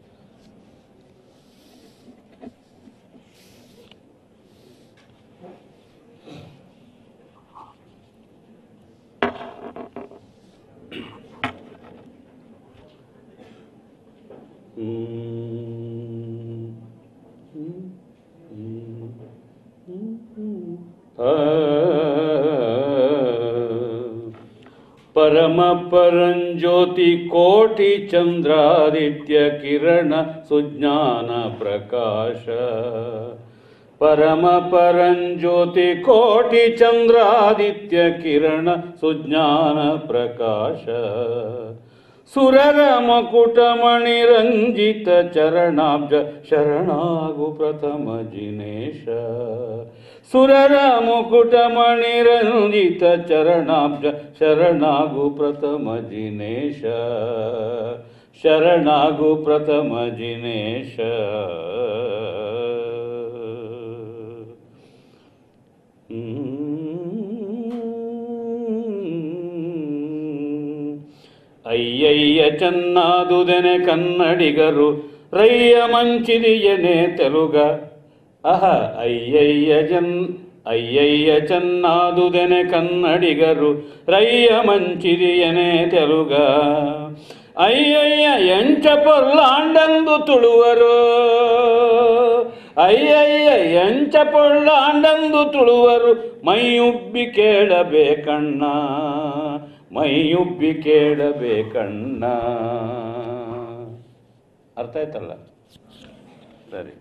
ಪರಮ ಪರಂಜ್ಯೋತಿ ಕೋಟಿ ಚಂದ್ರಾದಿತ್ಯ ಕಿರಣ ಸುಜ್ಞಾನ ಪ್ರಕಾಶ ಪರಮ ಪರಂಜ್ಯೋತಿ ಕೋಟಿ ಚಂದ್ರಾದಿತ್ಯ ಕಿರಣ ಸುಜ್ಞಾನ ಪ್ರಕಾಶ ಸುರರ ಮಕುಟಮಣಿ ರಂಜಿತ ಚರಣಾಬ್ಜ ಶರಣಾಗು ಪ್ರಥಮ ಜಿನೇಶ ಸುರರ ಮುಕುಟಮಣಿ ರಂಜಿತ ಚರಣಾಬ್ಜ ಶರಣಾಗು ಪ್ರಥಮ ಜಿನೇಶ ಶರಣಾಗು ಪ್ರಥಮ ಜಿನೇಶ ಹ್ಮ್ ಅಯ್ಯಯ್ಯ ಚೆನ್ನಾದುದೆನೆ ಕನ್ನಡಿಗರು ರಯ್ಯ ಮಂಚಿದಿಯನೆ ತೆಲುಗ ಅಹ ಅಯ್ಯಯ್ಯ ಜನ್ ಅಯ್ಯಯ್ಯ ಚೆನ್ನಾದುದೆನೆ ಕನ್ನಡಿಗರು ರಯ್ಯ ಮಂಚಿದಿಯನೆ ತೆಲುಗ ಅಯ್ಯಯ್ಯ ಎಂಚ ಪೊರ್ಲಾಂಡಂದು ತುಳುವರು ಅಯ್ಯಯ್ಯ ಎಂಚ ಪೊಳ್ಳಾಂಡಂದು ತುಳುವರು ಮೈಯುಬ್ಬಿ ಕೇಳಬೇಕಣ್ಣ ಮೈಯುಬ್ಬಿ ಕೇಳಬೇಕಣ್ಣ ಅರ್ಥ ಆಯ್ತಲ್ಲ ಸರಿ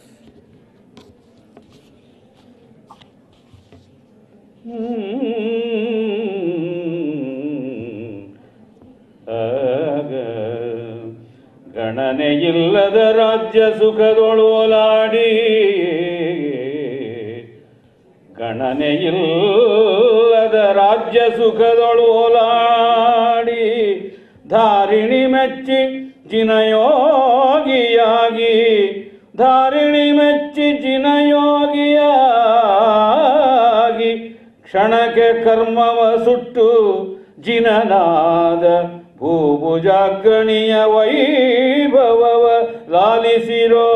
ಆಗ ಗಣನೆಯಿಲ್ಲದ ರಾಜ್ಯ ಸುಖದೊಳೋಲಾಡಿ ಗಣನೆಯಿಲ್ಲದ ರಾಜ್ಯ ಸುಖದೊಳೋಲಾಡಿ ಧಾರಿಣಿ ಮೆಚ್ಚಿ ಜಿನಯೋಗಿಯಾಗಿ ಧಾರಿಣಿ ಮೆಚ್ಚಿ ಜಿನಯೋಗಿಯಾಗಿ ಕ್ಷಣಕ್ಕೆ ಕರ್ಮವ ಸುಟ್ಟು ಜಿನನಾದ ಭೂಭುಜಾಗ್ರಣಿಯ ವೈಭವವ ಲಾಲಿಸಿರೋ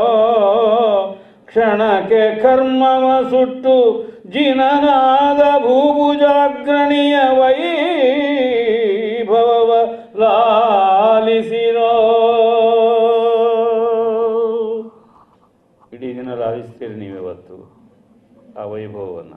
ಕ್ಷಣಕ್ಕೆ ಕರ್ಮವ ಸುಟ್ಟು ಜಿನನಾದ ಭೂಭುಜಾಗ್ರಣಿಯ ವೈಭವವ ಲಾಲಿಸಿರೋ ಇಡೀ ದಿನ ಲಾಲಿಸ್ತೀರಿ ನೀವಿವತ್ತು ಆ ವೈಭವವನ್ನು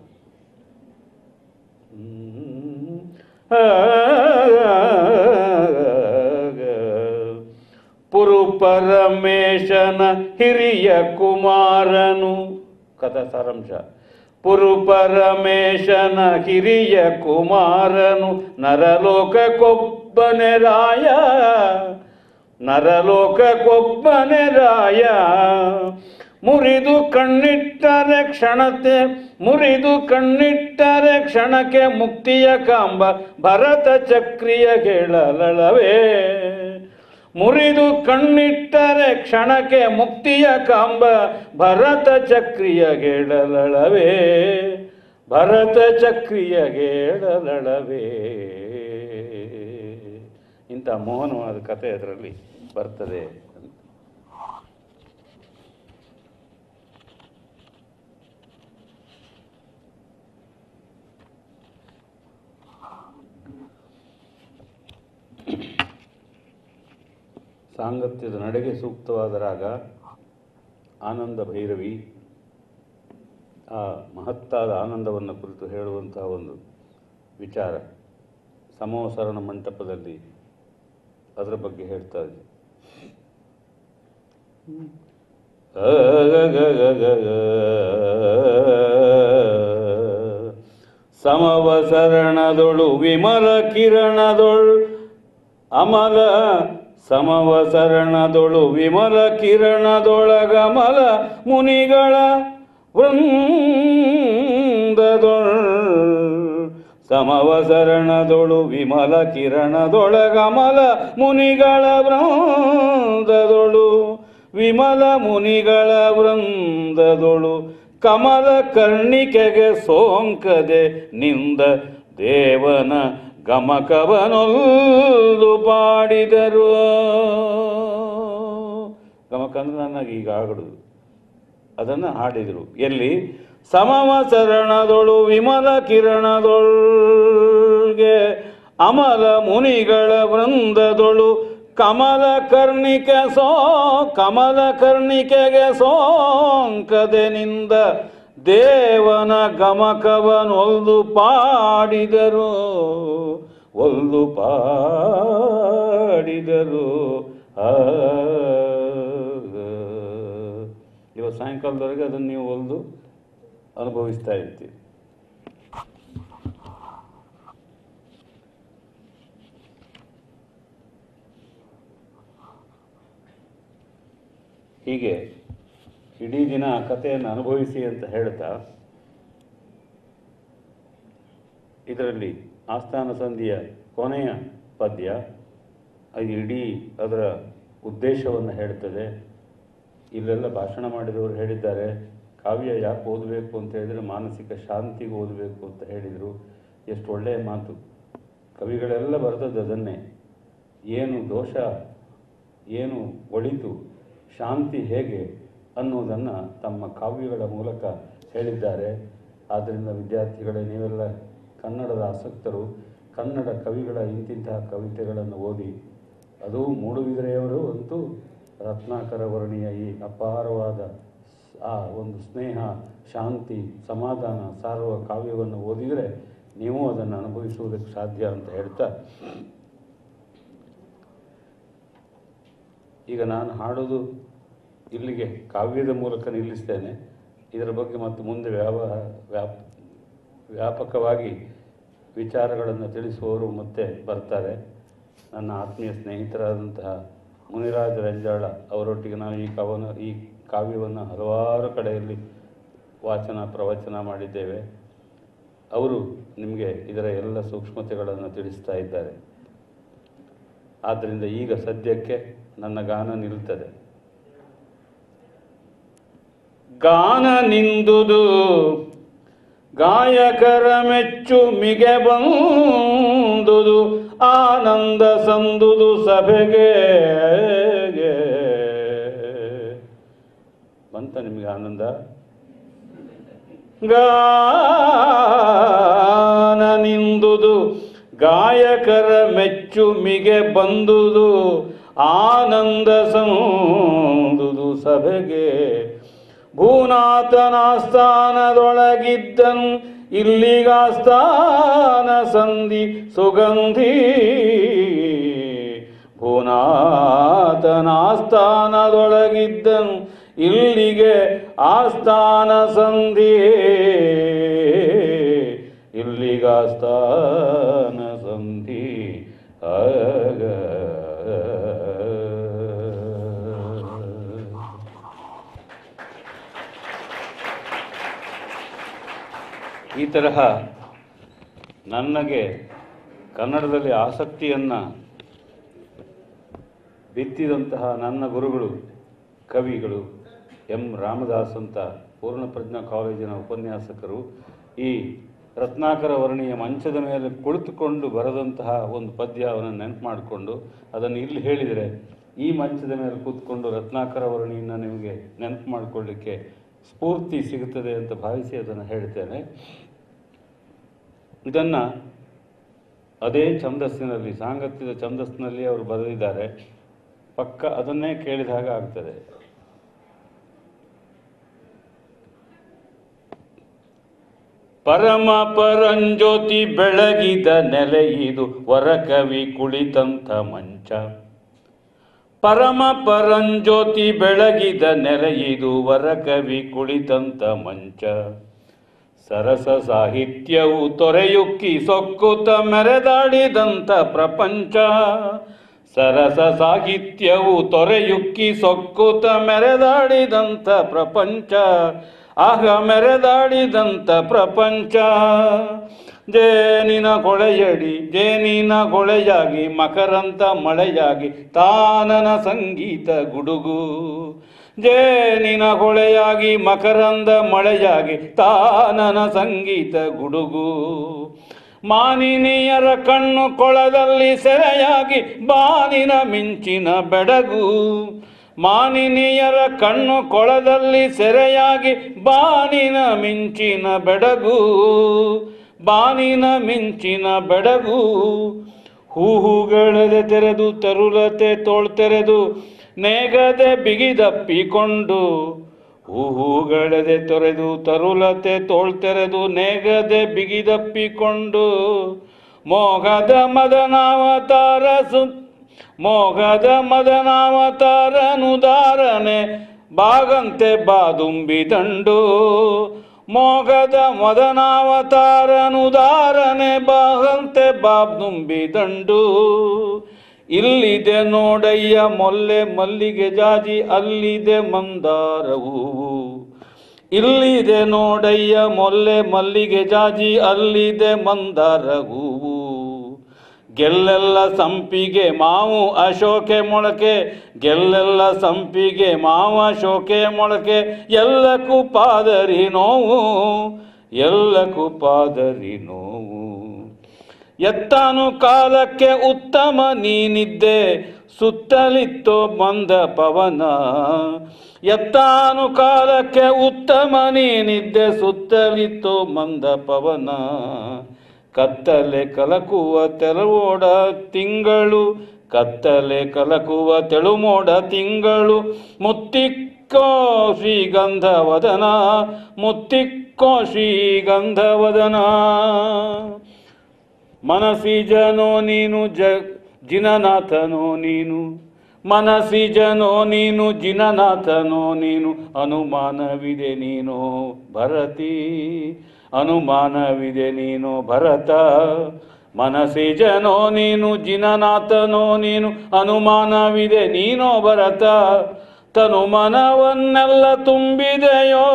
ಪುರುಪರಮೇಶನ ಹಿರಿಯ ಕುಮಾರನು ಕಥಾ ಸಾರಾಂಶ ಪುರುಪರಮೇಶನ ಹಿರಿಯ ಕುಮಾರನು ನರಲೋಕಕ್ಕೊಬ್ಬನೆ ರಾಯ ನರಲೋಕಕ್ಕೊಬ್ಬನೆ ರಾಯ ಮುರಿದು ಕಣ್ಣಿಟ್ಟರೆ ಕ್ಷಣತೆ ಮುರಿದು ಕಣ್ಣಿಟ್ಟರೆ ಕ್ಷಣಕ್ಕೆ ಮುಕ್ತಿಯ ಕಾಂಬ ಭರತ ಚಕ್ರಿಯ ಹೇಳಲಳವೇ ಮುರಿದು ಕಣ್ಣಿಟ್ಟರೆ ಕ್ಷಣಕ್ಕೆ ಮುಕ್ತಿಯ ಕಾಂಬ ಭರತ ಚಕ್ರಿಯ ಗೇಳಲಳವೇ ಭರತ ಚಕ್ರಿಯ ಗೇಳಲಳವೇ ಇಂಥ ಮೋಹನವಾದ ಕಥೆ ಅದರಲ್ಲಿ ಬರ್ತದೆ ಸಾಂಗತ್ಯದ ನಡೆಗೆ ಸೂಕ್ತವಾದ ರಾಗ ಆನಂದ ಭೈರವಿ ಆ ಮಹತ್ತಾದ ಆನಂದವನ್ನು ಕುರಿತು ಹೇಳುವಂತಹ ಒಂದು ವಿಚಾರ ಸಮೋಸರಣ ಮಂಟಪದಲ್ಲಿ ಅದರ ಬಗ್ಗೆ ಹೇಳ್ತಾ ಇದೆ ಸಮವಸರಣದೊಳು ವಿಮಲ ಕಿರಣದೊಳು ಅಮಲ ಸಮವಸರಣದೊಳು ವಿಮಲ ಕಿರಣದೊಳಗಮಲ ಮುನಿಗಳ ವೃಂದದೊಳ್ ಸಮವಸರಣದೊಳು ವಿಮಲ ಕಿರಣದೊಳಗಮಲ ಮುನಿಗಳ ವೃಂದದೊಳು ವಿಮಲ ಮುನಿಗಳ ವೃಂದದೊಳು ಕಮಲ ಕರ್ಣಿಕೆಗೆ ಸೋಂಕದೆ ನಿಂದ ದೇವನ ಗಮಕವನೊಲ್ದು ಪಾಡಿದರು ಗಮಕ ಅಂದ್ರೆ ನನಗೆ ಈಗ ಆಡುದು ಅದನ್ನು ಹಾಡಿದರು ಎಲ್ಲಿ ಸಮವ ಶರಣದೊಳು ವಿಮಲ ಕಿರಣದೊಳ್ಗೆ ಅಮಲ ಮುನಿಗಳ ವೃಂದದೊಳು ಕಮಲ ಕರ್ಣಿಕೆ ಸೋ ಕಮಲ ಕರ್ಣಿಕೆಗೆ ಸೋಂಕದೆನಿಂದ ದೇವನ ಗಮಕವನೊಲ್ದು ಪಾಡಿದರು ಒಲ್ದು ಪಾಡಿದರು ಆ ಇವತ್ತು ಸಾಯಂಕಾಲದವರೆಗೆ ಅದನ್ನು ನೀವು ಒಲ್ದು ಅನುಭವಿಸ್ತಾ ಇರ್ತೀರಿ ಹೀಗೆ ಇಡೀ ದಿನ ಆ ಕಥೆಯನ್ನು ಅನುಭವಿಸಿ ಅಂತ ಹೇಳ್ತಾ ಇದರಲ್ಲಿ ಆಸ್ಥಾನ ಸಂಧಿಯ ಕೊನೆಯ ಪದ್ಯ ಅದು ಇಡೀ ಅದರ ಉದ್ದೇಶವನ್ನು ಹೇಳ್ತದೆ ಇಲ್ಲೆಲ್ಲ ಭಾಷಣ ಮಾಡಿದವರು ಹೇಳಿದ್ದಾರೆ ಕಾವ್ಯ ಯಾಕೆ ಓದಬೇಕು ಅಂತ ಹೇಳಿದರೆ ಮಾನಸಿಕ ಶಾಂತಿಗೆ ಓದಬೇಕು ಅಂತ ಹೇಳಿದರು ಎಷ್ಟು ಒಳ್ಳೆಯ ಮಾತು ಕವಿಗಳೆಲ್ಲ ಬರೆದದ್ದು ಅದನ್ನೇ ಏನು ದೋಷ ಏನು ಒಳಿತು ಶಾಂತಿ ಹೇಗೆ ಅನ್ನುವುದನ್ನು ತಮ್ಮ ಕಾವ್ಯಗಳ ಮೂಲಕ ಹೇಳಿದ್ದಾರೆ ಆದ್ದರಿಂದ ವಿದ್ಯಾರ್ಥಿಗಳೇ ನೀವೆಲ್ಲ ಕನ್ನಡದ ಆಸಕ್ತರು ಕನ್ನಡ ಕವಿಗಳ ಇಂತಿಂತಹ ಕವಿತೆಗಳನ್ನು ಓದಿ ಅದು ಮೂಡುಬಿದಿರೆಯವರು ಅಂತೂ ರತ್ನಾಕರ ವರ್ಣಿಯ ಈ ಅಪಾರವಾದ ಸ್- ಆ ಒಂದು ಸ್ನೇಹ ಶಾಂತಿ ಸಮಾಧಾನ ಸಾರುವ ಕಾವ್ಯವನ್ನು ಓದಿದರೆ ನೀವು ಅದನ್ನು ಅನುಭವಿಸುವುದಕ್ಕೆ ಸಾಧ್ಯ ಅಂತ ಹೇಳ್ತಾ ಈಗ ನಾನು ಹಾಡೋದು ಇಲ್ಲಿಗೆ ಕಾವ್ಯದ ಮೂಲಕ ನಿಲ್ಲಿಸ್ತೇನೆ ಇದರ ಬಗ್ಗೆ ಮತ್ತು ಮುಂದೆ ವ್ಯಾವ ವ್ಯಾಪ್ ವ್ಯಾಪಕವಾಗಿ ವಿಚಾರಗಳನ್ನು ತಿಳಿಸುವವರು ಮತ್ತೆ ಬರ್ತಾರೆ ನನ್ನ ಆತ್ಮೀಯ ಸ್ನೇಹಿತರಾದಂತಹ ಮುನಿರಾಜ್ ರಂಜಾಳ ಅವರೊಟ್ಟಿಗೆ ನಾನು ಈ ಕವನ ಈ ಕಾವ್ಯವನ್ನು ಹಲವಾರು ಕಡೆಯಲ್ಲಿ ವಾಚನ ಪ್ರವಚನ ಮಾಡಿದ್ದೇವೆ ಅವರು ನಿಮಗೆ ಇದರ ಎಲ್ಲ ಸೂಕ್ಷ್ಮತೆಗಳನ್ನು ತಿಳಿಸ್ತಾ ಇದ್ದಾರೆ ಆದ್ದರಿಂದ ಈಗ ಸದ್ಯಕ್ಕೆ ನನ್ನ ಗಾನ ನಿಲ್ತದೆ ಗಾನ ನಿಂದುದು ಗಾಯಕರ ಮೆಚ್ಚು ಮಿಗೆ ಬಂದುದು ಆನಂದ ಸಂದುದು ಸಭೆಗೆ ಬಂತ ನಿಮಗೆ ಆನಂದ ಗಾನ ನಿಂದುದು ಗಾಯಕರ ಮೆಚ್ಚು ಮಿಗೆ ಬಂದುದು ಆನಂದ ಸಂದುದು ಸಭೆಗೆ ಭೂನಾಥನ ಸ್ಥಾನದೊಳಗಿದ್ದನು ಇಲ್ಲಿಗಾಸ್ಥಾನ ಸಂಧಿ ಸುಗಂಧಿ ಭೂನಾಥನ ಸ್ಥಾನದೊಳಗಿದ್ದನು ಇಲ್ಲಿಗೆ ಆಸ್ಥಾನ ಸಂಧಿ ಇಲ್ಲಿಗಾಸ್ಥಾನ ಸಂಧಿ ಆಗ ಈ ತರಹ ನನಗೆ ಕನ್ನಡದಲ್ಲಿ ಆಸಕ್ತಿಯನ್ನು ಬಿತ್ತಿದಂತಹ ನನ್ನ ಗುರುಗಳು ಕವಿಗಳು ಎಂ ರಾಮದಾಸ್ ಅಂತ ಪೂರ್ಣಪ್ರಜ್ಞಾ ಕಾಲೇಜಿನ ಉಪನ್ಯಾಸಕರು ಈ ರತ್ನಾಕರ ವರ್ಣಿಯ ಮಂಚದ ಮೇಲೆ ಕುಳಿತುಕೊಂಡು ಬರೆದಂತಹ ಒಂದು ಪದ್ಯ ಅವನನ್ನು ನೆನಪು ಮಾಡಿಕೊಂಡು ಅದನ್ನು ಇಲ್ಲಿ ಹೇಳಿದರೆ ಈ ಮಂಚದ ಮೇಲೆ ಕೂತ್ಕೊಂಡು ರತ್ನಾಕರ ವರ್ಣಿಯನ್ನು ನಿಮಗೆ ನೆನಪು ಮಾಡಿಕೊಳ್ಳಿಕ್ಕೆ ಸ್ಫೂರ್ತಿ ಸಿಗುತ್ತದೆ ಅಂತ ಭಾವಿಸಿ ಅದನ್ನು ಹೇಳ್ತೇನೆ ಇದನ್ನು ಅದೇ ಛಂದಸ್ಸಿನಲ್ಲಿ ಸಾಂಗತ್ಯದ ಛಂದಸ್ಸಿನಲ್ಲಿ ಅವರು ಬರೆದಿದ್ದಾರೆ ಪಕ್ಕ ಅದನ್ನೇ ಕೇಳಿದ ಹಾಗೆ ಆಗ್ತದೆ ಪರಮ ಪರಂಜ್ಯೋತಿ ಬೆಳಗಿದ ನೆಲೆ ಇದು ವರಕವಿ ಕುಳಿತಂಥ ಮಂಚ ಪರಮ ಪರಂಜ್ಯೋತಿ ಬೆಳಗಿದ ನೆಲೆ ಇದು ವರಕವಿ ಕುಳಿತಂಥ ಮಂಚ ಸರಸ ಸಾಹಿತ್ಯವು ತೊರೆಯುಕ್ಕಿ ಸೊಕ್ಕುತ ಮೆರೆದಾಡಿದಂಥ ಪ್ರಪಂಚ ಸರಸ ಸಾಹಿತ್ಯವು ತೊರೆಯುಕ್ಕಿ ಸೊಕ್ಕುತ ಮೆರೆದಾಡಿದಂಥ ಪ್ರಪಂಚ ಆಗ ಮೆರೆದಾಡಿದಂಥ ಪ್ರಪಂಚ ಜೇನಿನ ಕೊಳೆಯಡಿ ಜೇನಿನ ಕೊಳೆಯಾಗಿ ಮಕರಂತ ಮಳೆಯಾಗಿ ತಾನನ ಸಂಗೀತ ಗುಡುಗು ಜೇನಿನ ಕೊಳೆಯಾಗಿ ಮಕರಂದ ಮಳೆಯಾಗಿ ತಾನನ ಸಂಗೀತ ಗುಡುಗು ಮಾನಿನಿಯರ ಕಣ್ಣು ಕೊಳದಲ್ಲಿ ಸೆರೆಯಾಗಿ ಬಾನಿನ ಮಿಂಚಿನ ಬೆಡಗು ಮಾನಿನಿಯರ ಕಣ್ಣು ಕೊಳದಲ್ಲಿ ಸೆರೆಯಾಗಿ ಬಾನಿನ ಮಿಂಚಿನ ಬೆಡಗು ಬಾನಿನ ಮಿಂಚಿನ ಬೆಡಗು ಹೂಹುಗಳದೆ ತೆರೆದು ತರುಲತೆ ತೋಳ್ತೆರೆದು ನೇಗದೆ ಬಿಗಿದಪ್ಪಿಕೊಂಡು ಹೂಹುಗಳದೆ ತೊರೆದು ತರುಲತೆ ತೋಳ್ತೆರೆದು ನೇಗದೆ ಬಿಗಿದಪ್ಪಿಕೊಂಡು ಮೋಗದ ಮದನಾವತಾರ ಸು ಮೋಗದ ಮದನಾವತಾರನುದಾರನೆ ಬಾಗಂತೆ ಬಾದುಂಬಿ ದಂಡು ಮೋಗದ ಮದನಾವತಾರನುದಾರನೆ ಬಾಗಂತೆ ಬಾದುಂಬಿ ದಂಡು ಇಲ್ಲಿದೆ ನೋಡಯ್ಯ ಮೊಲ್ಲೆ ಮಲ್ಲಿಗೆ ಜಾಜಿ ಅಲ್ಲಿದೆ ಮಂದಾರ ಹೂವು ಇಲ್ಲಿದೆ ನೋಡಯ್ಯ ಮೊಲ್ಲೆ ಮಲ್ಲಿಗೆ ಜಾಜಿ ಅಲ್ಲಿದೆ ಮಂದಾರ ಹೂವು ಗೆಲ್ಲೆಲ್ಲ ಸಂಪಿಗೆ ಮಾವು ಅಶೋಕೆ ಮೊಳಕೆ ಗೆಲ್ಲೆಲ್ಲ ಸಂಪಿಗೆ ಮಾವು ಅಶೋಕೆ ಮೊಳಕೆ ಎಲ್ಲಕ್ಕೂ ಪಾದರಿ ನೋವು ಎಲ್ಲಕ್ಕೂ ಪಾದರಿ ನೋವು ಎತ್ತಾನು ಕಾಲಕ್ಕೆ ಉತ್ತಮ ನೀನಿದ್ದೆ ಸುತ್ತಲಿತ್ತೋ ಬಂದ ಪವನ ಎತ್ತಾನು ಕಾಲಕ್ಕೆ ಉತ್ತಮ ನೀನಿದ್ದೆ ಸುತ್ತಲಿತ್ತೋ ಮಂದ ಪವನ ಕತ್ತಲೆ ಕಲಕುವ ತೆರವೋಡ ತಿಂಗಳು ಕತ್ತಲೆ ಕಲಕುವ ತೆಳುಮೋಡ ತಿಂಗಳು ಮುತ್ತಿಕ್ಕೋ ಶ್ರೀಗಂಧವದನ ಮುತ್ತಿಕ್ಕೋ ಶ್ರೀಗಂಧವದನ ಮನಸಿಜನೋ ನೀನು ಜ ಜಿನನಾಥನೋ ನೀನು ಮನಸಿಜನೋ ನೀನು ಜಿನನಾಥನೋ ನೀನು ಅನುಮಾನವಿದೆ ನೀನು ಭರತಿ ಅನುಮಾನವಿದೆ ನೀನು ಭರತ ಮನಸಿಜನೋ ನೀನು ಜಿನನಾಥನೋ ನೀನು ಅನುಮಾನವಿದೆ ನೀನೋ ಭರತ ತನು ಮನವನ್ನೆಲ್ಲ ತುಂಬಿದೆಯೋ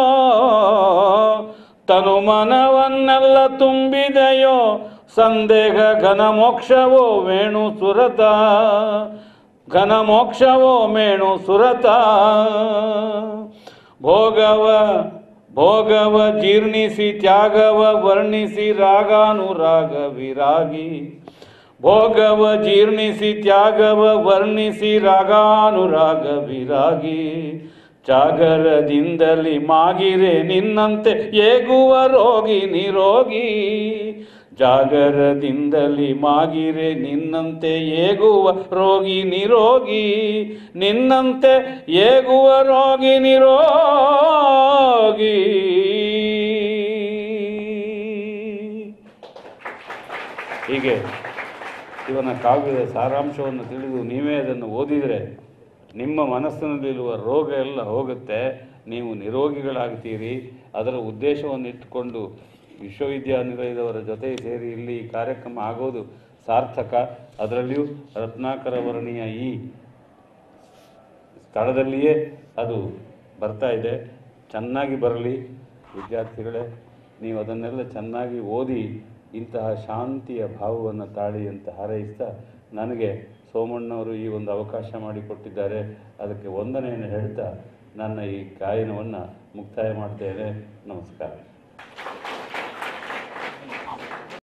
ತನು ಮನವನ್ನೆಲ್ಲ ತುಂಬಿದೆಯೋ ಸಂದೇಹ ಘನ ಮೋಕ್ಷವೋ ವೇಣು ಸುರತ ಘನ ಮೋಕ್ಷವೋ ಮೇಣು ಸುರತ ಭೋಗವ ಭೋಗವ ಜೀರ್ಣಿಸಿ ತ್ಯಾಗವ ವರ್ಣಿಸಿ ರಾಗಾನುರಾಗ ವಿರಾಗಿ ಭೋಗವ ಜೀರ್ಣಿಸಿ ತ್ಯಾಗವ ವರ್ಣಿಸಿ ರಾಗಾನುರಾಗ ವಿರಾಗಿ ಜಾಗರದಿಂದಲಿ ಮಾಗಿರೆ ನಿನ್ನಂತೆ ಏಗುವ ರೋಗಿ ನಿರೋಗಿ ಜಾಗರದಿಂದಲಿ ಮಾಗಿರೆ ನಿನ್ನಂತೆ ಏಗುವ ರೋಗಿ ನಿರೋಗಿ ನಿನ್ನಂತೆ ಏಗುವ ರೋಗಿ ನಿರೋಗಿ ಹೀಗೆ ಇವನ ಕಾವ್ಯದ ಸಾರಾಂಶವನ್ನು ತಿಳಿದು ನೀವೇ ಅದನ್ನು ಓದಿದರೆ ನಿಮ್ಮ ಮನಸ್ಸಿನಲ್ಲಿರುವ ರೋಗ ಎಲ್ಲ ಹೋಗುತ್ತೆ ನೀವು ನಿರೋಗಿಗಳಾಗ್ತೀರಿ ಅದರ ಉದ್ದೇಶವನ್ನು ಇಟ್ಟುಕೊಂಡು ವಿಶ್ವವಿದ್ಯಾನಿಲಯದವರ ಜೊತೆ ಸೇರಿ ಇಲ್ಲಿ ಈ ಕಾರ್ಯಕ್ರಮ ಆಗೋದು ಸಾರ್ಥಕ ಅದರಲ್ಲಿಯೂ ರತ್ನಾಕರ ವರ್ಣಿಯ ಈ ಸ್ಥಳದಲ್ಲಿಯೇ ಅದು ಬರ್ತಾ ಇದೆ ಚೆನ್ನಾಗಿ ಬರಲಿ ವಿದ್ಯಾರ್ಥಿಗಳೇ ನೀವು ಅದನ್ನೆಲ್ಲ ಚೆನ್ನಾಗಿ ಓದಿ ಇಂತಹ ಶಾಂತಿಯ ಭಾವವನ್ನು ತಾಳಿ ಅಂತ ಹಾರೈಸ್ತಾ ನನಗೆ ಸೋಮಣ್ಣವರು ಈ ಒಂದು ಅವಕಾಶ ಮಾಡಿಕೊಟ್ಟಿದ್ದಾರೆ ಅದಕ್ಕೆ ವಂದನೆಯನ್ನು ಹೇಳ್ತಾ ನನ್ನ ಈ ಗಾಯನವನ್ನು ಮುಕ್ತಾಯ ಮಾಡ್ತೇನೆ ನಮಸ್ಕಾರ